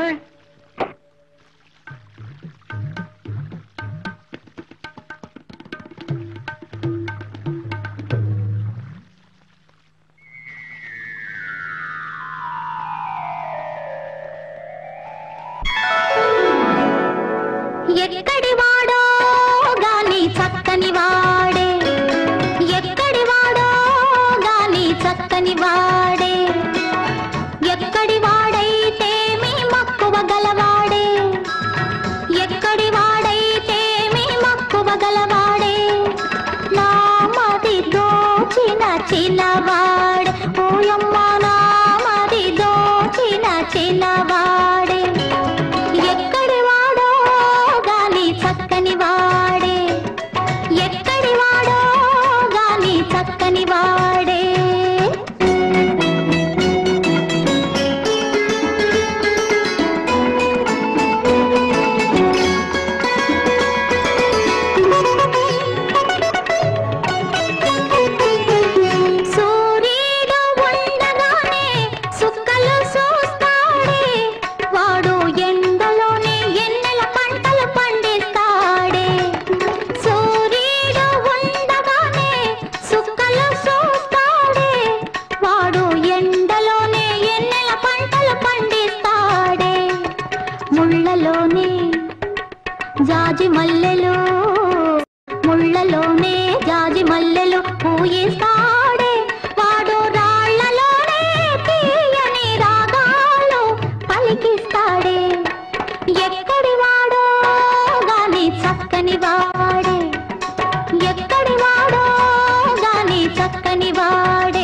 ఎక్కడి వాడో గాని చక్కని వాడే ఎక్కడి వాడో గాని చక్కని వాడే ఎక్కడి వాడైతే మీ మక్కువ గల పూలలోనే జాజి మల్లెలు పూయిస్తాడే వాడు రాళ్లలోనే తీయని రాగాలు పలికిస్తాడే ఎక్కడి వాడో గాని చక్కని వాడే ఎక్కడి వాడో గాని చక్కని వాడే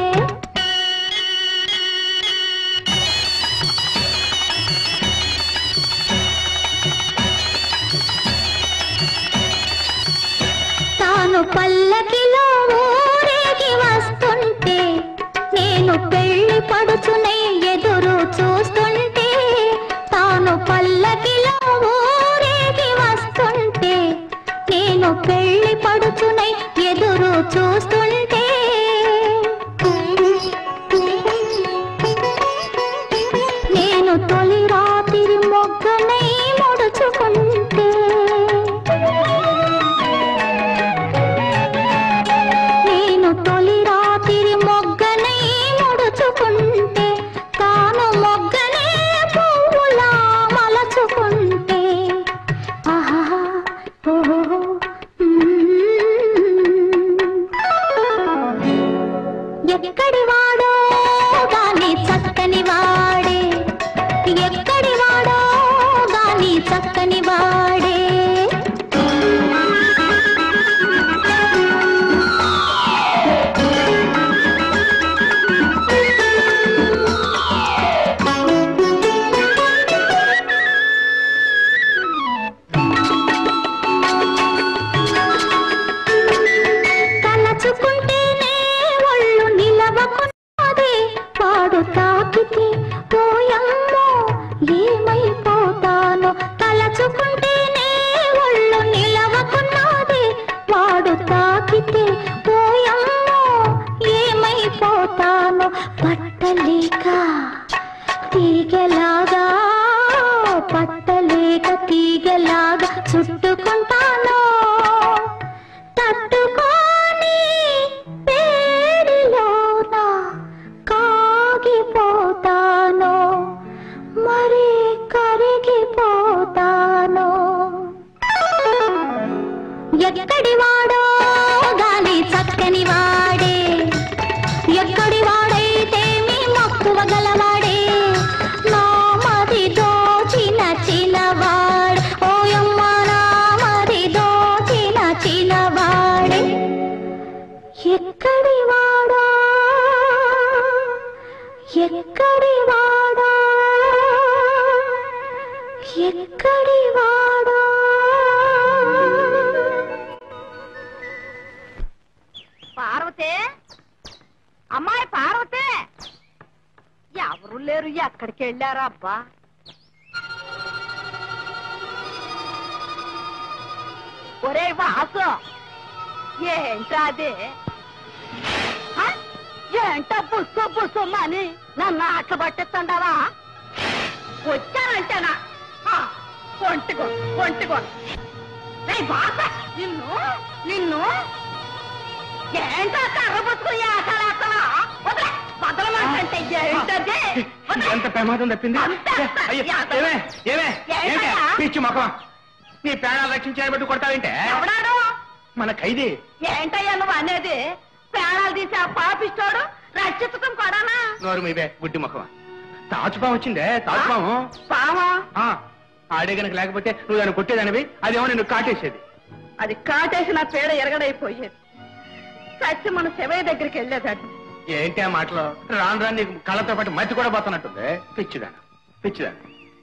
తాను పల్లకిలో ఊరేగి వస్తుంటే నేను పెళ్లి పడుచునై ఎదురు చూస్తుంటే తాను పల్లకిలో ఊరేగి వస్తుంటే నేను పెళ్లి పడుచునై ఎదురు చూస్తుంటే నేను తొలి రాత్రి మొగ్గనై ముడుచుకుంటే నేను తొలి రాత్రి మొగ్గనై ముడుచుకుంటే తాను మొగ్గనే పువ్వులా మలచుకుంటే ఆహా ఓహో ఎక్కడి వాడో గాని చక్కని వాడే ఎక్కడి వాడో గాని చక్కని వాడే తలచుకుంటేనే ఒళ్ళు నిలవకున్నదే వాడు తాకితే పోయమ్మో ఏమైపోతానో తలచుకుంటేనే ఒళ్ళు నిలవకున్నదే వాడు తాకితే పోయమ్మో ఏమైపోతానో పట్టలేక తీగలాగా పట్టలేక తీగలాగా చుట్టుకుంటాను తట్టుకోని పేరులోన కాగిపోతాను మరి కరిగిపోతాను ఎక్కడి వాడో గాలి చక్కని వాడే ఎక్కడి వాడైతే మీ మక్కువ గలవాడే నా మది దోచిన చిన్నవాడు ఓయమ్మ నా మది దోచిన చిన్నవాడే ఎక్కడి వాడో ఎక్కడి వాడో ఎక్కడి వాడో పార్వతే అమ్మాయి పార్వతే ఎవరు లేరు ఎక్కడికి వెళ్ళారా అబ్బా ఒరే వాసు ఏంటా అదే ఆ? ఏంటా బుస్సు బుస్సుమ్మని నన్ను ఆట పట్టిస్తుండవా వచ్చానంటేనా ఆ, ఒంటిగో ఒంటిగో రేయ్ బాస నిన్ను నిన్ను ఏంటో కర్ర పుచ్చుకుని ఆటలాటలా వదలే బదలమాటంటే ఏంటది వదలే. ఎంత ప్రమాదం తప్పింది అంతే. అయ్యో, యాద. ఏమే ఏమే ఏంటే ఏంటయ్యా? పిచ్చి మొక్కమా నీ ప్రాణాలు రక్షించాలని బట్టి కొడతావేంటే ఎవడాడు మన ఖైదీ ఏంటయ్యా నువ్వు అనేది ప్రాణాలు తీసి ఆ పాపిస్తోడు రక్షించటం కూడానా నోరు మీవే గుడ్డి మొక్కమా తాచుపాము వచ్చిందే తాచుపాము పావా ఆ, ఆడే గనక లేకపోతే నువ్వు దాన్ని కొట్టేదానివి అదేమో నిన్ను కాటేసేది అది కాటేసిన పేడ ఎరగడైపోయేది సచ్చి మన శివయ్య దగ్గరికి వెళ్ళేదట ఏంటి ఆ మాటలు రాను రాను నీకు కళ్ళతో పాటు మతి కూడా పోతున్నట్టుంది పిచ్చిదాన పిచ్చిదాన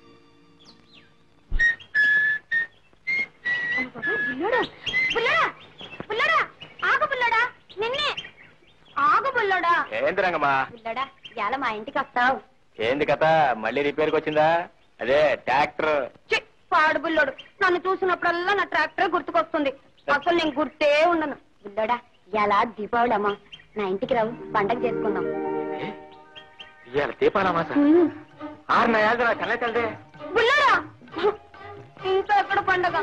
బుల్లోడా బుల్లోడా బుల్లోడా ఆగు బుల్లోడా నిన్నే ఆగు బుల్లోడా ఏంది రంగమ్మా బుల్లోడా ఇవాళ మా ఇంటికి వస్తావు ఏంది కథ మళ్ళీ రిపేర్కి వచ్చిందా అదే ట్రాక్టర్ ఛీ, పాడు బుల్లోడు నన్ను చూసినప్పుడల్లా నా ట్రాక్టర్ గుర్తుకొస్తుంది అసలు నేను గుర్తే ఉండను బుల్లోడా ఇలా దీపావళి అమ్మా నా ఇంటికి రావు పండగ చేసుకుందాం ఇవాళ దీపాలమాస ఆరు నా ఏళ్ళ కళ్ళ తెల్లదే బుల్లోడా ఇంకా ఎక్కడ పండగ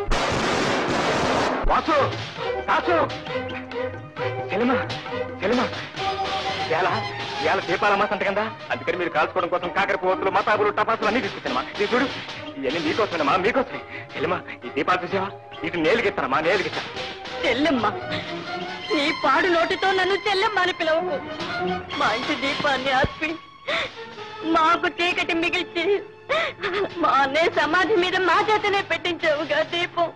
వాసు వాసు సెలిమా సెలిమా ఇవాళ ఇవాళ దీపాలమాస అంట కదా అందుకని మీరు కాల్చుకోవడం కోసం కాకర పోతులు మతాబులు టపాసులు అన్ని తీసుకొచ్చానమ్మా ఇది చూడు ఇవన్నీ మీకోసమేనమ్మా మీకోసమే సెలిమా ఈ దీపాలు చూసావా ఇటు నేలుగిస్తానమ్మా నేలుగిస్తాను చెల్లెమ్మ నీ పాడు నోటితో నన్ను చెల్లెమ్మ అని పిలవకు మా ఇంటి దీపాన్ని ఆర్పి మాకు చీకటి మిగిల్చి మా అన్నయ్య సమాధి మీద మా చేతనే పెట్టించావుగా దీపం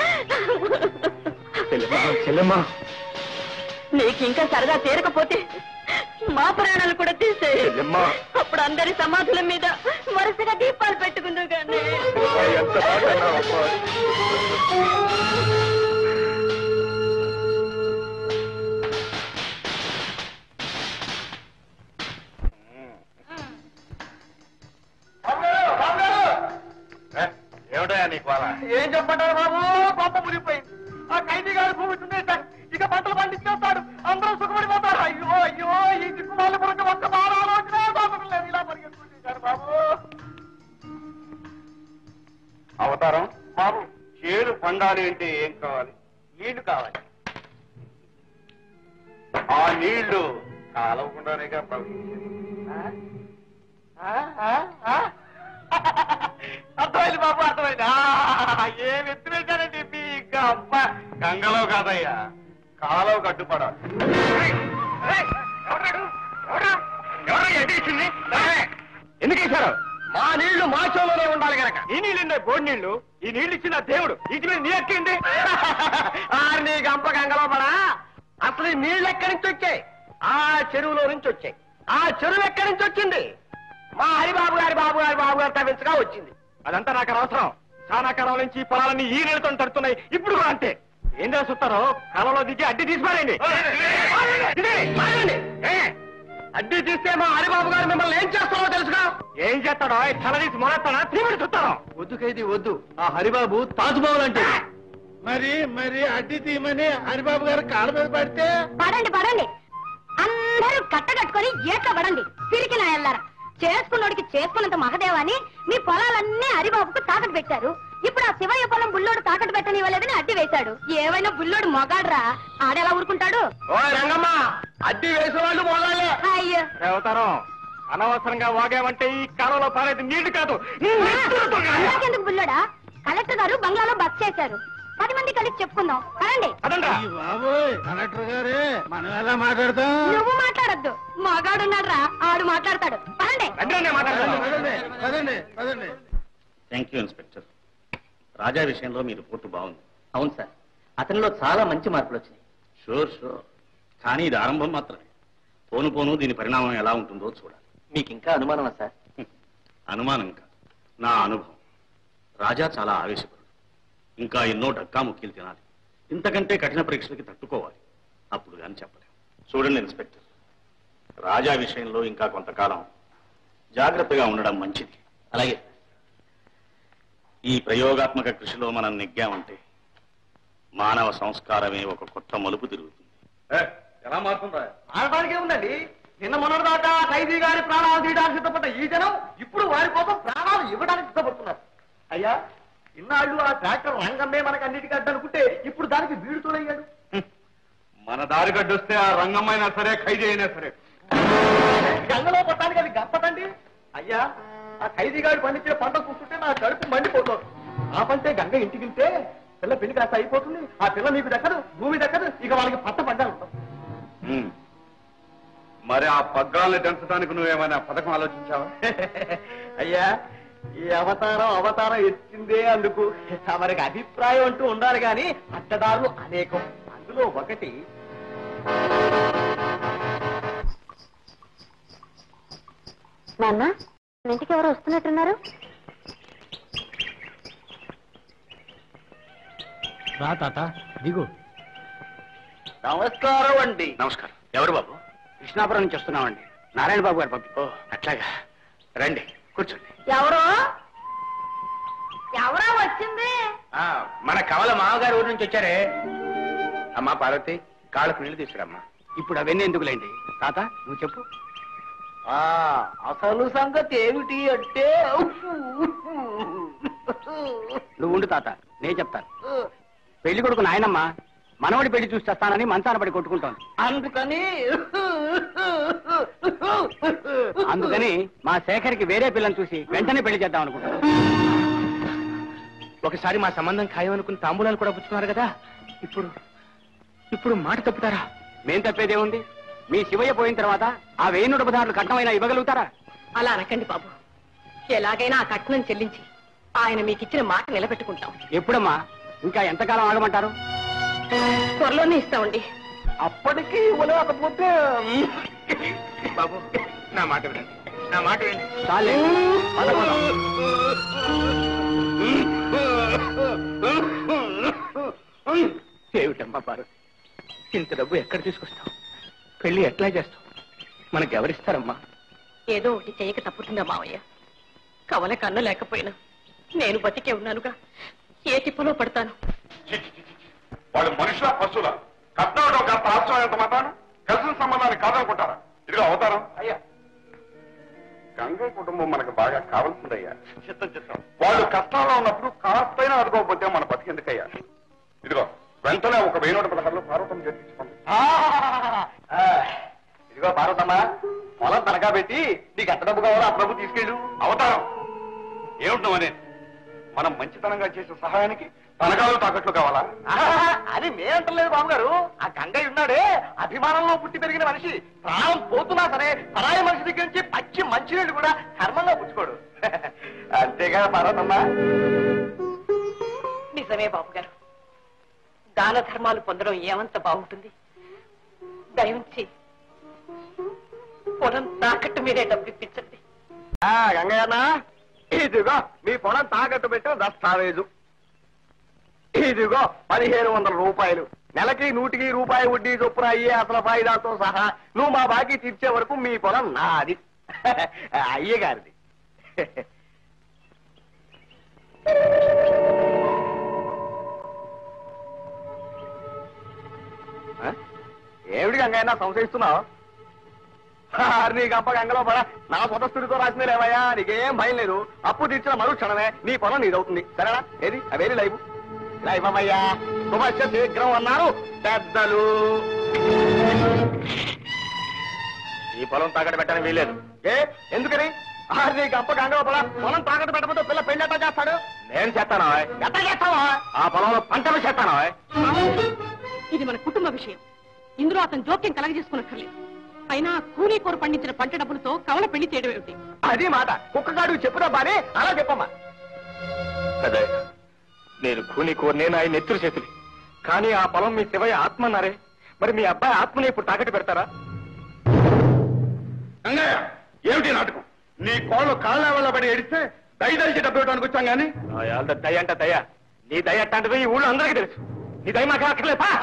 చెల్లెమ్మా నీకు ఇంకా సరదా తీరకపోతే మా ప్రాణాలు కూడా తీసే చెల్లెమ్మా. అప్పుడు అందరి సమాధుల మీద వరుసగా దీపాలు పెట్టుకుందు కానీ ఎంత మాట అన్నావమ్మా. ఏ, ఏమిటయ్యా నీకు వాళ్ళ ఏం చెప్పంటారు బాబు పంప మునిగిపోయింది ఆ ఖైదీ గారు భూమి దున్నేశారు ఇక పంటలు పండించేస్తాడు అందరూ సుఖపడిపోతారు అయ్యో అయ్యో ఈ దిక్కుమాల పురంగా ఒక్క బాగా ఆలోచన బాబు లేదు ఇలా పరిగెత్తుకుంటారు బాబు అవతారం బాబు చేడు పండాలి అంటే ఏం కావాలి నీళ్లు కావాలి ఆ నీళ్లు కాలవకుండానేగా ప్రవహించేది ఆ, ఆ, ఆ? అర్థమైంది బాబు అర్థమైంది ఆ, ఏం ఎత్తు వేశారండి మీ అమ్మ గంగలో కాదయ్యా కాలువ కట్టుపడాలి ఎందుకు వేశారు మా నీళ్లు మా చెవులోనే ఉండాలి గనక ఈ నీళ్ళు బోడి నీళ్లు ఈ నీళ్ళు ఇచ్చిన దేవుడు వీటి మీద నీ ఎక్కింది ఆరు నీ గంప గంగలో పడా అసలు ఈ నీళ్ళు ఎక్కడి నుంచి వచ్చాయి ఆ చెరువులో నుంచి వచ్చాయి ఆ చెరువు ఎక్కడి నుంచి వచ్చింది మా హరిబాబు గారి బాబు గారి బాబు గారి తవ్వించగా వచ్చింది అదంతా నాకు అనవసరం చాలా కాలం నుంచి ఈ పొలాలన్నీ ఈ నీళ్ళతో తడుతున్నాయి ఇప్పుడు కూడా అంతే ఏం చేస్తారో కాలంలో దిగి అడ్డి తీసిపారండి అడ్డీ తీస్తే మా హరిబాబు గారు మిమ్మల్ని ఏం చేస్తారో తెలుసుగా ఏం చేస్తాడో తల తీసి మొలస్తాడా తీమిడి చూస్తాను వద్దు ఖైదీ వద్దు ఆ హరిబాబు తాజుబాబులు అంటే మరి మరి అడ్డి తీయమని హరిబాబు గారు కాళ్ళ మీద పడితే పడండి పడండి అందరూ కట్టగట్టుకొని ఏట్లో పడండి పిరికి నాయల్లారా చేసుకున్నోడికి చేసుకున్నంత మహదేవాని మీ పొలాలన్నీ హరిబాబుకు తాకట్టు పెట్టారు ఇప్పుడు ఆ శివయ్య పొలం బుల్లోడు తాకట్టు పెట్టనివ్వలేదని అడ్డి వేశాడు ఏవైనా బుల్లోడు మొగాడ్రా ఆడెలా ఊరుకుంటాడు ఓ రంగమ్మ అడ్డీ వేసిన వాళ్ళు మొదలే అయ్యో అవతారం అనవసరంగా వాగామంటే ఈ కాలంలో పారేది నీళ్లు కాదు అందరికెందుకు బుల్లోడా కలెక్టర్ గారు బంగ్లాలో బస్ చేశారు పది మంది కలిసి చెప్పుకుందాం పదండి అదండా ఈ బాబోయ్ కలెక్టర్ గారే మనం ఎలా మాట్లాడతాం నువ్వు మాట్లాడద్దు మగాడున్నాడు రా ఆడు మాట్లాడతాడు పదండి రండి మాట్లాడతాను పదండి పదండి పదండి థ్యాంక్ యూ ఇన్స్పెక్టర్ రాజా విషయంలో మీ రిపోర్టు బాగుంది అవును సార్ అతనిలో చాలా మంచి మార్పులు వచ్చినాయి షూర్ షూర్ కానీ ఇది ఆరంభం మాత్రమే పోను పోను దీని పరిణామం ఎలా ఉంటుందో చూడాలి మీకు ఇంకా అనుమానమా సార్ అనుమానం కాదు నా అనుభవం రాజా చాలా ఆవేశపరుడు ఇంకా ఎన్నో డక్కాముక్కీలు తినాలి ఇంతకంటే కఠిన పరీక్షలకి తట్టుకోవాలి అప్పుడు కానీ చెప్పలేం చూడండి ఇన్స్పెక్టర్ రాజా విషయంలో ఇంకా కొంతకాలం జాగ్రత్తగా ఉండడం మంచిది అలాగే ఈ ప్రయోగాత్మక కృషిలో మనం నెగ్గామంటే మానవ సంస్కారమే ఒక కొత్త మలుపు తిరుగుతుంది ఎలా మారుతుందా ఆడటానికి ఏముందండి నిన్న మొన్నటి దాకా ఖైదీ గారి ప్రాణాలు తీయడానికి సిద్ధపడ్డ ఈ జనం ఇప్పుడు వారి కోసం ప్రాణాలు ఇవ్వడానికి సిద్ధపడుతున్నారు అయ్యా ఇన్నాళ్ళు ఆ ట్రాక్టర్ రంగమ్మే మనకు అన్నిటికీ అడ్డనుకుంటే ఇప్పుడు దానికి వీడు తోడయ్యాడు మన దారి గడ్డొస్తే ఆ రంగమైనా సరే ఖైదీ అయినా సరే గంగలో పట్టడానికి అది గప్పదండి అయ్యా ఆ ఖైదీ గారు పండించిన పంట చూస్తుంటే నా కడుపు మండిపోతుంది ఆ పంటే గంగ ఇంటికి వెళ్తే పిల్ల పెళ్లి కాస్త అయిపోతుంది ఆ పిల్ల మీకు దక్కదు భూమి దక్కదు ఇక వాళ్ళకి పట్ట పడ్డాలు ఉమ్. మరి ఆ పగ్గాల్ని దంచడానికి నువ్వేమైనా పథకం ఆలోచించావా అయ్యా ఈ అవతారం అవతారం ఎత్తిందే అందుకు తమరికి అభిప్రాయం అంటూ ఉండాలి గాని అట్టదారులు అనేకం అందులో ఒకటి నాన్న ఇంటికి ఎవరు వస్తున్నట్టున్నారు రా తాత దిగు నమస్కారం అండి నమస్కారం ఎవరు బాబు కృష్ణాపురం నుంచి వస్తున్నామండి నారాయణ బాబు గారు పంపి ఓ అట్లాగా రండి కూర్చోండి ఎవరు ఎవరా వచ్చింది ఆ, మన కవల మామగారు ఊరి నుంచి వచ్చారే అమ్మా పార్వతి కాళ్ళకు నీళ్లు తీసుకురమ్మా ఇప్పుడు అవన్నీ ఎందుకులేండి తాత నువ్వు చెప్పు ఆ అసలు సంగతి ఏమిటి అంటే నువ్వు ఉండు తాత నేను చెప్తాను పెళ్లి కొడుకు నాయనమ్మ మనవడి పెళ్లి చూసి చేస్తానని మంచాన పడి కొట్టుకుంటాను అందుకని అందుకని మా శేఖర్కి వేరే పిల్లని చూసి వెంటనే పెళ్లి చేద్దాం అనుకుంటాను ఒకసారి మా సంబంధం ఖాయం అనుకుని తాంబూలాలు కూడా పుచ్చుకున్నారు కదా ఇప్పుడు ఇప్పుడు మాట తప్పుతారా మేం తప్పేదేముంది మీ శివయ్య పోయిన తర్వాత ఆ వెయ్యి నూట పదహారులు కట్నమైనా ఇవ్వగలుగుతారా అలా అనకండి బాబు ఎలాగైనా ఆ కట్నం చెల్లించి ఆయన మీకిచ్చిన మాట నిలబెట్టుకుంటాం ఎప్పుడమ్మా ఇంకా ఎంతకాలం ఆగమంటారు త్వరలోనే ఇస్తామండి అప్పటికి ఇవ్వలేకపోతే బాబు నా మాట వినండి నా మాట వినండి చాలే పదకొండు. ఏమిటమ్మా పార్వతి ఇంత డబ్బు ఎక్కడ తీసుకొస్తావు పెళ్లి ఎట్లా చేస్తావు మనకి ఎవరిస్తారమ్మా ఏదో ఒకటి చేయక తప్పుతుందా మావయ్య కవల కన్ను లేకపోయినా నేను బతికే ఉన్నానుగా ఏ తిప్పలో పడతాను వాళ్ళు మనుషుల పశువుల కట్నం కాస్త రాష్ట్రం ఎంత మాత్రాను కలిసిన సంబంధాన్ని కాదనుకుంటారా ఇదిగో అవతారం అయ్యా గంగయ్య కుటుంబం మనకు బాగా కావాల్సిందయ్యా చిత్తం చిత్తం వాళ్ళు కష్టాల్లో ఉన్నప్పుడు కాస్తైనా అడుకోకపోతే మన బతికెందుకయ్యా ఇదిగో వెంటనే ఒక వెయ్యి నూట పదహారులో పార్వతం చేర్పించుకోండి ఇదిగో పార్వతమ్మ పొలం తనఖా పెట్టి నీకు ఎంత డబ్బు కావాలో అంత డబ్బు తీసుకెళ్ళు అవతారం ఏమిటో అనే మనం మంచితనంగా చేసే సహాయానికి తనకాలు తాకట్లు కావాలా ఆహాహా, అది మేమంటలేదు బాబు గారు ఆ గంగయ్య ఉన్నాడే అభిమానంలో పుట్టి పెరిగిన మనిషి ప్రాణం పోతున్నా సరే పరాయి మనిషి దగ్గర నుంచి పచ్చి మంచినీళ్ళు కూడా ధర్మంగా పుచ్చుకోడు అంతేగా పార్వతమ్మ నిజమే బాబు గారు దాన ధర్మాలు పొందడం ఏమంత బాగుంటుంది దయించి పొలం తాకట్టు మీరే డబ్బు ఇప్పించండి ఆ, గంగయ్యన్న ఇదిగో మీ పొలం తాకట్టు పెట్టిన దస్తావేజు ఇదిగో పదిహేను వందల రూపాయలు నెలకి నూటికి రూపాయి వడ్డీ చొప్పున అయ్యే అసలు ఫాయిదాతో సహా నువ్వు మా బాకీ తీర్చే వరకు మీ పొలం నాది అయ్యే గారిది ఆ? ఏమిటి గంగయ్య సంశయిస్తున్నావు నీ గంప గంగలో పడ నా స్వతస్థుడితో రాసింది లేవయ్యా నీకేం భయం లేదు అప్పు తీర్చిన మరు క్షణమే నీ పొలం నీదవుతుంది సరేనా ఏది అవేది లైవ్ లైవ్ అమ్మయ్యా శుభస్య శీఘ్రం అన్నారు పెద్దలు ఈ పొలం తాకట్టు పెట్టని వీలేదు ఏ ఎందుకని ఆ, నీ గంప గంగలో పడ పొలం తాకట్టు పెట్టకపోతే పిల్ల పెళ్లి ఎట్లా చేస్తాడు నేను చేస్తాను ఎట్లా చేస్తావా ఆ పొలంలో పంటలు చేస్తాను ఇది మన కుటుంబ విషయం ఇందులో అతను జోక్యం కలగజేసుకునక్కర్లేదు అయినా కూలీ కూర పండించిన పంట డబ్బులతో కవల పెళ్లి చేయడం ఏమిటి అది మాట కుక్కగాడు చెప్పురా బానే అలా చెప్పమ్మా అదే నేను కూని కోరినే ఆయన నెత్తురు చేతులు కానీ ఆ పొలం మీ శివయ్య ఆత్మ అన్నారే మరి మీ అబ్బాయి ఆత్మని ఇప్పుడు తాకట్టు పెడతారా గంగయ్య ఏమిటి నాటకం నీ కోళ్ళు కాళ్ళ వల్ల పడి ఏడిస్తే దయదలిచి డబ్బు ఇవ్వడానికి వచ్చాం గానీ నా యాళ్ళ దయ అంట దయ నీ దయ అట్టాంటిది ఈ ఊళ్ళో అందరికీ తెలుసు నీ దయ మాకు అక్కర్లేదు పా.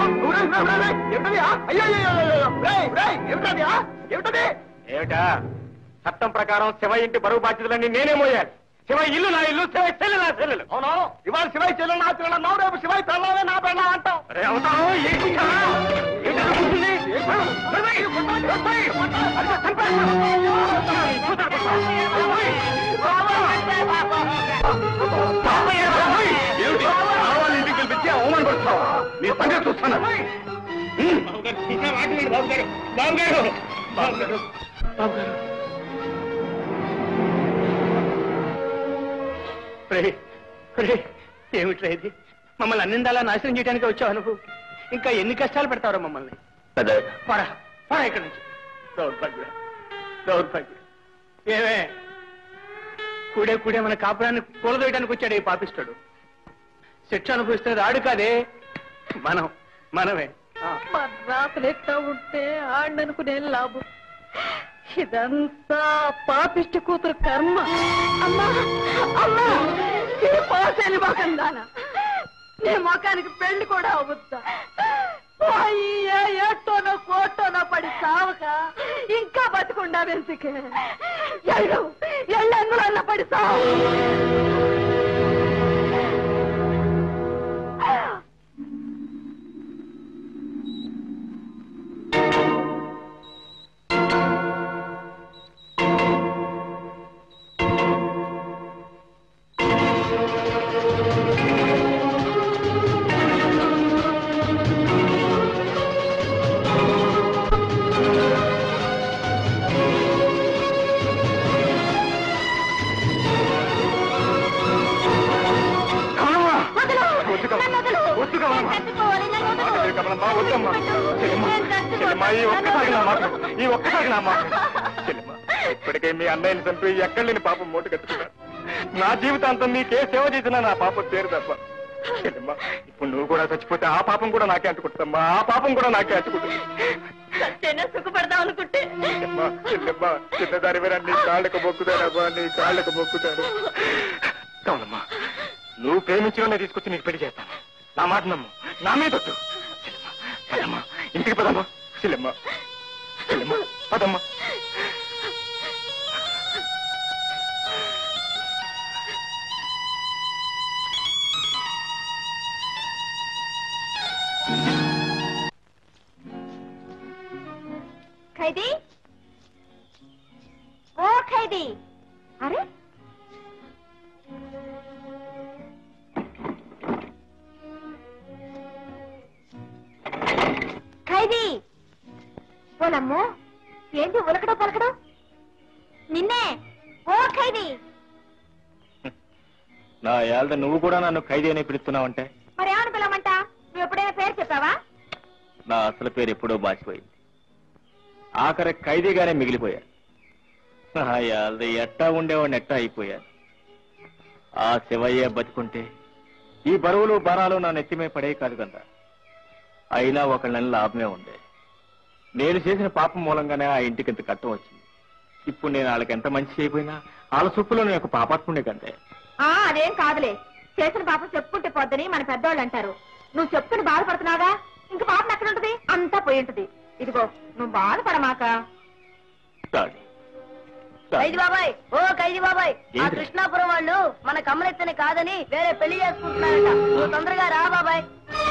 ఏమిటా చట్టం ప్రకారం శివ ఇంటి బరువు బాధ్యతలన్నీ నేనే మోయాలి శివ ఇల్లు నా ఇల్లు శివ చెల్లి నా చెల్లెలు అవును ఇవాళ శివాయి చెల్లెలు నా చెల్లెలు అన్నావు రేపు శివాయి పెళ్ళామే నా పెళ్ళాం అంటావు అరే అవుతాను ఏంటి ఇంకా? ఏంటి అనుకుంటుంది? ఏమిటి ఆడవాళ్ళ ఇంటికి పిలిపించి అవమానపరుస్తావా నీ సంగతి చూస్తాను ఏమిట్రా ఇది మమ్మల్ని అన్నిందాలా నాశనం చేయడానికి వచ్చావు నువ్వు ఇంకా ఎన్ని కష్టాలు పెడతావు మమ్మల్ని పరా పరా ఇక్కడి నుంచి దౌర్భాగ్యుడా దౌర్భాగ్యుడా ఏమే కూడే కూడే మన కాపురాన్ని కూలదోయడానికి వచ్చాడు ఈ పాపిస్తాడు శిక్ష అనుభవిస్తే రాడు కాదే మనం మనమే ఆ. మన రాతలు ఎట్లా ఉంటే ఆడనుకునే లాభం ఇదంతా పాపిష్టి కూతురు కర్మ అమ్మా అమ్మా ఈ పోసేని మొఖం దానా నీ మొఖానికి పెళ్లి కూడా అవుద్దా అయ్యా ఎట్టోనో కోటోనో పడి సావక ఇంకా బతుకుండా వెందుకే ఎళ్ళు ఎళ్ళు అందులో పడి సావు ఆ వదలమ్మా వద్దమ్మా చెల్లెమ్మా చెల్లెమ్మా ఈ ఒక్కసారి నా మాట ఈ ఒక్కసారి నా మాట చెల్లెమ్మా ఇప్పటికే మీ అన్నయ్యని చంపి ఎక్కడ లేని పాపం మూట కట్టుకున్నాను నా జీవితాంతం నీకే సేవ చేసినా నా పాపం పేరు తప్ప చెల్లెమ్మా ఇప్పుడు నువ్వు కూడా చచ్చిపోతే ఆ పాపం కూడా నాకే అంటుకుంటుందమ్మా ఆ పాపం కూడా నాకే అంటుకుంటుంది సత్యనే సుఖపడదాం అనుకుంటే చెల్లెమ్మా చెల్లెమ్మా చిన్నదారి మీద నీ కాళ్ళకు మొక్కుతానమ్మా నీ కాళ్ళకు మొక్కుతాను అవునమ్మా నువ్వు ప్రేమించిన తీసుకొచ్చి నీకు పెళ్లి చేస్తాను నా మాట నమ్ము నా మీద వద్దు చెల్లెమ్మా పదమ్మా ఇంటికి పదమ్మా చెల్లెమ్మా చెల్లెమ్మా పదమ్మా ఖైదీ ఓ ఖైదీ అరే ఖైదీ ఓలమ్మో ఏంటి ఉలకడం పలకడం నిన్నే ఓ ఖైదీ నా ఏళ్ళ నువ్వు కూడా నన్ను ఖైదీ అని పిలుస్తున్నావంటే మరి ఏమని పిలవమంటా నువ్వు ఎప్పుడైనా పేరు చెప్పావా నా అసలు పేరు ఎప్పుడో బాసిపోయింది ఆఖరి ఖైదీగానే మిగిలిపోయా ఆ ఏళ్ళ ఎట్టా ఉండేవాడిని ఎట్టా అయిపోయా ఆ శివయ్య బతుకుంటే ఈ బరువులు బరాలు నా నెత్తిమే పడే కాదు కదా అయినా ఒకళ్ళని లాభమే ఉంది నేను చేసిన పాపం మూలంగానే ఆ ఇంటికి ఇంత కట్టం వచ్చింది ఇప్పుడు నేను వాళ్ళకి ఎంత మంచి చేయకపోయినా వాళ్ళ సొప్పులో నేను ఒక పాపాత్ముడే కంటే ఆ అదేం కాదులే చేసిన పాపం చెప్పుకుంటే పోద్దని మన పెద్దోళ్ళు అంటారు నువ్వు చెప్పుకుని బాధపడుతున్నాగా ఇంక పాపం ఎక్కడుంటది అంతా పోయి ఉంటది ఇదిగో నువ్వు బాధపడమాక చాలు ఖైదీ బాబాయ్ ఓ ఖైదీ బాబాయ్ ఆ ఏంటి? కృష్ణాపురం వాళ్ళు మన కమలెత్తని కాదని వేరే పెళ్లి చేసుకుంటున్నారట నువ్వు తొందరగా రా బాబాయ్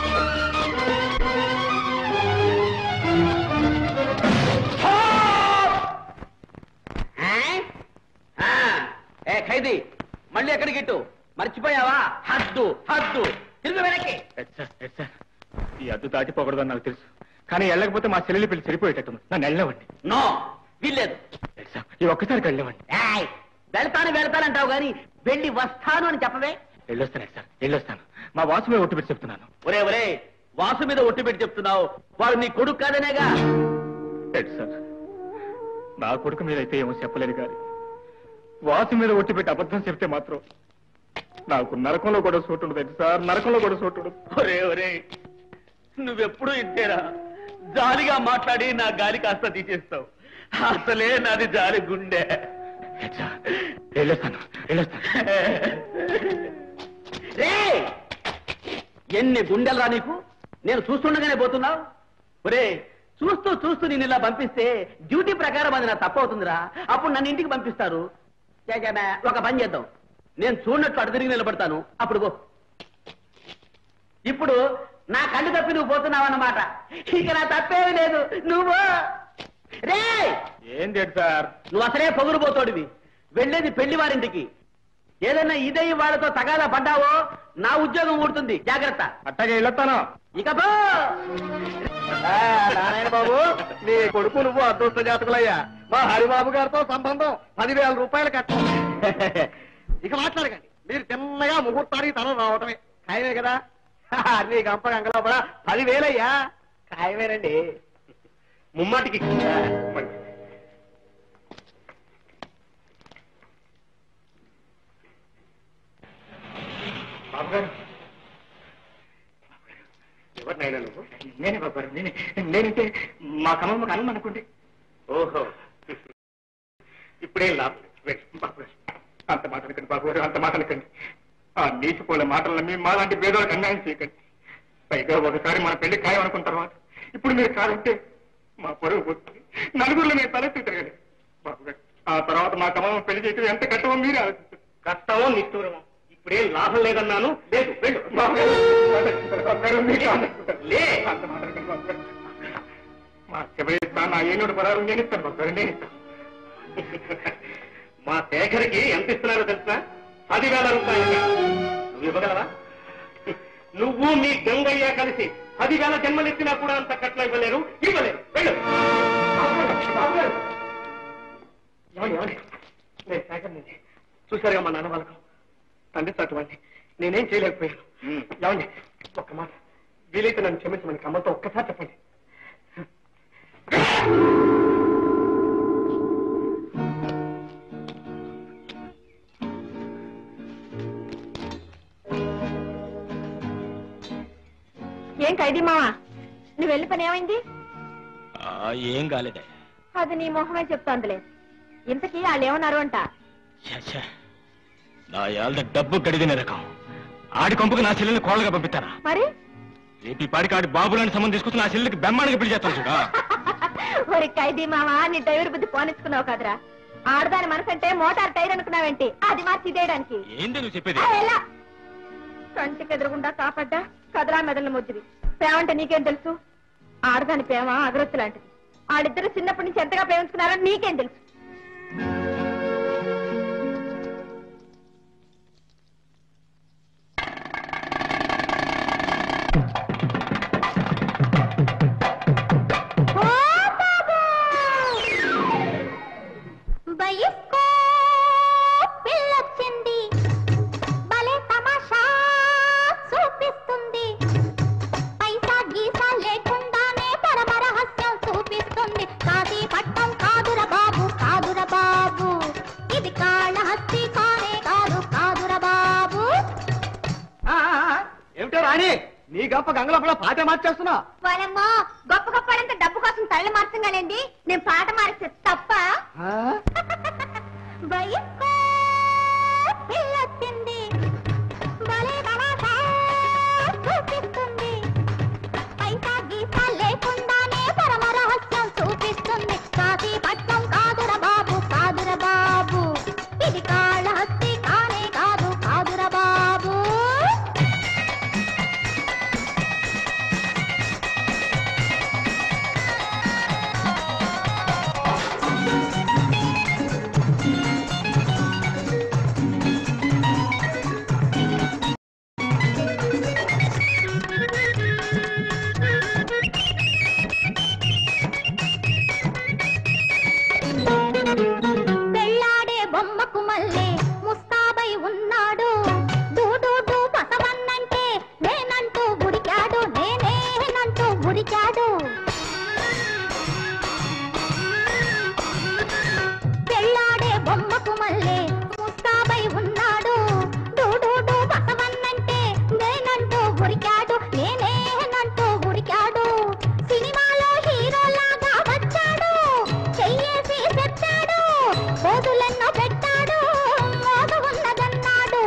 ఆ, ఏ ఖైదీ మళ్ళీ ఎక్కడికి ఇట్టు మర్చిపోయావా హద్దు హద్దు తిరుగు వెనక్కి ఎస్ సార్, ఎస్ సార్. ఈ అద్దు దాటిపోకూడదని నాకు తెలుసు కానీ వెళ్ళకపోతే మా చెల్లెలి పెళ్లి సరిపోయేటట్టు నన్ను వెళ్ళవండి నో వీల్లేదు ఈ ఒక్కసారికి వెళ్ళవండి ఏయ్, వెళ్తాను వెళ్తానంటావు గాని వెళ్ళి వస్తాను అని చెప్పవే వెళ్ళొస్తాను సార్ వెళ్ళొస్తాను మా వాసు మీద ఒట్టు పెట్టి చెప్తున్నాను ఒరే ఒరే వాసు మీద ఒట్టి పెట్టి చెప్తున్నావు వాడు నీ కొడుకు కాదనేగా ఎడ్ సార్ నా కొడుకు మీద అయితే ఏమో చెప్పలేదు కానీ వాసు మీద ఒట్టి పెట్టి అబద్ధం చెప్తే మాత్రం నాకు నరకంలో కూడా చోటు ఉండదు సార్ నరకంలో కూడా చోటు ఉండదు ఒరే ఒరే నువ్వెప్పుడు ఇంతేరా జాలిగా మాట్లాడి నా గాలి కాస్త తీసేస్తావు అసలే నాది జాలి గుండె ఎడ్ సార్, వెళ్ళొస్తాను వెళ్ళొస్తాను రే ఎన్ని గుండెలరా నీకు నేను చూస్తుండగానే పోతున్నావు ఒరే చూస్తూ చూస్తూ నేను ఇలా పంపిస్తే డ్యూటీ ప్రకారం అది నా తప్పవుతుందిరా అప్పుడు నన్ను ఇంటికి పంపిస్తారు జగమే, ఒక పని చేద్దాం నేను చూడనట్టు అటు తిరిగి నిలబడతాను అప్పుడు పో ఇప్పుడు నా కళ్ళు తప్పి నువ్వు పోతున్నావు అన్నమాట ఇక నా తప్పేమీ లేదు నువ్వు రే ఏంది ఎడ్ సార్ నువ్వు అసలే పొగురుపోతోడివి వెళ్ళేది పెళ్లి వారింటికి ఏదైనా ఇదే వాళ్ళతో తగాదా పడ్డావో నా ఉద్యోగం ఊడుతుంది జాగ్రత్త అట్టగే వెళ్ళొస్తాను ఇక పో నారాయణ బాబు నీ కొడుకు నువ్వు అదృష్ట జాతకులయ్యా మా హరిబాబు గారితో సంబంధం పదివేల రూపాయలు కట్టం ఇక మాట్లాడకండి మీరు చిన్నగా ముహూర్తానికి తనం రావటమే ఖాయమే కదా నీ గంప గంగలో కూడా పదివేలయ్యా ఖాయమేనండి ముమ్మాటికి బాబు గారు ఎవరినైనా నువ్వు నేనే బాబు గారు నేనే నేనంటే మా కమలమ్మకు అన్నం అనుకోండి ఓహో ఇప్పుడేం లాభం లేదు. వెళ్ళు, బాబు గారు అంత మాట అనకండి బాబు గారు అంత మాట అనకండి ఆ నీచిపోలే మాటలు నమ్మి మాలాంటి భేదాలకు అన్యాయం చేయకండి పైగా ఒకసారి మన పెళ్లి ఖాయం అనుకున్న తర్వాత ఇప్పుడు మీరు కాదంటే మా పొరుగు పోతుంది నలుగురిలో నేను తలెత్తి తిరగలేదు బాబు గారు ఆ తర్వాత మా కమలం పెళ్లి చేయడం ఎంత కష్టమో మీరే ఆలోచించారు కష్టమో నిష్ఠూరమో ఇప్పుడేం లాభం లేదన్నాను లేదు వెళ్ళు బాబు గారు, బాబు గారు, మీకు ఆనందం. లే అంత మాట అనకండి బాబు గారు. మా చివరి ఇస్తాను నా ఏనుడు పదాలు నేను ఇస్తాను బాబు గారు నేను ఇస్తాను మా శేఖర్కి ఎంత ఇస్తున్నారో తెలుసా పదివేల రూపాయలు నువ్వు ఇవ్వగలవా నువ్వు మీ గంగయ్య కలిసి పదివేల జన్మలెత్తినా కూడా అంత కట్నం ఇవ్వలేరు ఇవ్వలేరు వెళ్ళు ఏమండి, ఏమండి? నేను శేఖర్ నుంచి చూసారుగా మా నాన్న వాళ్ళకు తండ్రి తటువంటి నేనేం చేయలేకపోయాను ఏమండి ఒక్క మాట వీలైతే నన్ను క్షమించమని కమ్మతో ఒక్కసారి చెప్పండి ఏం ఖైదీ మావా నువ్వు వెళ్ళి పని ఏమైంది ఏం కాలేదే అది నీ మొహమే చెప్తాందిలే ఇంతకీ వాళ్ళు ఏమన్నారు అంట ఛ, నా యాళ్ళ డబ్బు గడిగిన రకం ఆడి కొంపకు నా చెల్లెల్ని కోళ్ళగా పంపిస్తారా మరి రేపు ఈ పాడికి ఆడి బాబులాంటి సంబంధం తీసుకొచ్చి నా చెల్లెలికి బెమ్మానికి పెళ్లి చేస్తాను చూడా ఒరి ఖైదీ మావా నీ డ్రైవర్ బుద్ధి పోనిచ్చుకున్నావు కదరా ఆడదాని మనసంటే మోటార్ టైర్ అనుకున్నావేంటి అది మార్చి ఇదేయడానికి ఏంది నువ్వు చెప్పేది ఆ, ఎలా కంటికి ఎదురుగుండా కాపడ్డా కదరా మెదళ్ళ ముద్దువి ప్రేమ అంటే నీకేం తెలుసు ఆడదాని ప్రేమ అగరొత్తు లాంటిది వాళ్ళిద్దరు చిన్నప్పటి నుంచి ఎంతగా ప్రేమించుకున్నారో నీకేం తెలుసు బయస్కో పిల్లొచ్చింది భలే తమాషా చూపిస్తుంది పైసా గీసా లేకుండానే పరమ రహస్యం చూపిస్తుంది కాశీ పట్టం కాదుర బాబు కాదుర బాబు ఇది కాళహస్తి కానే కాదు కాదుర బాబు ఏమిటో రాణి నీ గొప్ప గంగలోపల పాట మార్చేస్తున్నావు వాళ్ళమ్మో గొప్ప గొప్పడంత డబ్బు కోసం తల్లి మార్చంగాలేండి నేను పాట మారిస్తే తప్ప బయస్కో పిల్లొచ్చింది భలే తమాషా చూపిస్తుంది పైసా గీసా లేకుండానే పరమ రహస్యం చూపిస్తుంది కాశీ పట్నం కాదుర బాబు కాదుర బాబు ఇది కాళహస్తి కానే కాదు కాదుర బాబు పెళ్ళాడే బొమ్మకు మల్లే ముస్తాబై ఉన్నాడు దూదూడు బసవన్నంటే నేనంటూ గుడికాడు నేనేనంటూ గుడికాడు పెళ్ళాడే బొమ్మకు మల్లే ముస్తాబై ఉన్నాడు దూదూడు బసవన్నంటే నేనంటూ గురికాడు నేనేనంటూ గురికాడు సినిమాలో హీరోలాగా వచ్చాడు చెయ్యేసి తెచ్చాడు పోదులెన్నో పెట్టాడు మోదు ఉన్నదన్నాడు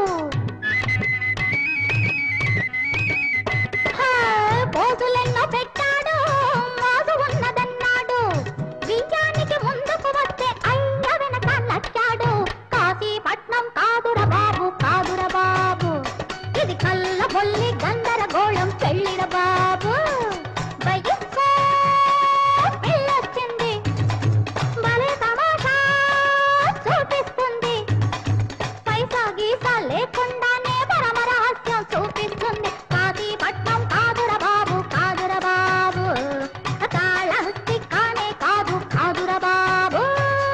హా, పోదులెన్నో పెట్టాడు మోదు ఉన్నదన్నాడు విజయానికి ముందుకు వస్తే అయ్య వెనక నచ్చాడు కాశీపట్నం కాదుర బాబు కాదుర బాబు ఇది కళ్ళ బొల్లి గందరగోళం పెళ్ళిర బాబు వయస్కో పెళ్ళొచ్చింది భలే తమాషా చూపిస్తుంది పైసా గీసా లేకుండానే పరమ రహస్యం చూపిస్తుంది కాశీపట్నం కాదుర బాబు కాదుర బాబు కాళహస్తి కానే కాదు కాదుర బాబు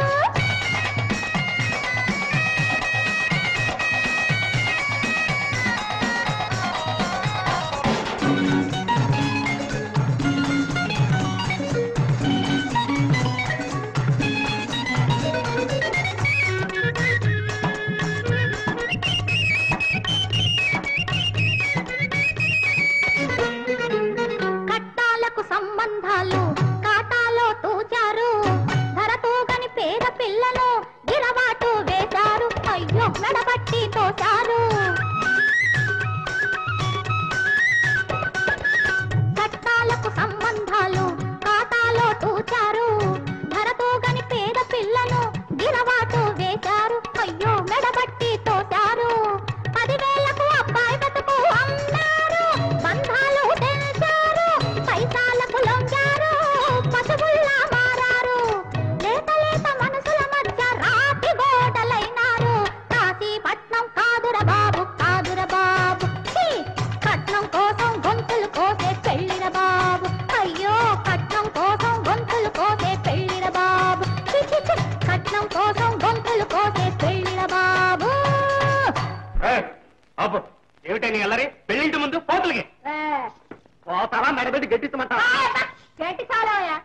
కట్టాలకు సంబంధాలు కాటాలో తూచారు ధర తూగని పేద పిల్లను గిరబాటు వేశారు అయ్యో మెడబట్టి తోశారు చట్టాలకు సంబంధాలు ఖాతాలో తూచారు ధర తూగని పేద పిల్లను గిరబాటు వేశారు అయ్యో మెడబట్టి తోశారు పదివేలకు అబ్బాయి బతుకు అమ్మారు బంధాలు తెంచారు పైసాలకు లొంగారు పశువుల్లా మారారు లేత లేత మనసుల మధ్య రాతి గోడలైనారు కాశీపట్నం కాదుర బాబు కాదుర బాబు ఛీ! కట్నం కోసం గొంతులు కోసే పెళ్ళిర బాబు అయ్యో కట్నం కోసం గొంతులు కోసే పెళ్ళిర బాబు ఛీ, ఛీ, ఛీ! కట్నం కోసం గొంతులు కోసే పెళ్ళిర బాబు ఆపు ఏమిటా నీ అల్లరి పెళ్ళింటి ముందు పోతులకి ఆడబెట్టి గట్టించమంటా ఏంటి చాలవయ్యా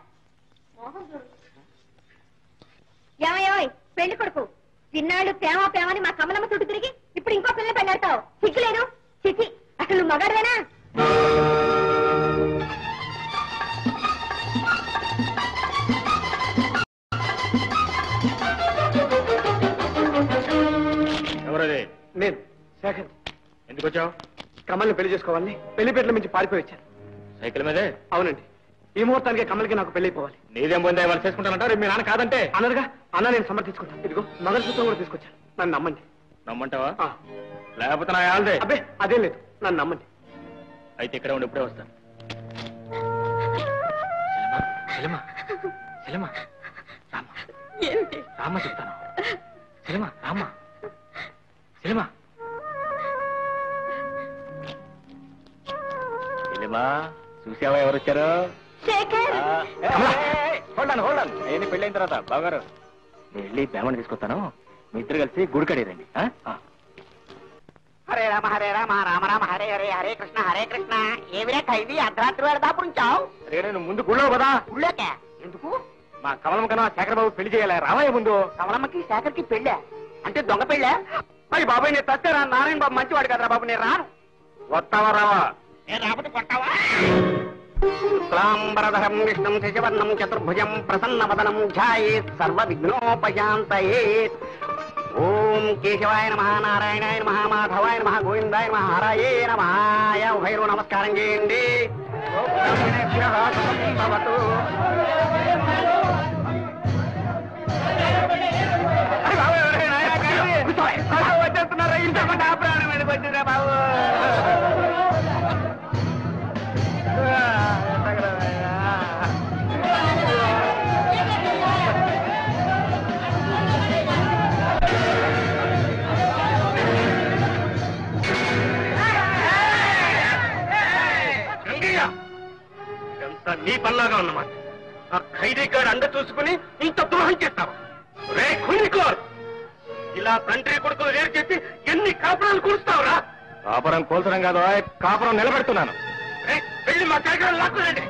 ఏమయ్యోయ్ పెళ్లి కొడుకు చిన్నాళ్ళు ప్రేమ ప్రేమని మా కమలమ్మ చుట్టూ తిరిగి ఇప్పుడు ఇంకో పిల్లని పెళ్ళాడతావు సిగ్గులేదు చిచి అసలు నువ్వు మగాడువేనా ఎవరది నేను శేఖర్ ఎందుకు వచ్చావు కమల్ని పెళ్లి చేసుకోవాలని పెళ్లి పెట్ల నుంచి పారిపోయి వచ్చాను సైకిల్ మీదే అవునండి ఈ ముహూర్తానికి కమల్కి నాకు పెళ్లి అయిపోవాలి నీదేం పొందే వాళ్ళు చేసుకుంటానంటారు రేపు మీ నాన్న కాదంటే అన్నరుగా అన్న నేను సమర్థించుకుంటాను ఇదిగో మంగళసూత్రం కూడా తీసుకొచ్చాను నన్ను నమ్మండి నమ్మంటావా ఆ, లేకపోతే నా యాల్దే అబ్బే అదేం లేదు నన్ను నమ్మండి అయితే ఇక్కడ ఉండి ఇప్పుడే వస్తాను సెలమా సెలమా రామ్మ ఏంటి రామ్మ చెప్తాను సెలమా రామ్మ సెలమా సెలమా చూసావా ఎవరు వచ్చారు శేఖర్ హోల్డన్ హోల్డన్ అయ్యి పెళ్ళైన తర్వాత బాగారు వెళ్ళి పేమని తీసుకొస్తాను మీ ఇద్దరు కలిసి గుడి కడేరండి హరే రామ హరే రామ రామ రామ హరే హరే హరే కృష్ణ హరే కృష్ణ ఏమిరే ఖైదీ అర్ధరాత్రి వేళ దాపురించావు నువ్వు ముందు గుళ్ళో కదా ఉళ్ళోకే ఎందుకు మా కమలం కన్నా శేఖర్ బాబు పెళ్లి చేయాలి రావయ్య ముందు కమలమ్మకి శేఖర్కి పెళ్ళా అంటే దొంగ పెళ్ళా అయ్యి బాబాయ్ నేను తస్తే రా నారాయణ బాబు మంచివాడు కదరా బాబు నేను రాను వస్తావా రావా నేను రాకపోతే కొట్టావా శుక్లాంబరధరం విష్ణుం శశివర్ణం చతుర్భుజం ప్రసన్నవదనం ధ్యాయేత్ సర్వ విఘ్నోపశాంతయేత్ ఓం కేశవాయ నమ నారాయణాయ నమ మాధవాయ నమ గోవిందాయ నమ హరాయే నమ భైరవ నమస్కారం చేయండి ఓం బ్రాహ్మణేభ్యః శుభం భవతు. అరే బాబు, ఎవరే నాయనా కాదు. కూర్చోయ్. బాబు, వచ్చేస్తున్నారా ఇంత నా ప్రాణం వెళ్ళిపోతుందిరా బాబు ఇదంతా నీ పల్లాగా ఉన్నమాట ఆ ఖైదీ గారు అండ చూసుకుని ఇంత ద్రోహం చేస్తావా రే కునికోర్ ఇలా తండ్రి కొడుకులు వేరు చేసి ఎన్ని కాపురాలు కూరుస్తావురా కాపురం కోల్చడం కాదు ఓయ్, కాపురం నిలబెడుతున్నాను రే, వెళ్ళి మా కాయగూరలు లాక్కురండి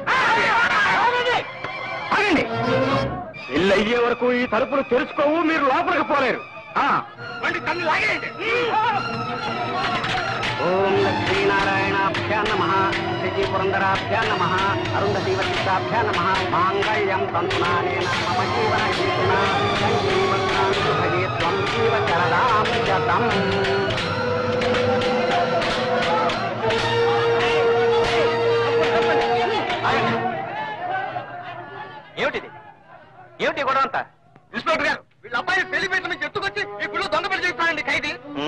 ఆగండి పెళ్ళి అయ్యే వరకు ఈ తలుపులు తెరుచుకోవు మీరు లోపలికి పోలేరు ఆ, వండి తల్లి లాగేయండి ఓం లక్ష్మీనారాయణాభ్యా నమ శ్రీ పురందరాభ్యా నమ అరుంధశీవచిత్తాభ్యా నమ మాంగళ్యం తంతునానేన మమ జీవన హేతునా సంజీవత్నాంతు భజే త్వం జీవ చరదాం శతం ఏమిటిది ఏమిటి ఈ గొడవ అంతా ఇన్స్పెక్టర్ గారు వీళ్ళ అబ్బాయి పెళ్లి పెట్ట నుంచి ఎత్తుకొచ్చి ఈ గుళ్ళు దొంగ పెళ్లి చేస్తానండి ఖైదీ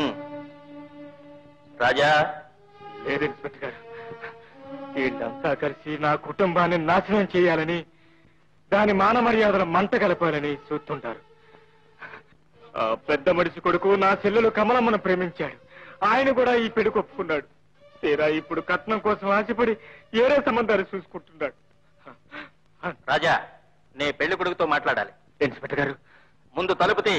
రాజా లేదు ఇన్స్పెక్టర్ గారు వీళ్ళంతా కలిసి నా కుటుంబాన్ని నాశనం చేయాలని దాని మాన మర్యాదల మంట కలపాలని చూస్తుంటారు ఆ పెద్ద మనిషి కొడుకు నా చెల్లెలు కమలమ్మను ప్రేమించాడు ఆయన కూడా ఈ పెళ్లికి ఒప్పుకున్నాడు తీరా ఇప్పుడు కట్నం కోసం ఆశపడి ఏరే సంబంధాలు చూసుకుంటున్నాడు రాజా నీ పెళ్లి కొడుకుతో మాట్లాడాలి ఇన్స్పెక్టర్ గారు ముందు తలుపు తీ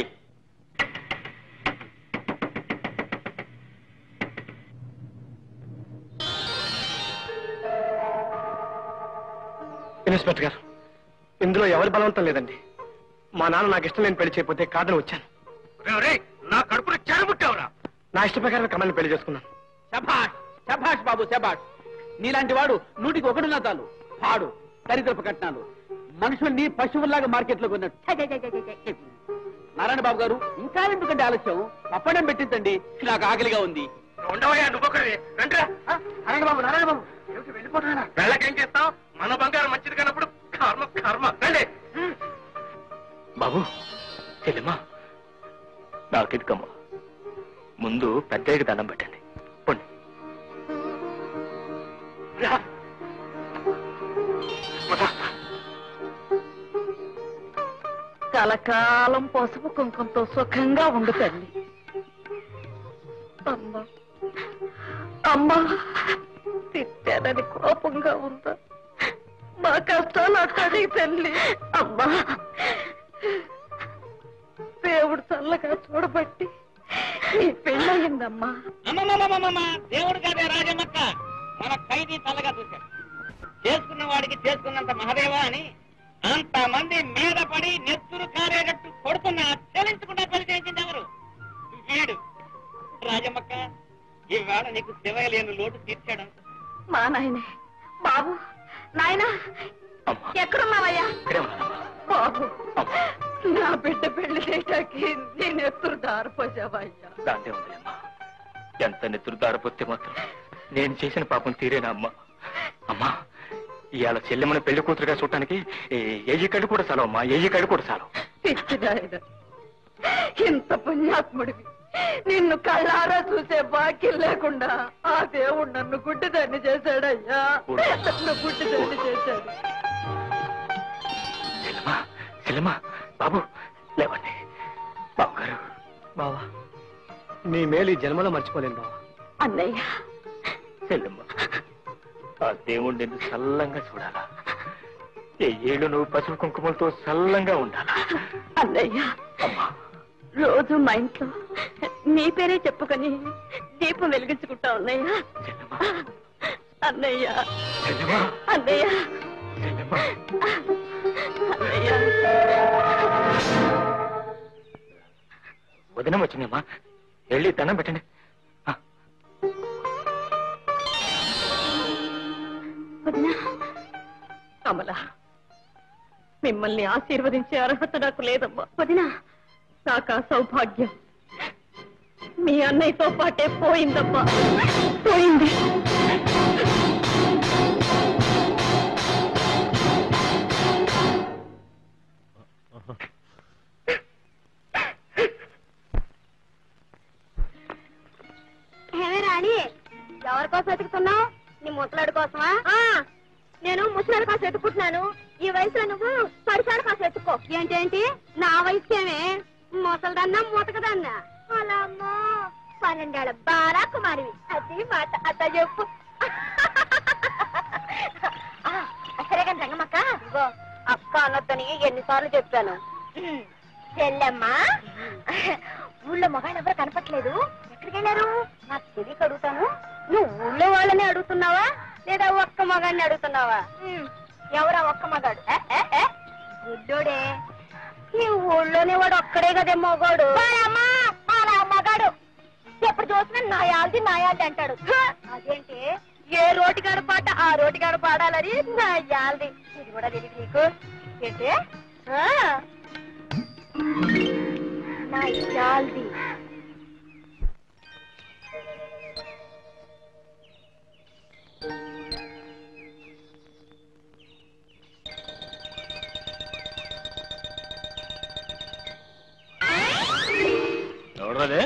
ఇన్స్పెక్టర్ గారు ఇందులో ఎవరి బలవంతం లేదండి మా నాన్న నాకు ఇష్టం లేని పెళ్లి చేయకపోతే కాదని వచ్చాను రే నా కడుపులో చెరబుట్టావురా నా ఇష్ట ప్రకారం కమల్ని పెళ్లి చేసుకున్నాను శభాష్ శభాష్ బాబు శభాష్ నీలాంటి వాడు నూటికి ఒకటి చాలు పాడు దరిద్రపు కట్నాలు మనుషుల్ని పశువుల్లాగా మార్కెట్ లో కొన్నాడు ఛ, ఛ, ఛ, ఛ, ఛ, ఛ. నారాయణ బాబు గారు ఇంకా ఎందుకంటే ఆలస్యం పప్పడం పెట్టించండి నాకు ఆకలిగా ఉంది ఉండవయ్యా నువ్వొకరి రండిరా నారాయణ బాబు నారాయణ బాబు ఏమిటి వెళ్ళిపోతున్నారా వెళ్ళకేం చేస్తావు మన బంగారం మంచిది కానప్పుడు కర్మ కర్మ రండి బాబు చెల్లెమ్మా నాకెందుకమ్మా ముందు పెద్దయ్యకి దండం పెట్టండి పొండి కలకాలం పసుపు కుంకుమతో సుఖంగా ఉండు తల్లి అమ్మా అమ్మా తిట్టానని కోపంగా ఉందా మా కష్టాలు అక్కడి తల్లి అమ్మా దేవుడు చల్లగా చూడబట్టి నీ పెళ్ళయిందమ్మా దేవుడు కాదే రాజమక్క మన ఖైదీ తలగా చూశాడు చేసుకున్న వాడికి చేసుకున్నంత మహదేవా అని అంతమంది మీద పడి నెత్తురు కారేటట్టు కొడుతున్నా చెల్లించకుండా పెళ్లి చేయించింది ఎవరు వీడు రాజమ్మక్క ఈవేళ నీకు శివయ్య లేని లోటు తీర్చాడు మా నాయనే బాబు నాయనా ఎక్కడున్నావయ్యా బాబు నా బిడ్డ పెళ్లి చేయటానికి నేను ఎత్తురు దారిపోసావయ్యా దాంతే ఉందిలేమ్మా ఎంత నెత్తురు దారపోతే మాత్రం నేను చేసిన పాపం తీరేనా అమ్మా అమ్మా ఇవాళ చెల్లెమ్మని పెళ్లి కూతురుగా చూడటానికి ఎయ్యి కళ్ళు కూడా చాలు అమ్మా ఎయ్యి కళ్ళు కూడా చాలు పిచ్చి నాయన ఇంత పుణ్యాత్ముడివి నిన్ను కళ్ళారా చూసే భాగ్యం లేకుండా ఆ దేవుడు నన్ను గుడ్డిదాన్ని చేశాడయ్యా నన్ను గుడ్డిదాన్ని చేశాడు చెల్లెమ్మా చెల్లెమ్మా బాబు లేవండి బాబు గారు బావా నీ మేలు ఈ జన్మలో మర్చిపోలేను బావా అన్నయ్య చెల్లెమ్మ ఆ దేవుడు నిన్ను చల్లంగా చూడాలా ఏ ఏళ్ళు నువ్వు పసుపు కుంకుమలతో చల్లంగా ఉండాలా అన్నయ్య రోజు మా ఇంట్లో నీ పేరే చెప్పుకొని దీపం వెలిగించుకుంటా అన్నయ్య అన్నయ్య అన్నయ్య అన్నయ్య వదినం వచ్చిందమ్మా వెళ్ళి దండం పెట్టండి కమల మిమ్మల్ని ఆశీర్వదించే అర్హత నాకు లేదమ్మా వదినా నాకు ఆ సౌభాగ్యం మీ అన్నయ్యతో పాటే పోయిందమ్మా పోయింది ఏమే రాణి ఎవరి కోసం వెతుకుతున్నావు నీ ముసలాడి కోసమా నేను ముసలాడి కోసం వెతుకుంటున్నాను ఈ వయసులో నువ్వు పరిసరాల కోసం వెతుక్కో ఏంటేంటి నా వయసుకేమే ముసలదన్నా మూతకదన్నా అలా అమ్మో పన్నెండేళ్ల బాలా కుమారివి అది మాట అత్త చెప్పు ఆ, సరే కానీ రంగమ్మక్క ఇగో అక్క అనొద్దని ఎన్నిసార్లు చెప్పాను చెల్లెమ్మా ఊళ్ళో మగాళ్ళు ఎవరు కనపట్లేదు ఎక్కడికి వెళ్ళారు నాకు తెలియక అడుగుతాను నువ్వు ఊళ్ళో వాళ్ళని అడుగుతున్నావా లేదా ఒక్క మగాడిని అడుగుతున్నావా ఎవరా ఒక్క మగాడు ఏ, ఏ, ఏ? గుడ్డోడే ఈ ఊళ్ళోనే వాడు ఒక్కడే కదే మగాడు మగాడు ఎప్పుడు చూసినా నాయాల్ది నాయాల్ది అంటాడు హ! అదేంటి ఏ రోటిగాడు పాట ఆ రోటిగాడు పాడాలని నాయాల్ది ఇది కూడా తెలియదు నీకు ఏంటి ఆ. నాయాల్ది ఎవడదే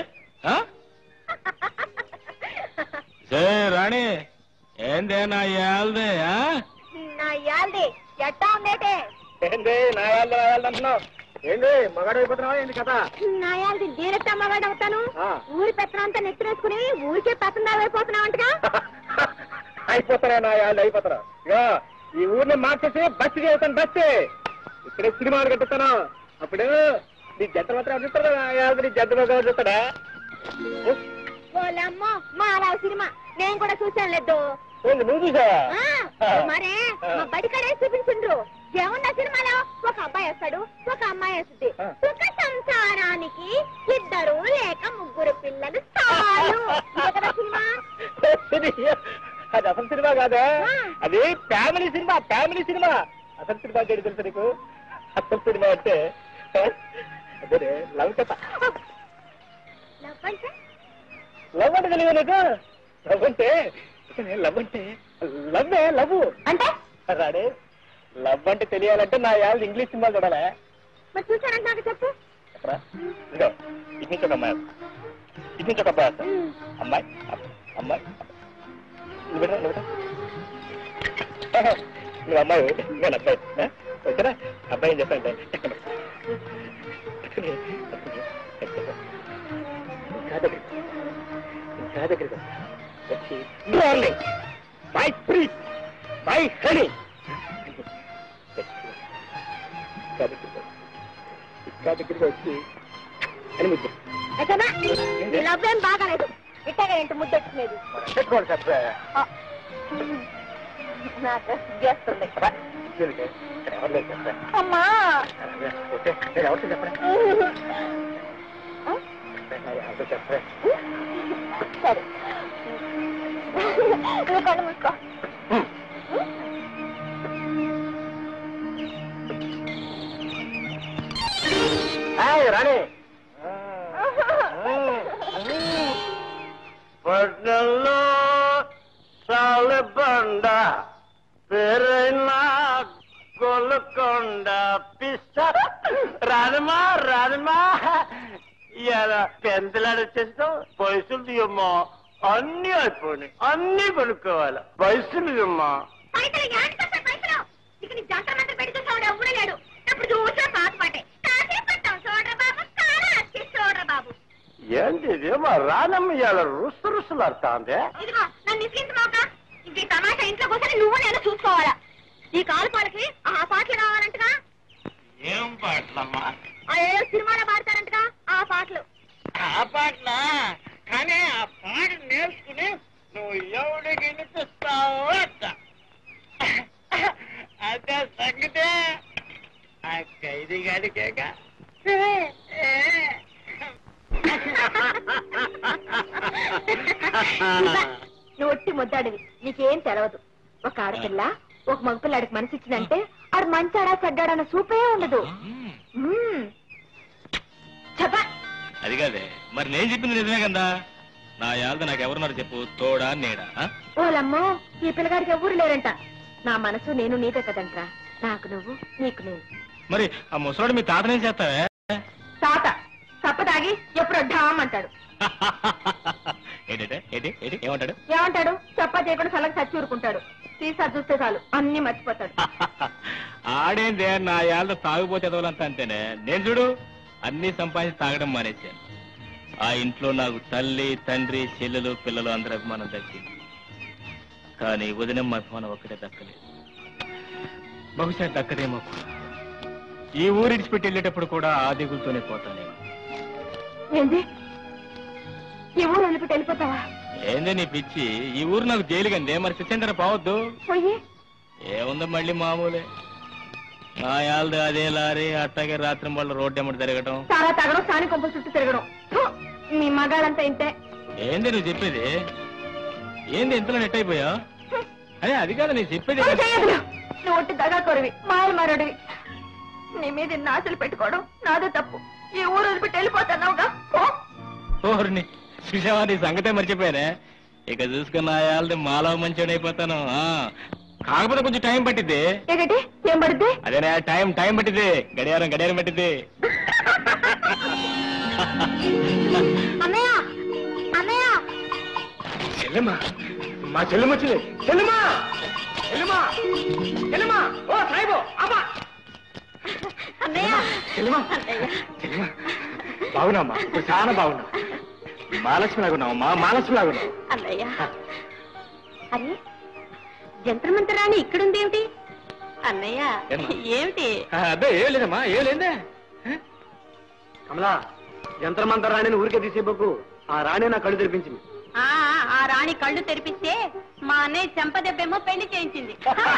రాణి ఏందే నా ఏల్దే నాయాల్ది ఎట్టా ఉందేటే ఏంది నా ఏళ్ళ అంటున్నావు ఏంది మగాడు అయిపోతున్నావా ఏంది కథ నాయాల్ది డైరెక్ట్ అమ్మగాడు అవుతాను ఆ. ఊరి పెత్తనంతా నెత్తినేసుకుని ఊరికే పెత్తందారు అయిపోతున్నావంటగా అయిపోతారా నా ఏళ్ళు అయిపోతారా ఇగో ఈ ఊరిని మార్చేసి బస్సు చేస్తాను బస్సు ఇక్కడే సినిమాలు కట్టిస్తాను అప్పుడు నీ జంట మాత్రం అడుగుతాడు కదా ఏళ్ళు నీ జంట మాత్రం అడుగుతాడా వాళ్ళమ్మో మా అలా సినిమా నేను కూడా చూశాను లేదు ఏంది నువ్వు చూసావా మరే మా బడికడే చూపించిండ్రు ఏమున్నా సినిమాలో ఒక అబ్బాయి వస్తాడు ఒక అమ్మాయి వస్తుంది సుఖ సంసారానికి ఇద్దరు లేక ముగ్గురు పిల్లలు చాలు ఇదే కదా సినిమా అది అసలు సినిమా కాదా అది ఫ్యామిలీ సినిమా ఫ్యామిలీ సినిమా అసలు సినిమా గడి తెలుసు నీకు అసలు సినిమా అంటే అదే లవ్ కథ లవ్వంటే లవ్ అంటే తెలియదు నీకు లవ్ అంటే లవ్ అంటే లవ్వే లవ్ అంటే రాడే లవ్ అంటే తెలియాలంటే నా యాళ్ళు ఇంగ్లీష్ సినిమా చూడాలా మరి చూసానంటే నాకు చెప్పు చెప్పరా ఇదిగో ఇటు నుంచి ఒక అమ్మాయి వస్తుంది. ఇటు నుంచి ఒక అబ్బాయి వస్తాడు. అమ్మాయి అబ్బాయి, అమ్మాయి నువ్వు పెట్టరా, నువ్వు పెట్టరా. నువ్వు అమ్మాయి నేను అబ్బాయి ఆ? ఓకేనా అబ్బాయి ఏం చెప్పండి ఇంకా దగ్గరికి ఇంకా దగ్గరికి వస్తా. వచ్చి morning by free by honey ఇంకా దగ్గరికి వస్తా. ఇంకా దగ్గరికి వచ్చి అని ముద్దు అచ్చమ్మా, నీ లవ్ ఏం బాగాలేదు ఇట్టగా ఏంటి ముద్దెట్టుకునేది పెట్టుకోండి సార్ ఆ. నాకు సిగ్గేస్తుంది అమ్మా సరే నువ్వు కళ్ళు మూసుకో రాణి పట్నంలో సాలెబండ పేరైన గొల్లకొండ పిస్త రాదమా రాదమా ఇలా పెంతలాడు వచ్చేస్తాం పైసలు తీయమ్మా అన్ని అయిపోయినాయి అన్ని కొనుక్కోవాలి పైసలు ఇవ్వమ్మా పైసలు ఏంటి పైసలు ఇక నీ జంట మంట పెట్టి చూసాడు ఎవ్వడు లేడు ఎప్పుడు చూసా పాత పాటే కాసేపు పట్టాం చూడరా బాబు కారా వచ్చి చూడరా బాబు ఏంటి ఇది మా రానమ్మ ఇవాళ రుసు రుసులాడుతాందే ఇదిగో నన్ను నిశ్చింతమాక ఇంక ఈ తమాషా ఇంట్లో కూర్చొని నువ్వు నేను చూసుకోవాలా ఈ కాలు పాలకి ఆ పాటలు కావాలంటగా ఏం పాటలమ్మా ఆ ఏదో సినిమాలో పాడతారంటగా ఆ పాటలు ఆ పాటలా కానీ ఆ పాట నేర్చుకుని నువ్వు ఎవడికి వినిపిస్తావో అట్ట అదే సంగతే ఆ ఖైదీ గడికేగా నువ్వు ఒట్టి ముద్దాడివి నీకేం తెలవదు ఒక ఆడపిల్ల ఒక మగపిల్లాడికి మనసు ఇచ్చిందంటే ఆడు మంచాడా చెడ్డాడన్న సూపే ఉండదు మ్మ్. చెప్పా అది కాదే మరి నేను చెప్పింది నిజమే కదా నా యాల్ద నాకు ఎవరున్నారు చెప్పు తోడా నేడా ఆ? ఓలమ్మో ఈ పిల్లగాడికి ఎవరు లేరంట నా మనసు నేను నీదే కదంట్రా నాకు నువ్వు నీకు నేను మరి ఆ ముసలోడు మీ తాతనేం చేస్తావే తాత తప్ప తాగి ఎప్పుడు ఢామ్ అంటాడు ఏంటంటే ఏంటి ఏంటి ఏమంటాడు ఏమంటాడు చెప్ప చేయకుండా చల్లకి చచ్చి ఊరుకుంటాడు సీసా చూస్తే చాలు అన్ని మర్చిపోతాడు ఆడేందే నా యాళ్ళ తాగుపోతే ఎదవలంతా అంతేనే నేను చూడు అన్ని సంపాదించి తాగడం మానేశాను ఆ ఇంట్లో నాకు తల్లి తండ్రి చెల్లెలు పిల్లలు అందరి అభిమానం దక్కింది కానీ వదినమ్మ అభిమానం ఒక్కటే దక్కలేదు బహుశా దక్కదేమో కూడా. ఈ ఊరు ఇడిచిపెట్టి వెళ్ళేటప్పుడు కూడా ఆ దిగులతోనే పోతానేమో ఏంది ఈ ఊరు వదిలిపెట్టి వెళ్ళిపోతావా ఏందే నీ పిచ్చి ఈ ఊరు నాకు జైలుగందే మరి సిచ్చందర పోవద్దు పోయి ఏముందో మళ్ళీ మామూలే నా యాల్ది అదే లారీ అట్టాగే రాత్రి వాళ్ళ రోడ్డు ఎమ్మడి తిరగటం చాలా తాగడం సాని కొంపల చుట్టూ తిరగడం ఫు, మీ మగాళ్ళంతా ఇంతే ఏంది నువ్వు చెప్పేది ఏంది ఇంతలో నెట్ అయిపోయా అదే అది కాదు నేను చెప్పేది నువ్వు చేయదులు. నువ్వు ఒట్టి దగా కొరివి మాయలు మారడివి నీ మీద ఇన్ని ఆశలు పెట్టుకోవడం నాదే తప్పు ఈ ఊరు వదిలిపెట్టి వెళ్ళిపోతున్నావుగా పో. ఓర్ని చూసావా నీ సంగతే మర్చిపోయానే ఇక చూసుకున్న యాల్ది మాలో మంచోడు అయిపోతాను ఆ. కాకపోతే కొంచెం టైం పట్టిద్ది ఏంటంటే ఏం పడుద్ది అదేనా టైం టైం పట్టిద్ది గడియారం గడియారం పట్టిద్ది అన్నయ్య అన్నయ్య చెల్లెమ్మా మా చెల్లెమ్మ వచ్చింది చెల్లెమ్మా చెల్లెమ్మా చెల్లెమ్మా ఓ సాయిబో అమ్మా అన్నయ్య చెల్లెమ్మా చెల్లెమ్మా బాగున్నామ్మా ఇప్పుడు చాలా బాగున్నావు మహాలక్ష్మి లాగున్నావు మా మహాలక్ష్మి లాగున్నావు అన్నయ్య అరే జంత్రమంతరాని ఇక్కడుందేమిటి అన్నయ్య ఏమ్మా? ఏమిటి అదే ఏం లేదమ్మా ఏం లేదే కమలా యంత్రమంతర రాణిని ఊరికే తీసేపోకు ఆ రాణి నా కళ్ళు తెరిపించింది ఆ ఆ రాణి కళ్ళు తెరిపిస్తే మా అన్నయ్య చెంపదెబ్బేమో పెళ్లి చేయించింది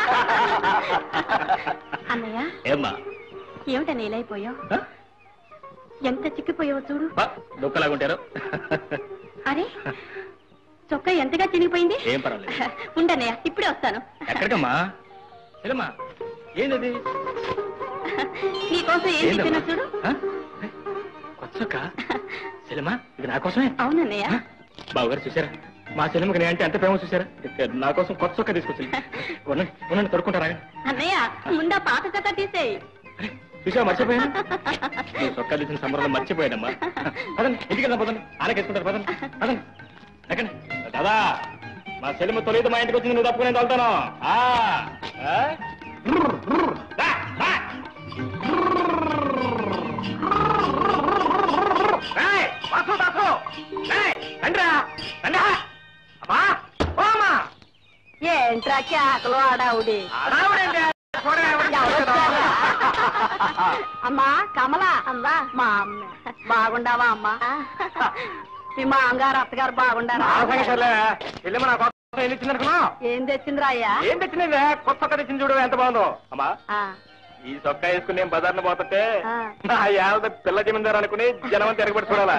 అన్నయ్య ఏమ్మా ఏమిటని ఇలా అయిపోయావు ఎంత చిక్కిపోయావో చూడు దుఃఖలాగుంటారు అరే చొక్కా ఎంతగా చినిగిపోయింది ఏం పర్వాలేదు ఉండన్నయ్య ఇప్పుడే వస్తాను ఎక్కడికమ్మా చెల్లెమ్మా ఏంటది నీకోసం ఏం తెచ్చినా చూడు కొత్తక చెల్లెమ్మా ఇది నా కోసమే అవునన్నయ్య బావగారు చూసారా మా చెల్లెమ్మకి నేను అంటే ఎంత ప్రేమ చూసారా ఇక నా కోసం కొత్త చొక్క తీసుకొచ్చింది ఉండండి ఉండండి తొడుకుంటారా అన్నయ్య ముందా పాత చొక్కా తీసేయి చూసావా మర్చిపోయాను నీ చొక్కా తీసిన సంబరంలో మర్చిపోయాడమ్మా పదండి ఇంటికి వెళ్దాం పదండి ఆనకేసుకుంటారు పదండి పదండి ఎక్కండి దాదా మా చెల్లెమ్మ తొలిది మా ఇంటికి వచ్చింది నువ్వు తప్పుకుని నేను తోలుతాను ఆ, ఆ? దా, దా. ఏయ్, వాసు, వాసు. ఏయ్, రండిరా, రండా. అమ్మా, ఓ అమ్మా. ఏంట్రా కేకలు ఆడావుడి ఆడావిడేంటి? చూడరా, ఎవరు ఎవరొచ్చారా? అమ్మా కమల అమ్మా మా అమ్మ బాగుండావా అమ్మా మీ మామగారు అత్తగారు బాగుండారా ఆ సంగతి సర్లే. చెల్లెమ్మ నా కోసం ఏం తెచ్చింది అనుకున్నా ఏం తెచ్చిందిరా అయ్యా ఏం తెచ్చినదే కొత్త చొక్కా తెచ్చింది చూడు ఎంత బాగుందో అమ్మా ఆ, ఈ చొక్కా వేసుకుని నేను బజార్ని పోతుంటే ఆ. నా యాద పిల్ల జమీందారు అనుకుని జనం తిరగబడి చూడాలా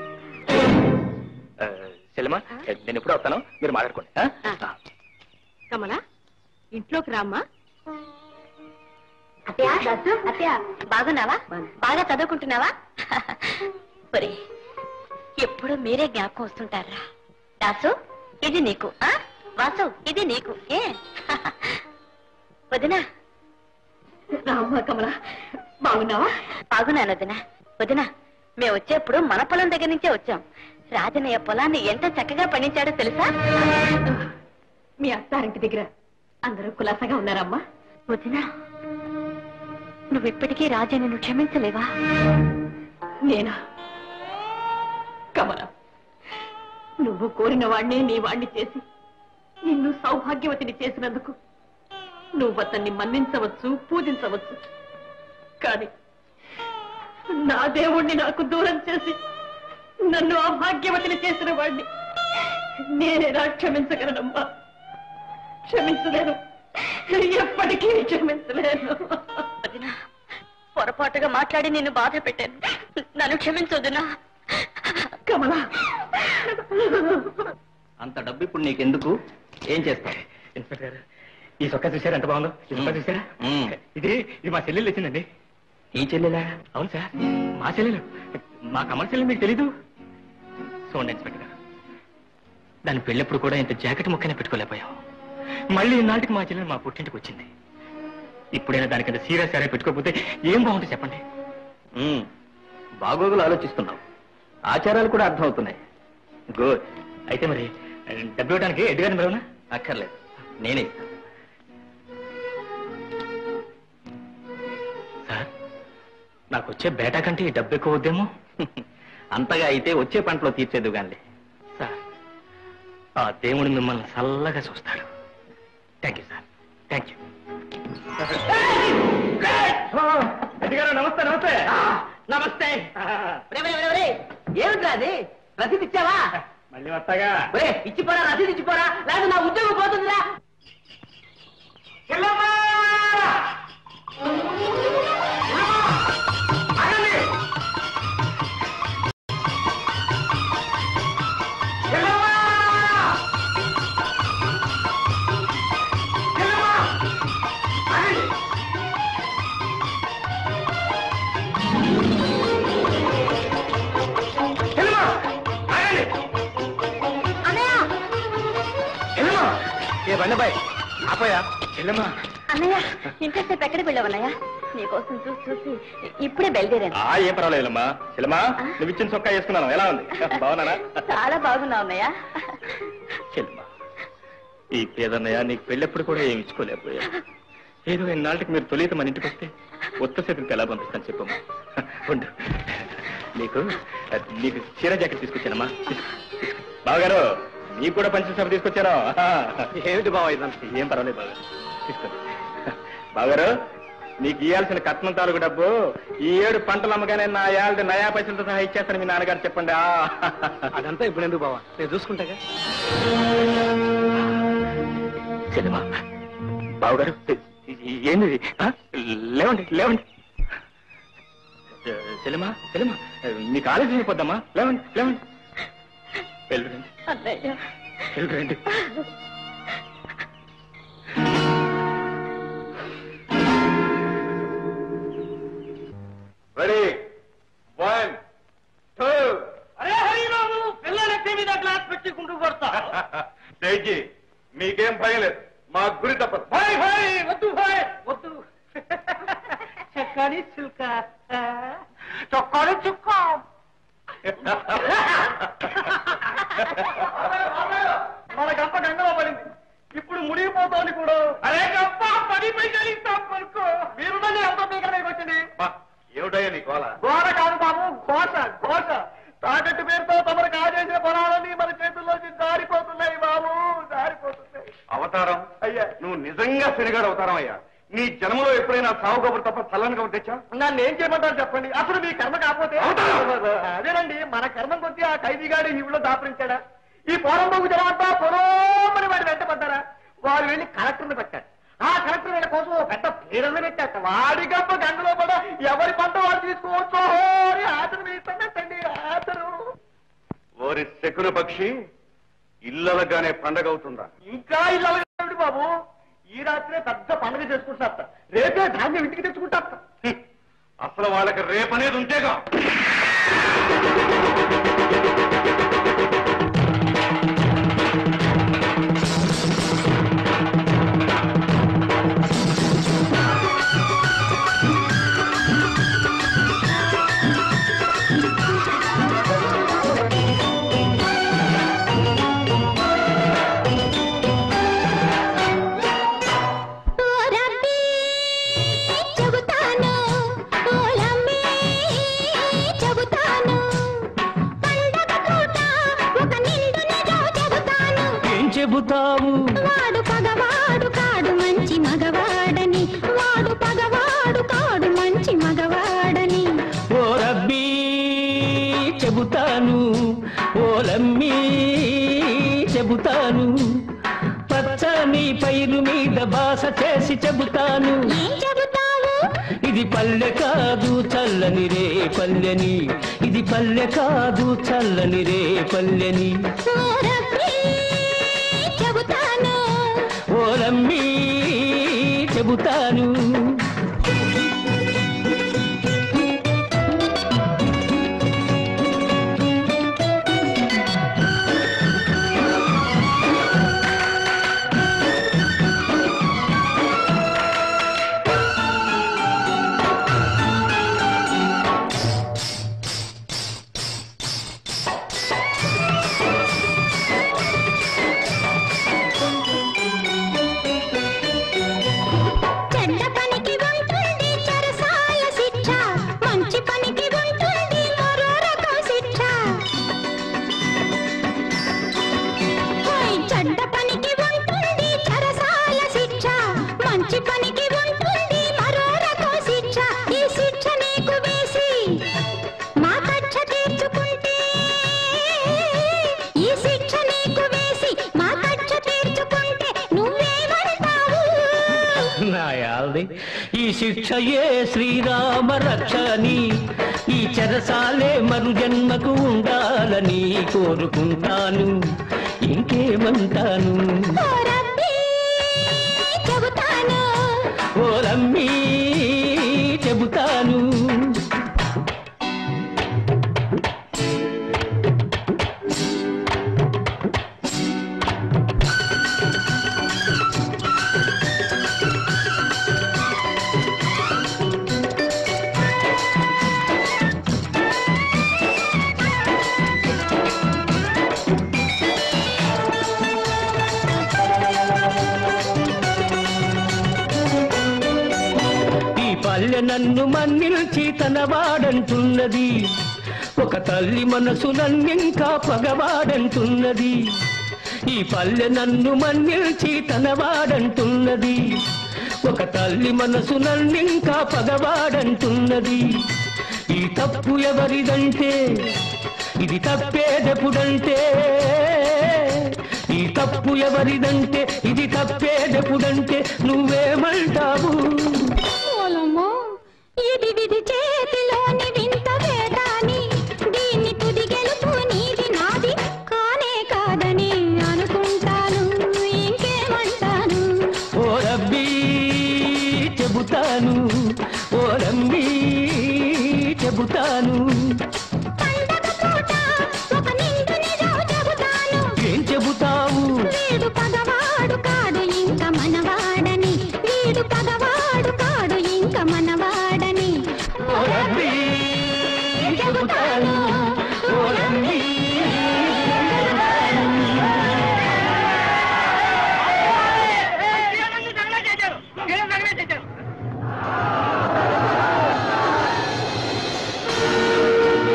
ఆ, చెల్లెమ్మా నేను ఎప్పుడు వస్తాను మీరు మాట్లాడుకోండి ఆ? కమలా ఇంట్లోకి రామ్మా అత్తయ్య దస్సు అత్తయ్య బాగున్నావా బాగా చదువుకుంటున్నావా ఒరే ఎప్పుడు మీరే జ్ఞాపకం వస్తుంటారా దాసు ఇది నీకు ఆ వాసు ఇది నీకు ఏ వదినా రామ్మా కమలా బాగున్నావా బాగున్నాను వదినా వదినా మేము వచ్చేప్పుడు మన పొలం దగ్గర నుంచే వచ్చాం రాజనయ్య పొలాన్ని ఎంత చక్కగా పండించాడో తెలుసా మీ అత్తారింటి దగ్గర అందరూ కులాసగా ఉన్నారమ్మా వదినా నువ్వు ఇప్పటికీ రాజన్నను క్షమించలేవా నేనా కమల నువ్వు కోరిన వాణ్ణే నీ వాణ్ణి చేసి నిన్ను సౌభాగ్యవతిని చేసినందుకు నువ్వు అతన్ని మన్నించవచ్చు పూజించవచ్చు కానీ నా దేవుణ్ణి నాకు దూరం చేసి నన్ను అభాగ్యవతిని చేసిన వాణ్ణి నేనేనా క్షమించగలనమ్మా క్షమించలేను ఎప్పటికీ క్షమించలేను వదినా పొరపాటుగా మాట్లాడి నిన్ను బాధ పెట్టాను నన్ను క్షమించొద్దునా కమలా అంత డబ్బు ఇప్పుడు నీకెందుకు ఏం చేస్తావు ఇన్స్పెక్టర్ గారు ఈ చొక్కా చూసారా ఎంత బాగుందో ఈ చొక్కా చూసారా మ్మ్. ఇది ఇది మా చెల్లెలు ఇచ్చిందండి ఈ చెల్లెలా అవును సార్ మా చెల్లెలు మా కమల్ చెల్లెలు మీకు తెలీదు చూడండి ఇన్స్పెక్టర్ గారు దాని పెళ్ళెప్పుడు కూడా ఇంత జాకెట్ ముక్కనే పెట్టుకోలేకపోయాం మళ్ళీ ఈనాటికి మా చెల్లెలు మా పుట్టింటికి వచ్చింది ఇప్పుడైనా దానికి అంత సీరియస్ సరే పెట్టుకోకపోతే ఏం బాగుంటుంది చెప్పండి మ్మ్. బాగోగులు ఆలోచిస్తున్నావు ఆచారాలు కూడా అర్థమవుతున్నాయి గుడ్ అయితే మరి డబ్బు ఇవ్వడానికి ఎడ్డు గారిని మరవనా అక్కర్లేదు నేనే ఇస్తాను. సార్ నాకు వచ్చే బేటా కంటే ఈ డబ్బు ఎక్కువ వద్దేమో అంతగా అయితే వచ్చే పంటలో తీర్చేదు గాని సార్ ఆ దేవుడు మిమ్మల్ని చల్లగా చూస్తాడు thank you sir thank you అధిగారు నమస్తే నమస్తే నమస్తే ఏమిట్రా అది రసీదు ఇచ్చావా మళ్ళీ వస్తాగా ఒరే ఇచ్చిపోరా రసీదు ఇచ్చిపోరా లేదా నా ఉద్యోగం పోతుందిరా ఏ బండబాయ్ ఆపోయా చెల్లెమ్మా అన్నయ్య ఇంతసేపు ఎక్కడికి వెళ్ళావన్నయ్య నీకోసం చూసి చూసి ఇప్పుడే బయలుదేరాను ఆ ఏం పర్వాలేదమ్మా చెల్లెమ్మా నువ్వు ఇచ్చిన చొక్కా వేసుకున్నాను ఎలా ఉంది బాగున్నానా చాలా బాగున్నావు అన్నయ్య చెల్లెమ్మా ఈ పేదన్నయ్య నీకు పెళ్ళెప్పుడు కూడా ఏమి ఇచ్చుకోలేకపోయా ఏదో ఎన్నాళ్ళకి మీరు తొలిత మన ఇంటికి వస్తే ఉత్త చేతులకి ఎలా పంపిస్తాను చెప్పమ్మా ఉండు నీకు నీకు చీర జాకెట్ తీసుకొచ్చానమ్మా బావగారు నీకు కూడా పంచిన సభ తీసుకొచ్చాను ఏమిటి బావ ఇదంతా ఏం పర్వాలేదు బావ తీసుకోండి బావగారు నీకు ఇవ్వాల్సిన కట్నం తాలూకు డబ్బు ఈ ఏడు పంటలు అమ్మగానే నా ఏళ్ళ నయా పైసలతో సహా ఇచ్చేస్తాను మీ నాన్నగారు చెప్పండి అదంతా ఇప్పుడు ఎందుకు బావా నేను చూసుకుంటాగా చెల్లెమా బావగారు ఏంది ఇది? ఆ? లేవండి లేవండి చెల్లెమా చెల్లెమా మీ కాలేజీ అయిపోద్దమ్మా లేవండి లేవండి వెళ్ళండి అన్నయ్య వెళ్ళండి రెడీ వన్ టూ అరే హరి బాబు పిల్లలెత్తి మీద గ్లాస్ పెట్టి గుండు కొడతా దయచి మీకేం భయం లేదు మా గురి తప్పదు భాయ్ భాయ్ వద్దు భాయ్ వద్దు చక్కాని చిల్క చొక్కాని చుక్క మన గంప గంగలో పడింది ఇప్పుడు మునిగిపోతోంది కూడా అరే గొప్ప పది పైసలు ఇస్తాం పనుకో మీరు ఎంత పీకడానికి వచ్చింది ఏమిటయ్యా నీ గోల గోడ కాదు బాబు ఘోష ఘోష తాకట్టు పేరుతో తమరు కాజేసిన పొలాలన్నీ మన చేతుల్లోంచి జారిపోతున్నాయి బాబు జారిపోతున్నాయి అవతారం అయ్యా నువ్వు నిజంగా శనిగాడు అవతారం అయ్యా నీ జన్మలో ఎప్పుడైనా సాగు కబురు తప్ప చల్లని కబురు తెచ్చా నన్ను ఏం చేయమంటారు చెప్పండి అసలు మీ కర్మ కాకపోతే అవుతాను. అదేనండి మన కర్మ కొద్ది ఆ ఖైదీగాడి ఇవిలో దాపరించాడా ఈ పోరంబాబు జనాంతా పొలోమని వాడి వెంట పడ్డారా వారు వెళ్ళి కలెక్టర్ని పెట్టారు ఆ కలెక్టర్ వీళ్ళ కోసం ఓ పెద్ద పీడన పెట్టాట వాడి గప్ప గంగలో కూడా ఎవరి పంట వాడు తీసుకోవచ్చు అని ఆతను వేస్తానంటండి ఆతను ఓరి శకున పక్షి ఇల్లలగానే పండగ అవుతుందా ఇంకా ఇల్లు ఏమిటి బాబు ఈ రాత్రే పెద్ద పండుగ చేసుకుంటారట రేపే ధాన్యం ఇంటికి తెచ్చుకుంటారట అసలు వాళ్ళకి రేపనేది ఉంటేగా ఓ రబ్బీ చెబుతాను ఓలమ్మే చెబుతాను పండగ పూట ఒక నిండు నిజం చెబుతాను ఏం చెబుతావు వాడు పగవాడు కాడు మంచి మగవాడని వాడు పగవాడు కాడు మంచి మగవాడని ఓ రబ్బీ చెబుతాను ఓలమ్మీ చెబుతాను పచ్చని పైరు మీద బాస చేసి చెబుతాను ఏం చెబుతావు ఇది పల్లె కాదు చల్లని రే పల్లెని ఇది పల్లె కాదు చల్లని రే పల్లెని ఓ రబ్బీ చెబుతాను ఓలమ్మీ చెబుతాను చెడ్డ పనికి ఉంటుంది చెరసాల శిక్ష మంచి పనికి ఉంటుంది మరో రకం శిక్ష ఓయ్, చెడ్డ పనికి ఉంటుంది చెరసాల శిక్ష మంచి పనికి ఉంటుంది మరో రకం శిక్ష ఈ శిక్ష నీకు వేసి మా కక్ష తీర్చుకుంటే ఈ శిక్ష నీకు వేసి మా కక్ష తీర్చుకుంటే నువ్వేమంటావు నాయాల్ది ఈ శిక్షయే శ్రీరామ రక్షని ఈ చెరసాలే మరు జన్మకు ఉండాలని కోరుకుంటాను ఇంకేమంటాను ఓ రబ్బీ, చెబుతాను ఓలమ్మీ చెబుతాను ఈ పల్లె నన్ను మన్నిల్చి తన వాడంటున్నది ఒక తల్లి మనసు నన్నింకా పగవాడంటున్నది ఈ పల్లె నన్ను మన్నిల్చి తన వాడంటున్నది ఒక తల్లి మనసు నన్నింకా పగవాడంటున్నది ఈ తప్పు ఎవరిదంటే ఇది తప్పేదెప్పుడంటే ఈ తప్పు ఎవరిదంటే ఇది తప్పేదెప్పుడంటే నువ్వేమంటావు మూలమో ఇది విధి చేతిలోని వింత వేదాని దీన్ని తుది గెలుపు నీది నాది కానే కాదని అనుకుంటాను ఇంకేమంటాను ఓ రబ్బీ చెబుతాను ఓ రమ్మీ చెబుతాను పండగ పూట ఒక నిండు నిజం చెబుతాను ఏం చెబుతావు వీడు పగవాడు కాడు ఇంక మనవాడని వీడు పగవాడు కాడు ఇంక మనవాడని ఓ రబ్బీ చెబుతాను ఓ రమ్మీ చేశారు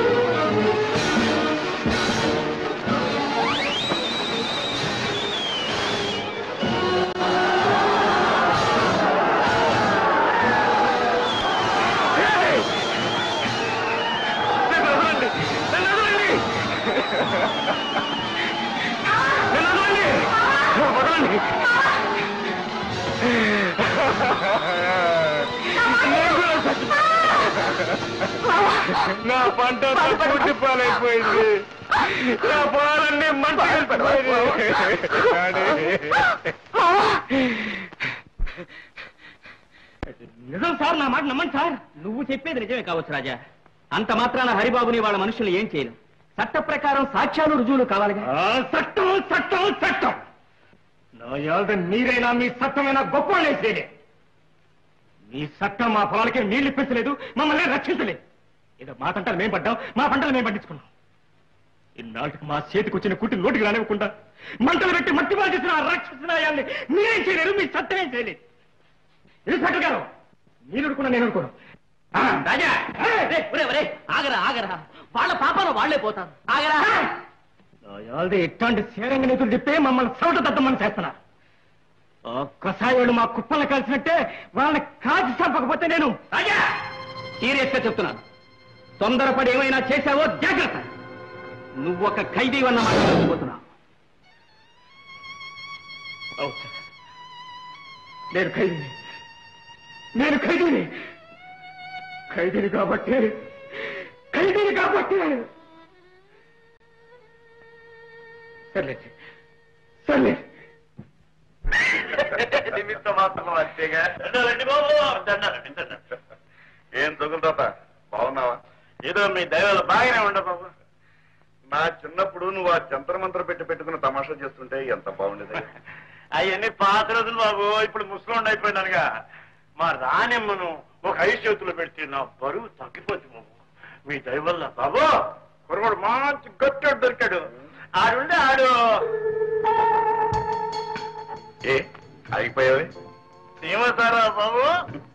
నా పంట పుట్టి పాలైపోయింది నా పాలన్నీ మంట నిజం సార్ నా మాట నమ్మండి సార్ నువ్వు చెప్పేది నిజమే కావచ్చు రాజా అంత మాత్రాన హరిబాబుని వాళ్ళ మనుషులు ఏం చేయను చట్ట ప్రకారం సాక్ష్యాలు రుజువులు కావాలిగా చట్టం చట్టం చట్టం నా యాద మీరైనా మీ చట్టమైనా గొప్ప చేయలే మీ చట్టం మా పొలాలకి నీళ్లు ఇప్పించలేదు మమ్మల్ని రక్షించలేదు ఏదో మా పంటలు మేము పడ్డాం మా పంటలు మేము పండించుకున్నాం ఇన్నాళ్ళకి మా చేతికి వచ్చిన కుట్టి నోటికి రానివ్వకుండా మంటలు పెట్టి మట్టి బాగా చేసిన ఆ రాక్షసునాయాల్ని మీరేం చేయలేరు మీ చట్టం ఏం చేయలేదు ఇన్స్పెక్టర్ గారు మీరు అనుకున్నా నేను అనుకోను రాజా రే, ఒరే, ఒరే, ఆగరా ఆగరా వాళ్ళ పాపాన వాళ్లే పోతారు ఆగరా యాల్ది ఎట్లాంటి సేరంగ నీతులు చెప్పి మమ్మల్ని చోట దద్దమని చేస్తున్నారు ఆ కషాయోళ్ళు మా కుప్పలు కలిసినట్టే వాళ్ళని కాల్చి చంపకపోతే నేను రాజా సీరియస్ గా చెప్తున్నాను తొందరపడి ఏమైనా చేశావో జాగ్రత్త నువ్వు ఒక ఖైదీ అన్న మాట మర్చిపోతున్నావు అవును సార్. నేను ఖైదీని నేను ఖైదీని ఖైదీని కాబట్టి ఖైదీని కాబట్టి సర్లే సర్లే నిమిత్త మాత్రం అంతేగా దండాలండి బాబు దండాలండి దండాలండి. ఏం తగులుతాత బాగున్నావా ఏదో మీ దైవాలు బాగానే ఉండ బాబు నా చిన్నప్పుడు నువ్వు ఆ జంతర మంత్ర పెట్టి పెట్టుకుని తమాషా చేస్తుంటే ఎంత బాగుండేది అవన్నీ పాత రోజులు బాబు ఇప్పుడు ముసలోండి అయిపోయినానుగా మా రాణెమ్మను ఒక ఐదు చేతులు పెడితే నా బరువు తగ్గిపోతుంది బాబు మీ దయవల్ల బాబు కురవాడు మంచి గట్టాడు దొరికాడు ఆడుండే ఆడు ఏ ఆగిపోయావే సీమతారా బాబు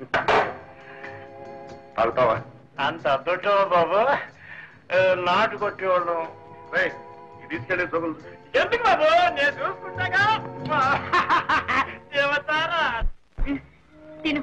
తాగుతావా అంత అదొట్టవా బాబు ఏ, నాటు కొట్టేవాళ్ళం రేయ్, ఇది తీసుకెళ్ళి చదువు ఎందుకు బాబు నేను చూసుకుంటాగా సీమతారా తిను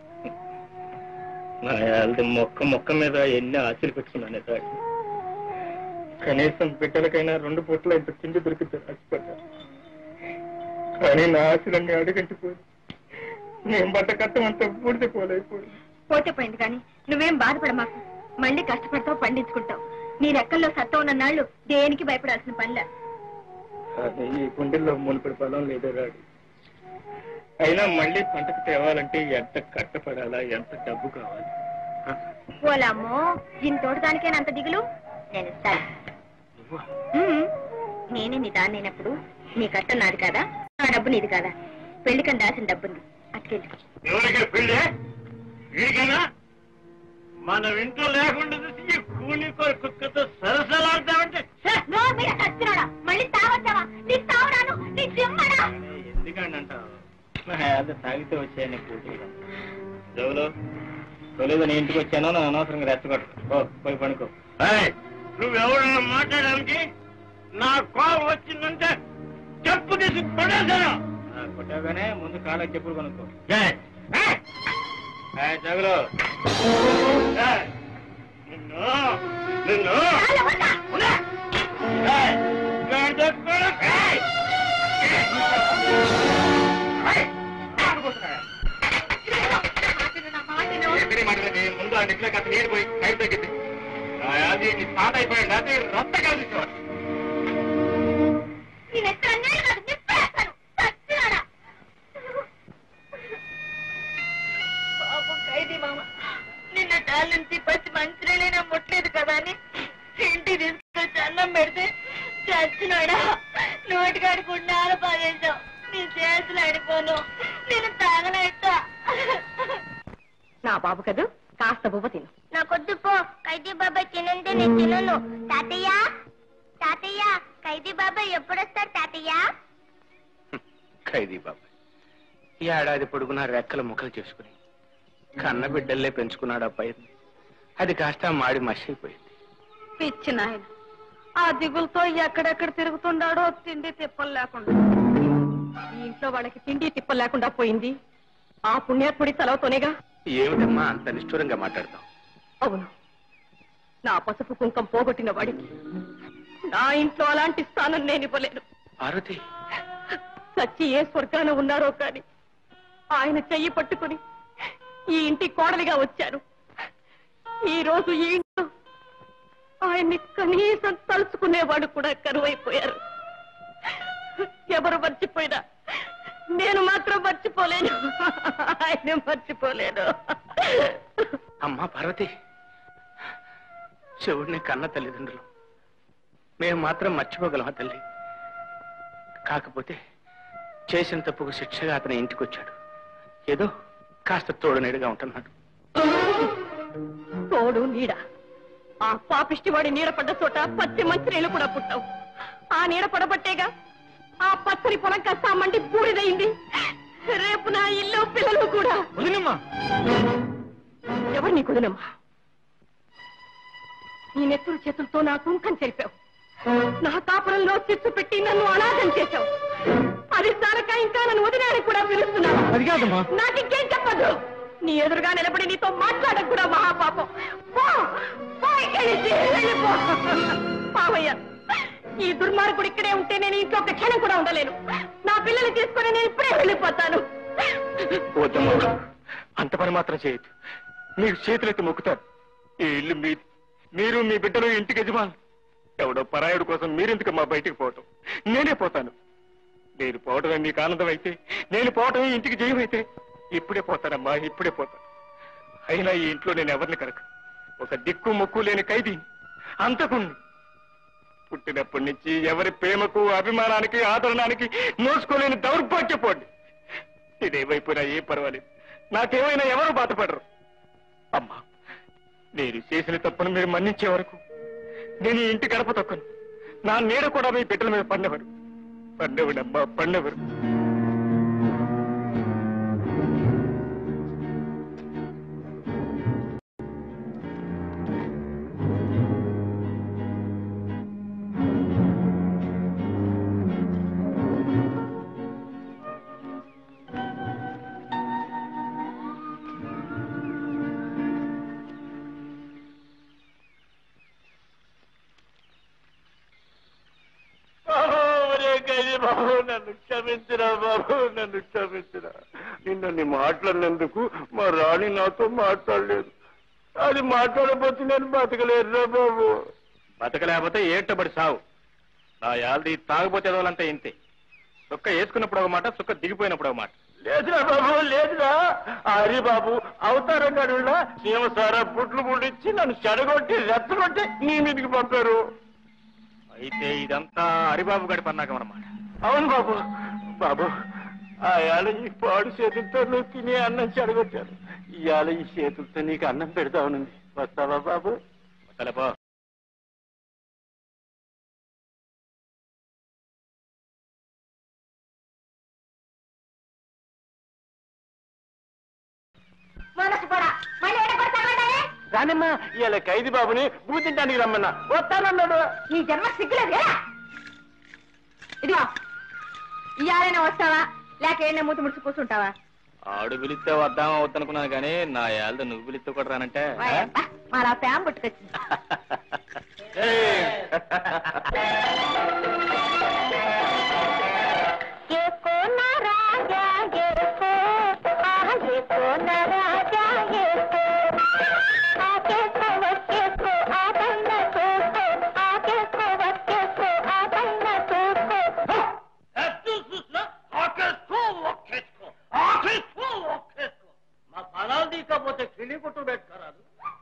నా యాల్ది మొక్క మొక్క మీద ఎన్ని ఆశలు పెట్టుకున్నాను సార్ కనీసం బిడ్డలకైనా రెండు పూట్ల ఇంత తిండి దొరికితే ఆశపడ్డా కానీ నా ఆశలన్నీ అడుగంటిపోయి నేను బట్ట కట్టం అంతా పూర్తి పోలైపోయింది పోతే పోయింది కానీ నువ్వేం బాధపడ మాకు మళ్ళీ కష్టపడతావు పండించుకుంటావు నీ రెక్కల్లో సత్తా ఉన్న నాళ్ళు దేనికి భయపడాల్సిన పనిలే కానీ ఈ గుండెల్లో మునుపడి పొలం లేదే రాడు అయినా మళ్ళీ పంటకు తేవాలంటే ఎంత కట్టపడాలా ఎంత డబ్బు కావాలి ఓలమ్మో దీని తోటదానికేనా అంత దిగులు నేను ఇస్తాను ఉమ్, నేనే నీ దాన్నైనప్పుడు నీ కష్టం నాది కాదా నా డబ్బు నీది కాదా పెళ్లికని దాచిన డబ్బుంది అట్టుకెళ్ళి ఎవరికి పెళ్ళే వీడికైనా మనం ఇంట్లో లేకుండా చూసి ఈ కూలి కోరి కుక్కతో సరసలాడతామంటే మళ్ళీ తాగొచ్చావా నీ తావరాను నీ జిమ్మడా ఎందుకండి అంటావు అదే తాగితే వచ్చాయని కూతురు జవులు తొలిదు నీ ఇంటికి వచ్చాను నా అనవసరంగా రెచ్చగొట్టు పో, పోయి పడుకో నువ్వెవరన్నా మాట్లాడడానికి నా కోపం వచ్చిందంటే చెప్పు తీసి పడేసాను ఆ, కొట్టాగానే ముందు కాళ్ళకి చెప్పులు కొనుక్కో ఏయ్, జగులు నిన్ను నిన్ను ఏయ్, గాడిద కొడుకు. ఏయ్! ఎక్కడి మాటలకి ముందు ఆ నిట్లో కాస్త నీరు పోయి కైపు తగ్గింది ఆ, అది నీ పాత అయిపోయింది అది రొత్త కలిసి నేను ఎక్కడ అన్యాయం కాదు నిప్పేస్తాను చచ్చినాడా పాపం ఖైదీ మామ నిన్న టాలెంట్ పచ్చి మంచినీళ్ళైనా ముట్టలేదు కదా అని ఇంటికి తీసుకొచ్చి అన్నం పెడితే చచ్చినాడా నోటికాడి గుండాలు పాదేశావు నీ చేతులు ఆడిపోను నేను తాగలేస్తా నా బాబు కదూ కాస్త బువ్వ తిను నాకొద్దు పో ఖైదీ బాబాయ్ తినంటే నేను తినను తాతయ్య తాతయ్య ఖైదీ బాబాయ్ ఎప్పుడొస్తారు తాతయ్య ఖైదీ బాబాయ్ ఈ ఏడాది పొడుగునా రెక్కల ముక్కలు చేసుకుని కన్న బిడ్డల్లే పెంచుకున్నాడు ఆ పైరు అది కాస్త మాడి మసిపోయింది పిచ్చి నాయన ఆ దిగులతో ఎక్కడెక్కడ తిరుగుతున్నాడో తిండి తిప్పలు లేకుండా ఈ ఇంట్లో వాళ్ళకి తిండి తిప్ప లేకుండా పోయింది ఆ పుణ్యాత్ముడి సెలవుతోనేగా ఏమిటమ్మా అంత నిష్ఠూరంగా మాట్లాడతాం అవును నా పసుపు కుంకం పోగొట్టిన వాడికి నా ఇంట్లో అలాంటి స్థానం నేను ఇవ్వలేను పార్వతి సచ్చి ఏ స్వర్గాన ఉన్నారో కాని ఆయన చెయ్యి పట్టుకుని ఈ ఇంటి కోడలిగా వచ్చాను ఈ రోజు ఈ ఇంట్లో ఆయన్ని కనీసం తలుచుకునేవాడు కూడా కరువైపోయారు ఎవరు మర్చిపోయినా నేను మాత్రం మర్చిపోలేను ఆయన మర్చిపోలేను అమ్మా పార్వతి శివుడిని కన్న తల్లిదండ్రులు మేము మాత్రం మర్చిపోగలమా తల్లి కాకపోతే చేసిన తప్పుకు శిక్షగా అతని ఇంటికి వచ్చాడు ఏదో కాస్త తోడు నీడుగా ఉంటున్నాడు తోడు నీడ ఆ పాపిష్టి వాడి నీడ పడ్డ చోట పచ్చి మంచి నీళ్ళు కూడా పుట్టావు ఆ నీడ పడబట్టేగా ఆ పచ్చని పొలం కాస్త మండి బూడిదయింది రేపు నా ఇల్లు పిల్లలు కూడా ఎవరు నీ కుదినమ్మా నీ నెత్తురు చేతులతో నా కుంకం చెరిపావు నా కాపురంలో చిచ్చు పెట్టి నన్ను అనాథం చేశావు అది చాలక ఇంకా నన్ను వదిలేని కూడా పిలుస్తున్నావు అది కాదమ్మా. నాకు ఇంకేం చెప్పదు నీ ఎదురుగా నిలబడి నీతో మాట్లాడక కూడా మహాపాపం పో, పో ఇక్కడి నుంచి, వెళ్ళిపో. మావయ్య ఈ దుర్మార్గుడు ఇక్కడే ఉంటే నేను ఇంట్లో ఒక క్షణం కూడా ఉండలేను నా పిల్లల్ని తీసుకొని నేను ఇప్పుడే వెళ్ళిపోతాను వద్దమ్మా అంత పని మాత్రం చేయొద్దు మీకు చేతులెత్తి మొక్కుతారు ఈ ఇల్లు మీ మీరు మీ బిడ్డలు ఇంటికి యజమాను ఎవడో పరాయుడు కోసం మీరెందుకు మా బయటికి పోవటం నేనే పోతాను నేను పోవటమే మీకు ఆనందం అయితే నేను పోవటమే ఇంటికి జయమైతే ఇప్పుడే పోతానమ్మా ఇప్పుడే పోతాను అయినా ఈ ఇంట్లో నేను ఎవరిని కనుక ఒక దిక్కు ముక్కు లేని ఖైదీ అంతకుండి పుట్టినప్పటి నుంచి ఎవరి ప్రేమకు అభిమానానికి ఆదరణానికి నోచుకోలేని దౌర్భాగ్యపోండి నేనేమైపోయినా ఏం పర్వాలేదు నాకేమైనా ఎవరు బాధపడరు అమ్మా నేను చేసిన తప్పును మీరు మన్నించే వరకు నేను ఈ ఇంటి గడప తొక్కను నా నీడ కూడా మీ బిడ్డల మీద పన్నెవరు పన్నెవడమ్మా పన్నెవరు బాబు ఒరే గది బాబు నన్ను క్షమించరా బాబు నన్ను క్షమించరా నిన్నన్ని మాట్లాడినందుకు మా రాణి నాతో మాట్లాడలేదు అది మాట్లాడకపోతే నేను బతకలేదురా బాబు బతకలేకపోతే ఏటబడి సావు నా యాల్ది తాగపోతే ఎదవాలంటే ఇంతే సుక్క వేసుకున్నప్పుడు ఒక మాట సుక్క దిగిపోయినప్పుడు ఒక మాట లేదురా బాబు లేదురా హరి బాబు అవతారం గడువులా సీమసారా పుట్లు పుట్టించి నన్ను చెడగొట్టి రెచ్చగొట్టి నీ మీదకి పంపారు అయితే ఇదంతా హరిబాబు గడి పన్నాకం అన్నమాట అవును బాబు బాబు ఆ ఏళ్ళ ఈ పాడు చేతులతో నువ్వు తినే అన్నం చెడగొట్టాను ఇవాళ ఈ చేతులతో నీకు అన్నం పెడతావునుంది వస్తావా బాబు తలపో మనసు కూడా మళ్ళీ ఎడగొడతామంటారే రానమ్మా ఇవాళ ఖైదీ బాబుని బూతింటానికి రమ్మన్నా వస్తానన్నాడు నీ జన్మ సిగ్గులేదు కదా ఇదిగో ఇయాలైనా వస్తావా లేక ఏమైనా మూతి ముడిచి కూర్చుంటావా ఆడు పిలిస్తే వద్దామా వద్దనుకున్నాను కానీ నా యాల్ద నువ్వు పిలిస్తే కూడా రానంటే వాయబ్బా, మా ఫ్యామ్ పుట్టుకొచ్చింది ఏకో నా రాజా ఏకో ఆహ ఏకో నా రాజా ఏకో ఆకేకో వచ్చేకో ఆ పైన చూకో ఆకేకో వచ్చేకో ఆ పైన చూకో మా పదాలు తీసుకోపోతే కిలి కొట్టు పెట్టుకోరాదు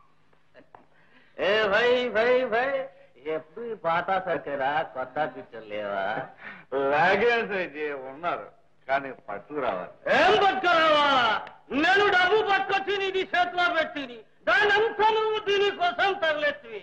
ఏ భై భై భై ఎప్పుడు ఈ పాత సరికేరా కొత్త పిక్చర్ లేవా లాగేసి ఉన్నారు కానీ పట్టుకు రావాలి ఏం పట్టుకురావా నేను డబ్బు పట్టుకొచ్చి నీది చేతిలో పెట్టిని దాని అంతా నువ్వు దీనికోసం తగిలెత్తివి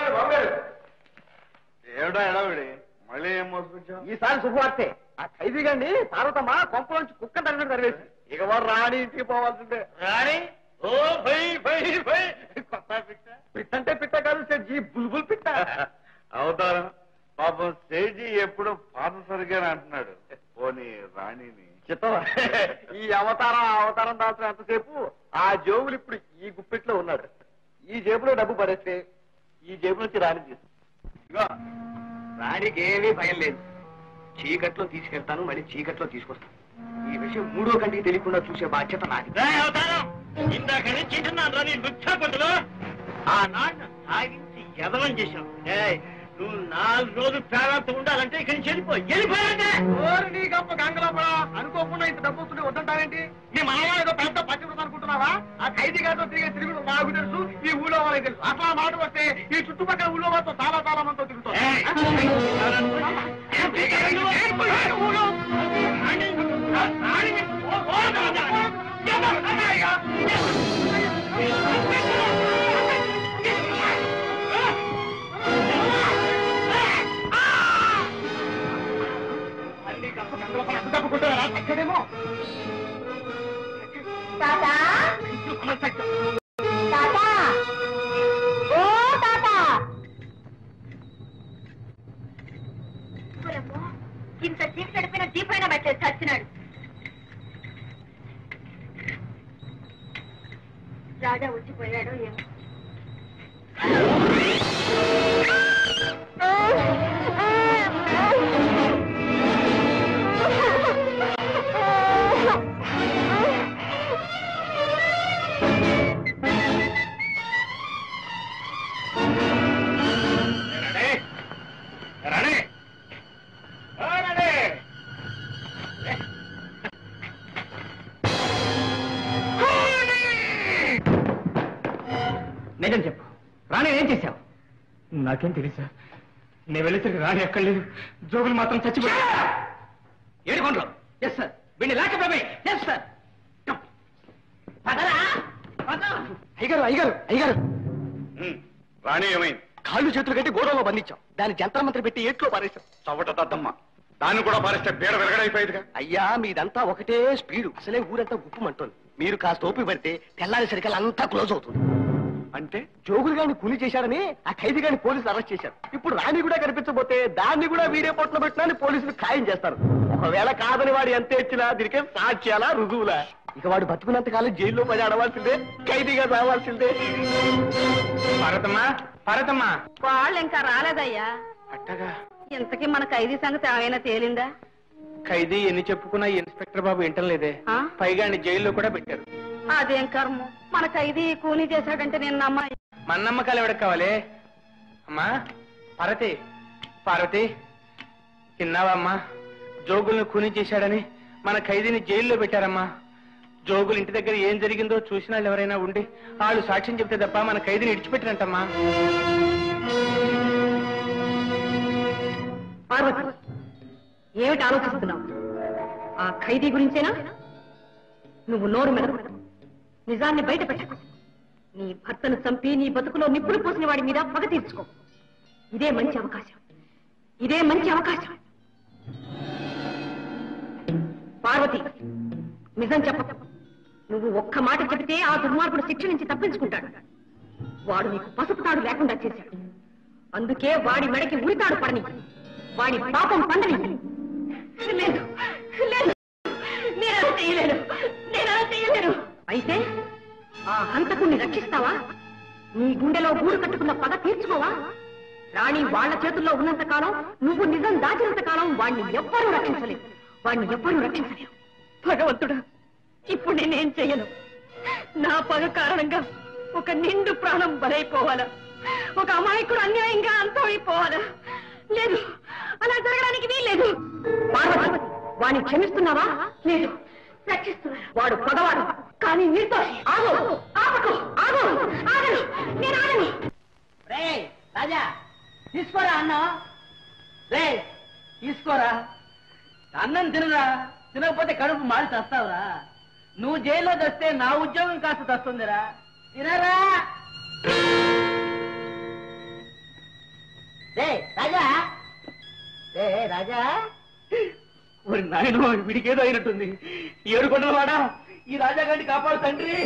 ఏమిటా ఎడవిడి మళ్ళీ ఏం మోసుకొచ్చావు ఈసారి శుభవార్తే ఆ ఖైదీ గండి పార్వతమ్మ కొంపలోంచి కుక్క తరిగినట్టు తరివేసి ఇక వాడు రాణి ఇంటికి పోవాల్సిందే రాణి ఓ భై భై భై కొత్త పిచ్చ పిట్టంటే పిట్ట కాదు సెడ్జీ బుల్బుల్ పిట్ట అవతారం పాపం సేజీ ఎప్పుడు పాత సరిగ్గా అంటున్నాడు పోనీ రాణిని చిత్తవా ఈ అవతారం ఆ అవతారం దాల్చిన ఎంతసేపు ఆ జోబులు ఇప్పుడు ఈ గుప్పెట్లో ఉన్నాడు ఈ జేబులో డబ్బు పడేస్తే ఈ జేబు నుంచి రాణి తీసు ఇదిగో, రాణికి ఏమీ భయం లేదు చీకట్లో తీసుకెళ్తాను మళ్ళీ చీకట్లో తీసుకొస్తాను ఈ విషయం మూడో కంటికి తెలియకుండా చూసే బాధ్యత నాది అవతారం ఇందాక నుంచి ఇంటున్నాను రా నీ నృత్యపతులు ఆ నాన్న సాగించి ఎదవం చేశావు ఏయ్, నువ్వు నాలుగు రోజులు ప్రాణాలతో ఉండాలంటే ఇక్కడి నుంచి వెళ్ళిపో వెళ్ళిపోయాలంటే ఓరి నీ గొప్ప గంగలోపల అనుకోకుండా ఇంత డబ్బు వస్తుంటే వద్దంటావేంటి మీ మామ ఏదో పెద్ద పచ్చిమిరప అనుకుంటున్నావా ఆ ఖైదీ గారితో తిరిగే తిరుగుడు నాకు తెలుసు ఈ ఊళ్ళో వాళ్ళకి తెలుసు అట్లా మాట వస్తే ఈ చుట్టుపక్కల ఊళ్ళో వాళ్ళతో చాలా చాలా మందితో తిరుగుతాం తగ్గదేమో తాతా తాతా ఓ తాతా ఓలమ్మో, ఇంత చీకటి గడిపిన దీపైన పెట్టేసి చచ్చినాడు రాజా వచ్చిపోయాడో ఏమో రాణి రాణి ఓ రాణి నిజం చెప్పు రాణి ఏం చేశావు నాకేం తెలుసా నేను వెళ్ళేసరికి రాణి ఎక్కడ లేదు జోగులు మాత్రం చచ్చిపోయా ఏడుకోండ్రు ఎస్ సార్ వీడిని లేకపోయి ఎస్ సార్ అయ్యగారు అయ్యగారు అయ్యగారు రాణి ఏమైంది కాళ్ళు చేతులు కట్టి గోడలో బంధించాం దాని జంతరమంత్రి పెట్టి ఏట్లో పారేశాం చవట దద్దమ్మ దాన్ని కూడా పారిస్తే బీడ విరగడైపోయేదిగా అయ్యా మీదంతా ఒకటే స్పీడు అసలే ఊరంతా గుప్పమంటోంది మీరు కాస్త ఓపిక పడితే తెల్లారేసరికి అంతా క్లోజ్ అవుతుంది అంటే జోగులు గారిని కూలి చేశారని ఆ ఖైదీ గారిని పోలీసులు అరెస్ట్ చేశారు ఇప్పుడు రాణి కూడా కనిపించబోతే దాన్ని కూడా వీడియో పొట్టున పెట్టినా పోలీసులు ఖాయం చేస్తారు ఒకవేళ కాదని వాడు ఎంత ఇచ్చినా దీనికే సాక్ష్యాలా రుజువులా ఇక వాడు బతుకున్నంత కాలం జైల్లో పడి ఆడవలసిందే ఖైదీగా రావాల్సిందే పార్వతమ్మా పార్వతమ్మా వాళ్ళు ఇంకా రాలేదయ్యా అట్టగా ఇంతకీ మన ఖైదీ సంగతి ఏమైనా తేలిందా ఖైదీ ఎన్ని చెప్పుకున్నా ఈ ఇన్స్పెక్టర్ బాబు వింటం లేదే ఆ? పైగా ఆయన జైల్లో కూడా పెట్టారు అదేం కర్మ మన ఖైదీ కూలీ చేశాడంటే నేను నమ్మ మన నమ్మకాలు ఎవరికి కావాలి అమ్మా పార్వతి పార్వతి విన్నావా అమ్మా జోగుల్ని కూని చేశాడని మన ఖైదీని జైల్లో పెట్టారమ్మా జోగులు ఇంటి దగ్గర ఏం జరిగిందో చూసిన వాళ్ళు ఎవరైనా ఉండి వాళ్ళు సాక్ష్యం చెప్తే తప్ప మన ఖైదీని ఇడిచిపెట్టినట్టమ్మా పార్వతి ఏమిటి ఆలోచిస్తున్నావు ఆ ఖైదీ గురించేనా నువ్వు నోరు మెదకు నిజాన్ని బయట పెట్టకు నీ భర్తను చంపి నీ బతుకులో నిప్పులు పోసిన వాడి మీద పగ తీర్చుకో ఇదే మంచి అవకాశం ఇదే మంచి అవకాశం పార్వతి నిజం చెప్ప నువ్వు ఒక్క మాట చెబితే ఆ దుర్మార్గుడు శిక్ష నుంచి తప్పించుకుంటాడు వాడు నీకు పసుపు తాడు లేకుండా చేశాడు అందుకే వాడి మెడకి ఉరితాడు పడని వాడి పాపం పండని లేదు లేదు నేను అలా చేయలేను నేను అలా చేయలేను అయితే ఆ హంతకుణ్ణి రక్షిస్తావా నీ గుండెలో గూడు కట్టుకున్న పగ తీర్చుకోవా రాణి వాళ్ళ చేతుల్లో ఉన్నంత కాలం నువ్వు నిజం దాచినంత కాలం వాణ్ణి ఎవ్వరూ రక్షించలేవు వాణ్ణి ఎవ్వరూ రక్షించలేవు భగవంతుడా ఇప్పుడు నేనేం చెయ్యను నా పగ కారణంగా ఒక నిండు ప్రాణం బలైపోవాలా ఒక అమాయకుడు అన్యాయంగా అంతమైపోవాలా లేదు అలా జరగడానికి వీల్లేదు పార్వతి వాణ్ణి క్షమిస్తున్నావా లేదు రక్షిస్తున్నా వాడు పగవాడు కానీ నిర్దోషి ఆగు ఆపకు ఆగు ఆగను నేను ఆగను రే రాజా తీసుకోరా అన్నం రే తీసుకోరా అన్నం తినరా తినకపోతే కడుపు మాడి చస్తావురా నువ్వు జైల్లో తెస్తే నా ఉద్యోగం కాస్త తస్తుందిరా తినరా రే రాజా రే రాజా మరి నాయన వీడికి ఏదో అయినట్టుంది ఏడుకొండల వాడా ఈ రాజాగారిని కాపాడు తండ్రి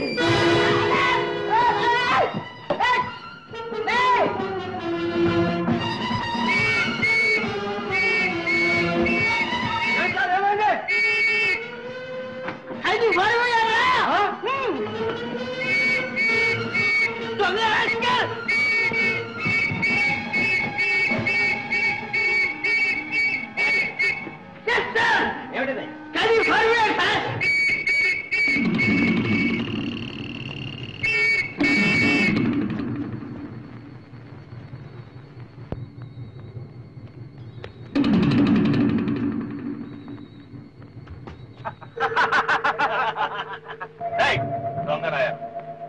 అది మరవయారా దొంగ rascal! Yes, sir! Can you hurry up, sir?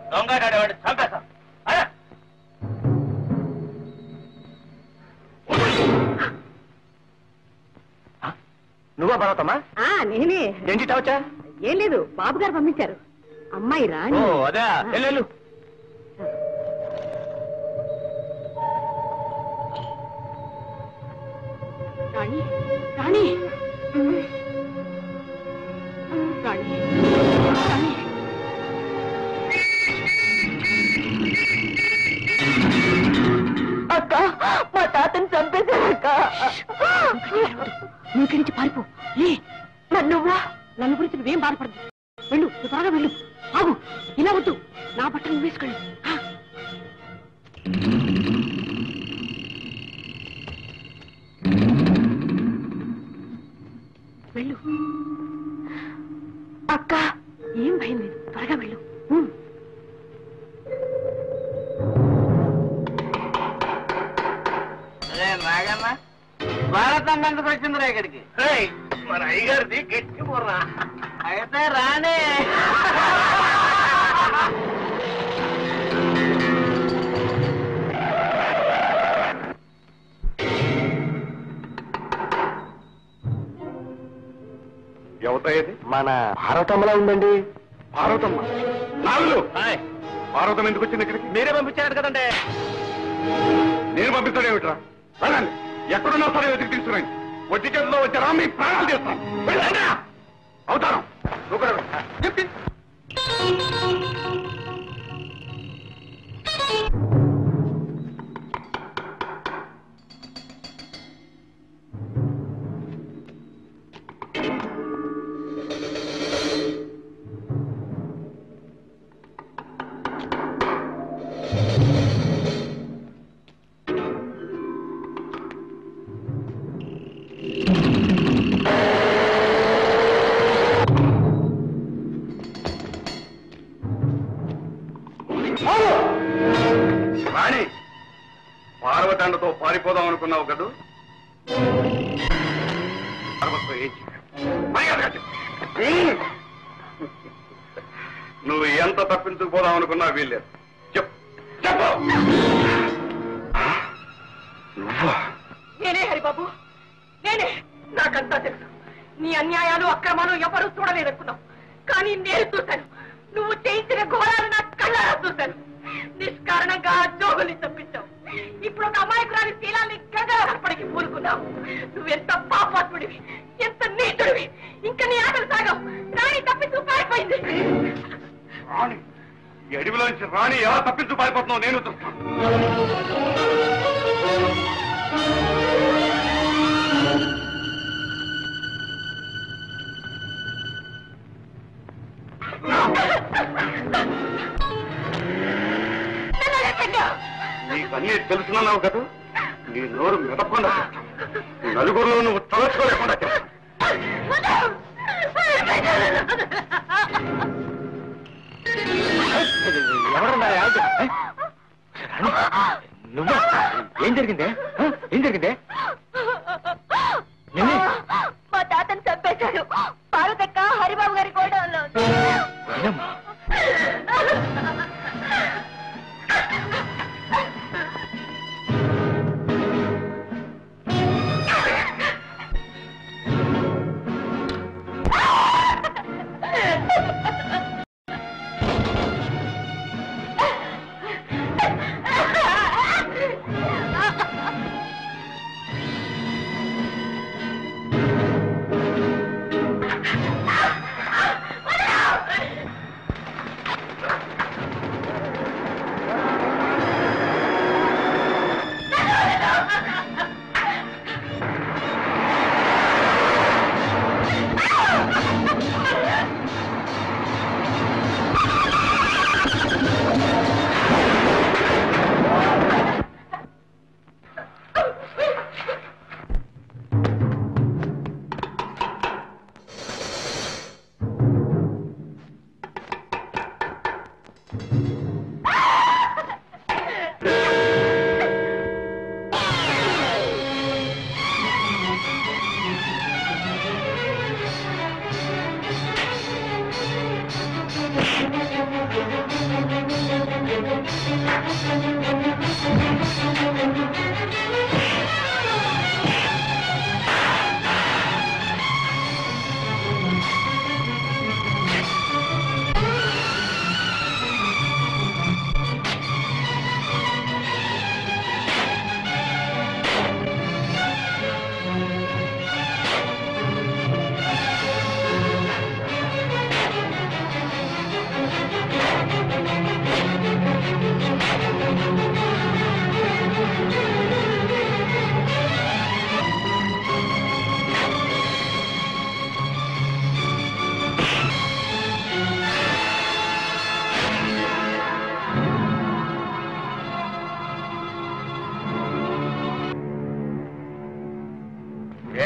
దొంగడాడేవాడు చంపేస్తాం అదే నువ్వా పర్వతమ్మా ఆ నేనే ఏంటి వచ్చా ఏం లేదు బాబు గారు పంపించారు అమ్మాయి రాని ఓ అదే వెళ్ళు రాణి రాణి రాణి రాణి అక్క మా తాతని చంపేశారక్క నువ్వు నుంచి పారిపో లే నన్నువ్వా నన్ను గురించి నువ్వేం బాధపడదు వెళ్ళు నువ్వు త్వరగా వెళ్ళు ఆగు ఇలా వద్దు నా బట్టలు నువ్వు వేసుకెళ్ళు ఆ. వెళ్ళు అక్క ఏం భయం లేదు త్వరగా వెళ్ళు ఉమ్. నాగన్న భారతం ఎందుకు వచ్చిందిరా ఇక్కడికి మన అయ్యగారిది గట్టి బుర్రా అయితే రానే ఎవతయ్యేది మన భారతంలో ఉందండి పార్వతమ్మ నాగులు పార్వతం ఎందుకు వచ్చింది ఇక్కడికి మీరే పంపించారు కదండి నేను పంపిస్తాడేమిట్రా వెళ్ళండి ఎక్కడున్నా సరే వెతికి తీసుకురండి వచ్చి చేతిలో వచ్చారా మీ ప్రాణాలు చేస్తాను వెళ్ళండి అవుతాను నువ్వు కూడా వెళ్ళు. చెప్పి రాణి పార్వతండతో పారిపోదాం అనుకున్నావు కదూ పార్వతితో ఏం చెప్పావు? మర్యాదగా చెప్పు. నువ్వు ఎంత తప్పించుకుపోదాం అనుకున్నా వీల్లేదు చెప్పు చెప్పు నువ్వా నేనే హరిబాబు నేనే నాకంతా తెలుసు నీ అన్యాయాలు అక్రమాలు ఎవరు చూడలేదనుకున్నావు కానీ నేను చూశాను నువ్వు చేయించిన ఘోరాలు నా కళ్ళారా చూశాను నిష్కారణంగా ఆ జోగుల్ని తప్పించావు ఇప్పుడు ఒక అమాయకురాలి శీలాన్ని గంగపడికి పూనుకున్నావు నువ్వెంత పాపాత్ముడివి ఎంత నీచుడివి ఇంకా నీ ఆటలు సాగవు రాణి తప్పించు పారిపోయింది రాణి ఈ అడవిలోంచి రాణి ఎలా తప్పించు పారిపోతున్నావు నేను చూస్తాను నీకన్నీ తెలుసున్నావు కదా నీ నోరు మెదపకుండా చేస్తాను. నలుగురిలో నువ్వు తలచుకోలేకుండా చేస్తాను ఎవరన్నా నువ్వు ఏం జరిగిందే ఆ? ఏం జరిగిందే నిన్నే? మా తాతని చంపేశాడు పార్వతక్క హరిబాబు గారి గోడౌన్లో ఉంది. వదినమ్మా.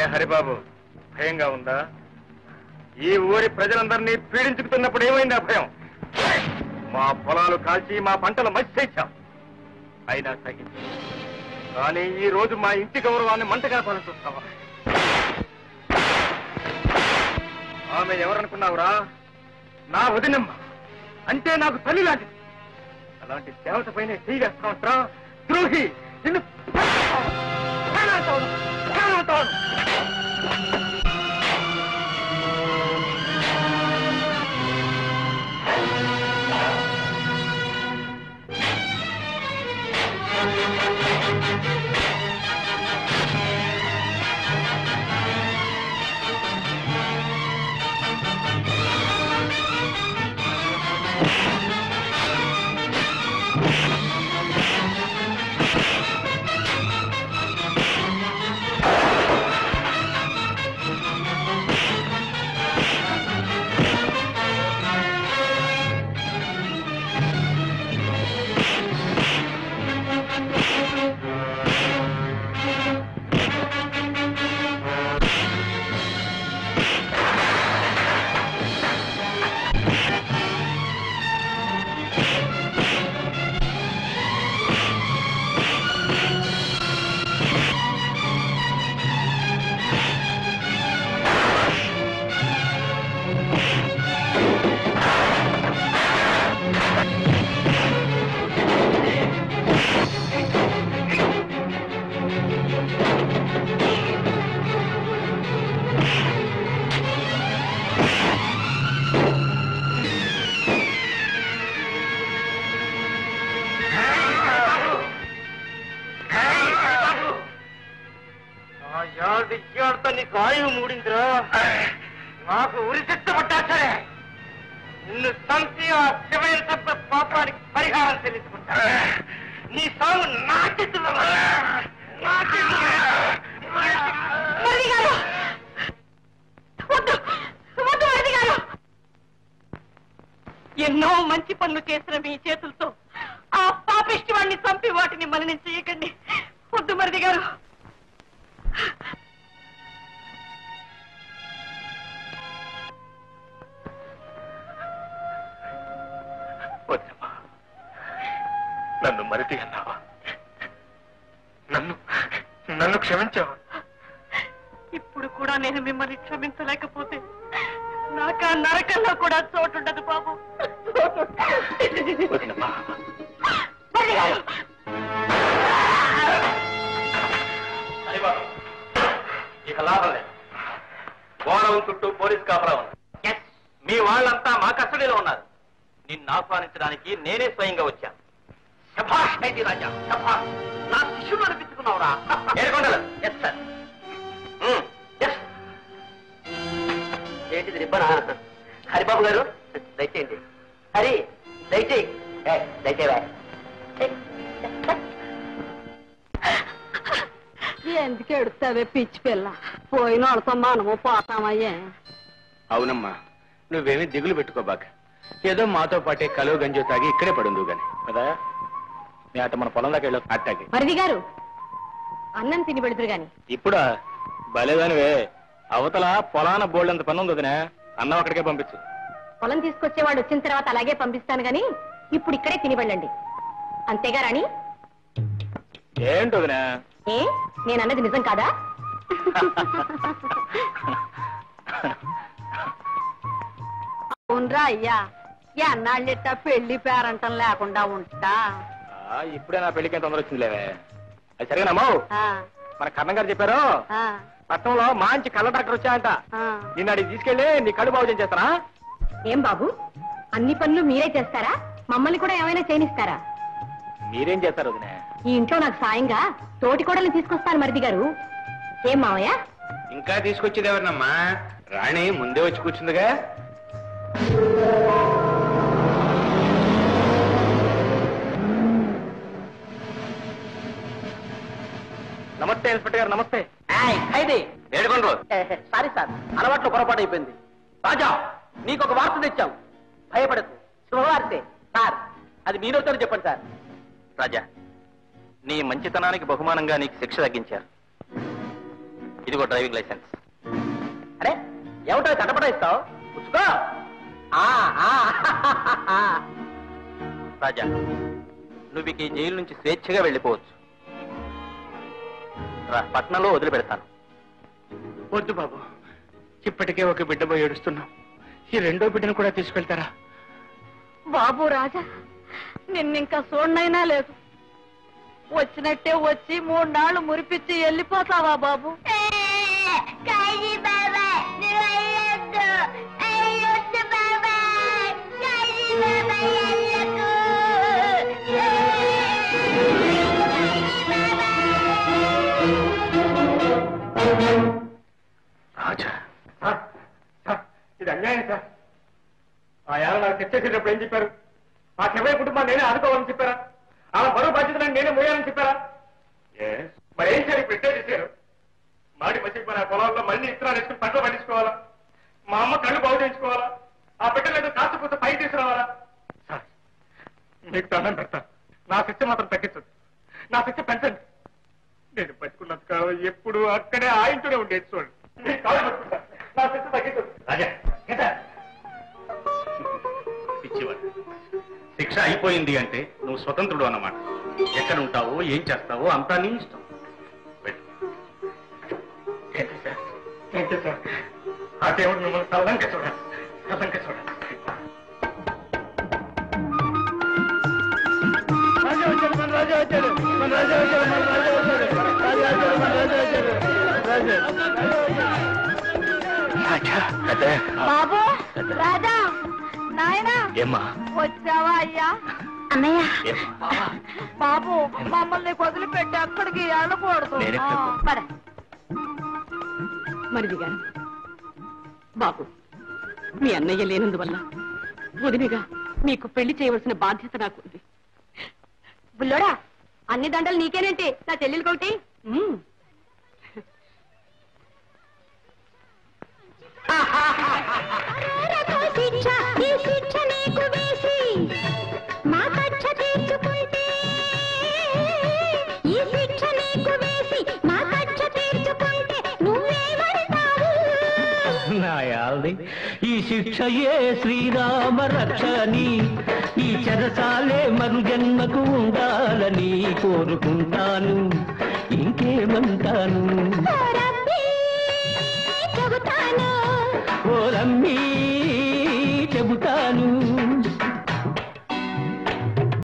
హరిబాబు భయంగా ఉందా ఈ ఊరి ప్రజలందరినీ పీడించుకుతున్నప్పుడు ఏమైంది ఆ భయం మా పొలాలు కాల్చి మా పంటలు మర్చేశాం అయినా సహించు కానీ ఈ రోజు మా ఇంటి గౌరవాన్ని మంటగా చూస్తావా ఆమె ఎవరనుకున్నావురా నా వదినమ్మ అంటే నాకు తల్లి లాంటిది అలాంటి దేవత పైన తీగేస్తామంటరా ద్రోహి నిన్ను ప్రాణాలతోను, ప్రాణాలతోను. ఆ యాది యాడితో నీకు ఆయువు మూడిందిరా నాకు ఉరి శిక్ష పట్టా సరే నిన్ను చంపి ఆ శివయ్య తప్ప పాపానికి పరిహారం చెల్లించుకుంటా నీ సాగు నా చేతుల్లో నా చేతుల్లో మరిది గారు వద్దు వద్దు మరిది గారు ఎన్నో మంచి పనులు చేసిన మీ చేతులతో ఆ పాపిష్టి వాడిని చంపి వాటిని మలినం చేయకండి వద్దు మరిది గారు వద్దమ్మా నన్ను మరిది అన్నావా నన్ను నన్ను క్షమించావా ఇప్పుడు కూడా నేను మిమ్మల్ని క్షమించలేకపోతే నాకు ఆ నరకంలో కూడా చోటుండదు బాబు వదినమ్మా మరిది గారు ఇక లాభం లేదు గోడవు చుట్టూ పోలీస్ కాపలా ఉంది మీ వాళ్ళంతా మా కస్టడీలో ఉన్నారు నిన్ను ఆహ్వానించడానికి నేనే స్వయంగా వచ్చాను శభాష్ ఖైదీ రాజా శభాష్ నా శిష్యుడు అనిపించుకున్నావురా ఏడుకొండలు ఎస్ సార్ ఎస్ ఏంటిది రిబ్బనా హరిబాబు గారు దయచేయండి హరి దయచేయి ఏ, దయచేవా ఎందుకు ఎడుతావే పిచ్చి పిల్ల పోయిన వాళ్ళతో మనము పోతామయ్యే అవునమ్మా నువ్వేమీ దిగులు పెట్టుకోబాక ఏదో మాతో పాటే కలువ గంజో తాగి ఇక్కడే పడుందు గాని కదా మీ అట మన పొలం దాకా వెళ్ళవు అట్టాకి మరిది గారు అన్నం తిని పెడుతురు గాని ఇప్పుడా భలేదానివే అవతల పొలాన బోల్డంత పని ఉంది వదినా అన్నం అక్కడికే పంపించు పొలం తీసుకొచ్చేవాడు వచ్చిన తర్వాత అలాగే పంపిస్తాను గాని ఇప్పుడు ఇక్కడే తిని వెళ్ళండి అంతేగా రాణి ఏంటి వదినా ఏ నేను అన్నది నిజం కాదా అవునరా అయ్యా ఎన్నాళ్ళెట్టా పెళ్లి పేరంటం లేకుండా ఉంటా ఆ, ఇప్పుడే నా పెళ్లికి తొందర వచ్చిందిలేవే అది సరిగానమ్మో ఆ, మన కర్ణం గారు చెప్పారు ఆ, పట్టణంలో మంచి కళ్ళ డాక్టర్ వచ్చాయంట ఆ. నిన్న అడిగి తీసుకెళ్లి నీ కళ్ళు బాగు చేస్తారా ఏం బాబు అన్ని పనులు మీరే చేస్తారా మమ్మల్ని కూడా ఏమైనా చేయనిస్తారా మీరేం చేస్తారు వదినా ఈ ఇంట్లో నాకు సాయంగా తోటి కోడల్ని తీసుకొస్తాను మరిది గారు ఏం మావయ్య ఇంకా తీసుకొచ్చేది ఎవరినమ్మా రాణి ముందే వచ్చి కూర్చుందిగా నమస్తే ఇన్స్పెక్టర్ గారు నమస్తే ఖైదీ ఏడుకొండ్రు సారీ సార్ అలవాట్లో పొరపాటు అయిపోయింది రాజా నీకు ఒక వార్త తెచ్చాం భయపడకు శుభవార్తే సార్ అది మీ నోటితో చెప్పండి సార్ రాజా నీ మంచితనానికి బహుమానంగా నీకు శిక్ష తగ్గించారు ఇదిగో డ్రైవింగ్ లైసెన్స్ అరే ఏమిటో చటపట ఇస్తావు పుచ్చుకో ఆ, ఆ, రాజా నువ్వు ఇక ఈ జైలు నుంచి స్వేచ్ఛగా వెళ్ళిపోవచ్చు రా పట్నంలో వదిలిపెడతాను వద్దు బాబు ఇప్పటికే ఒక బిడ్డ పోయి ఏడుస్తున్నాం ఈ రెండో బిడ్డను కూడా తీసుకెళ్తారా బాబు రాజా నిన్నింకా చూడనైనా లేదు వచ్చినట్టే వచ్చి మూడు నాళ్ళు మురిపిచ్చి వెళ్ళిపోతావా బాబు రాజా ఇది అన్యాయం సార్ ఆ ఏళ్ళ నాకు తెచ్చేసేటప్పుడు ఏం చెప్పారు ఆ చెవై కుటుంబాన్ని నేనే ఆదుకోవాలని చెప్పారా ఆ బరువు బాధ్యతలను నేనే మోయాలని చెప్పారా మరి ఏం చేయాలి పెట్టే చేశారు మాడి మసిపోయిన ఆ పొలాల్లో మళ్ళీ ఇత్తనాలు వేసుకుని పంటలు పండించుకోవాలా మా అమ్మ కళ్ళు బాగు చేయించుకోవాలా ఆ బిడ్డలు కాసుకుంటూ పై తీసుకురావాలా సార్ మీకు దండం పెడతా నా శిక్ష మాత్రం తగ్గించదు నా శిక్ష పెంచండి నేను బతుకున్నంత కాలం ఎప్పుడు అక్కడే ఆ ఇంట్లోనే ఉండేది చూడండి మీకు కాళ్ళు పట్టుకుంటా. నా శిక్ష తగ్గించదు రాజా పిచ్చివాడు శిక్ష అయిపోయింది అంటే నువ్వు స్వతంత్రుడు అన్నమాట ఎక్కడ ఉంటావో ఏం చేస్తావో అంతా నీ ఇష్టం వెళ్ళు thank you sir thank you sir ఆ దేవుడు మిమ్మల్ని సల్లంగా చూడాలి సల్లంగా చూడాలి రాజా వచ్చాడు మన రాజా వచ్చాడు మన రాజా వచ్చాడు మన రాజా వచ్చాడు రాజా వచ్చాడు మన రాజా వచ్చాడు రాజా రాజా బాబు రాజా నాయనా ఏమ్మా వచ్చావా అయ్యా అన్నయ్య బాబు మమ్మల్ని వదిలిపెట్టి అక్కడికి వెళ్ళకూడదు నేనెక్కడ ఆ, పద. మరిది గారు బాబు మీ అన్నయ్య లేనందువల్ల వదినగా మీకు పెళ్లి చేయవలసిన బాధ్యత నాకుంది బుల్లోడా అన్ని దండలు నీకేనంటే నా చెల్లెలకొకటి ఉమ్, శిక్ష ఈ శిక్ష నీకు వేసి మా కక్ష తీర్చుకుంటే ఈ శిక్ష నీకు వేసి మా కక్ష తీర్చుకుంటే నువ్వేమంటావు నాయాల్ది ఈ శిక్షయే శ్రీరామ రక్షని ఈ చెరసాలే మరు జన్మకు ఉండాలని కోరుకుంటాను ఇంకేమంటాను ఓ రబ్బీ, చెబుతాను ఓ రమ్మీ చెబుతాను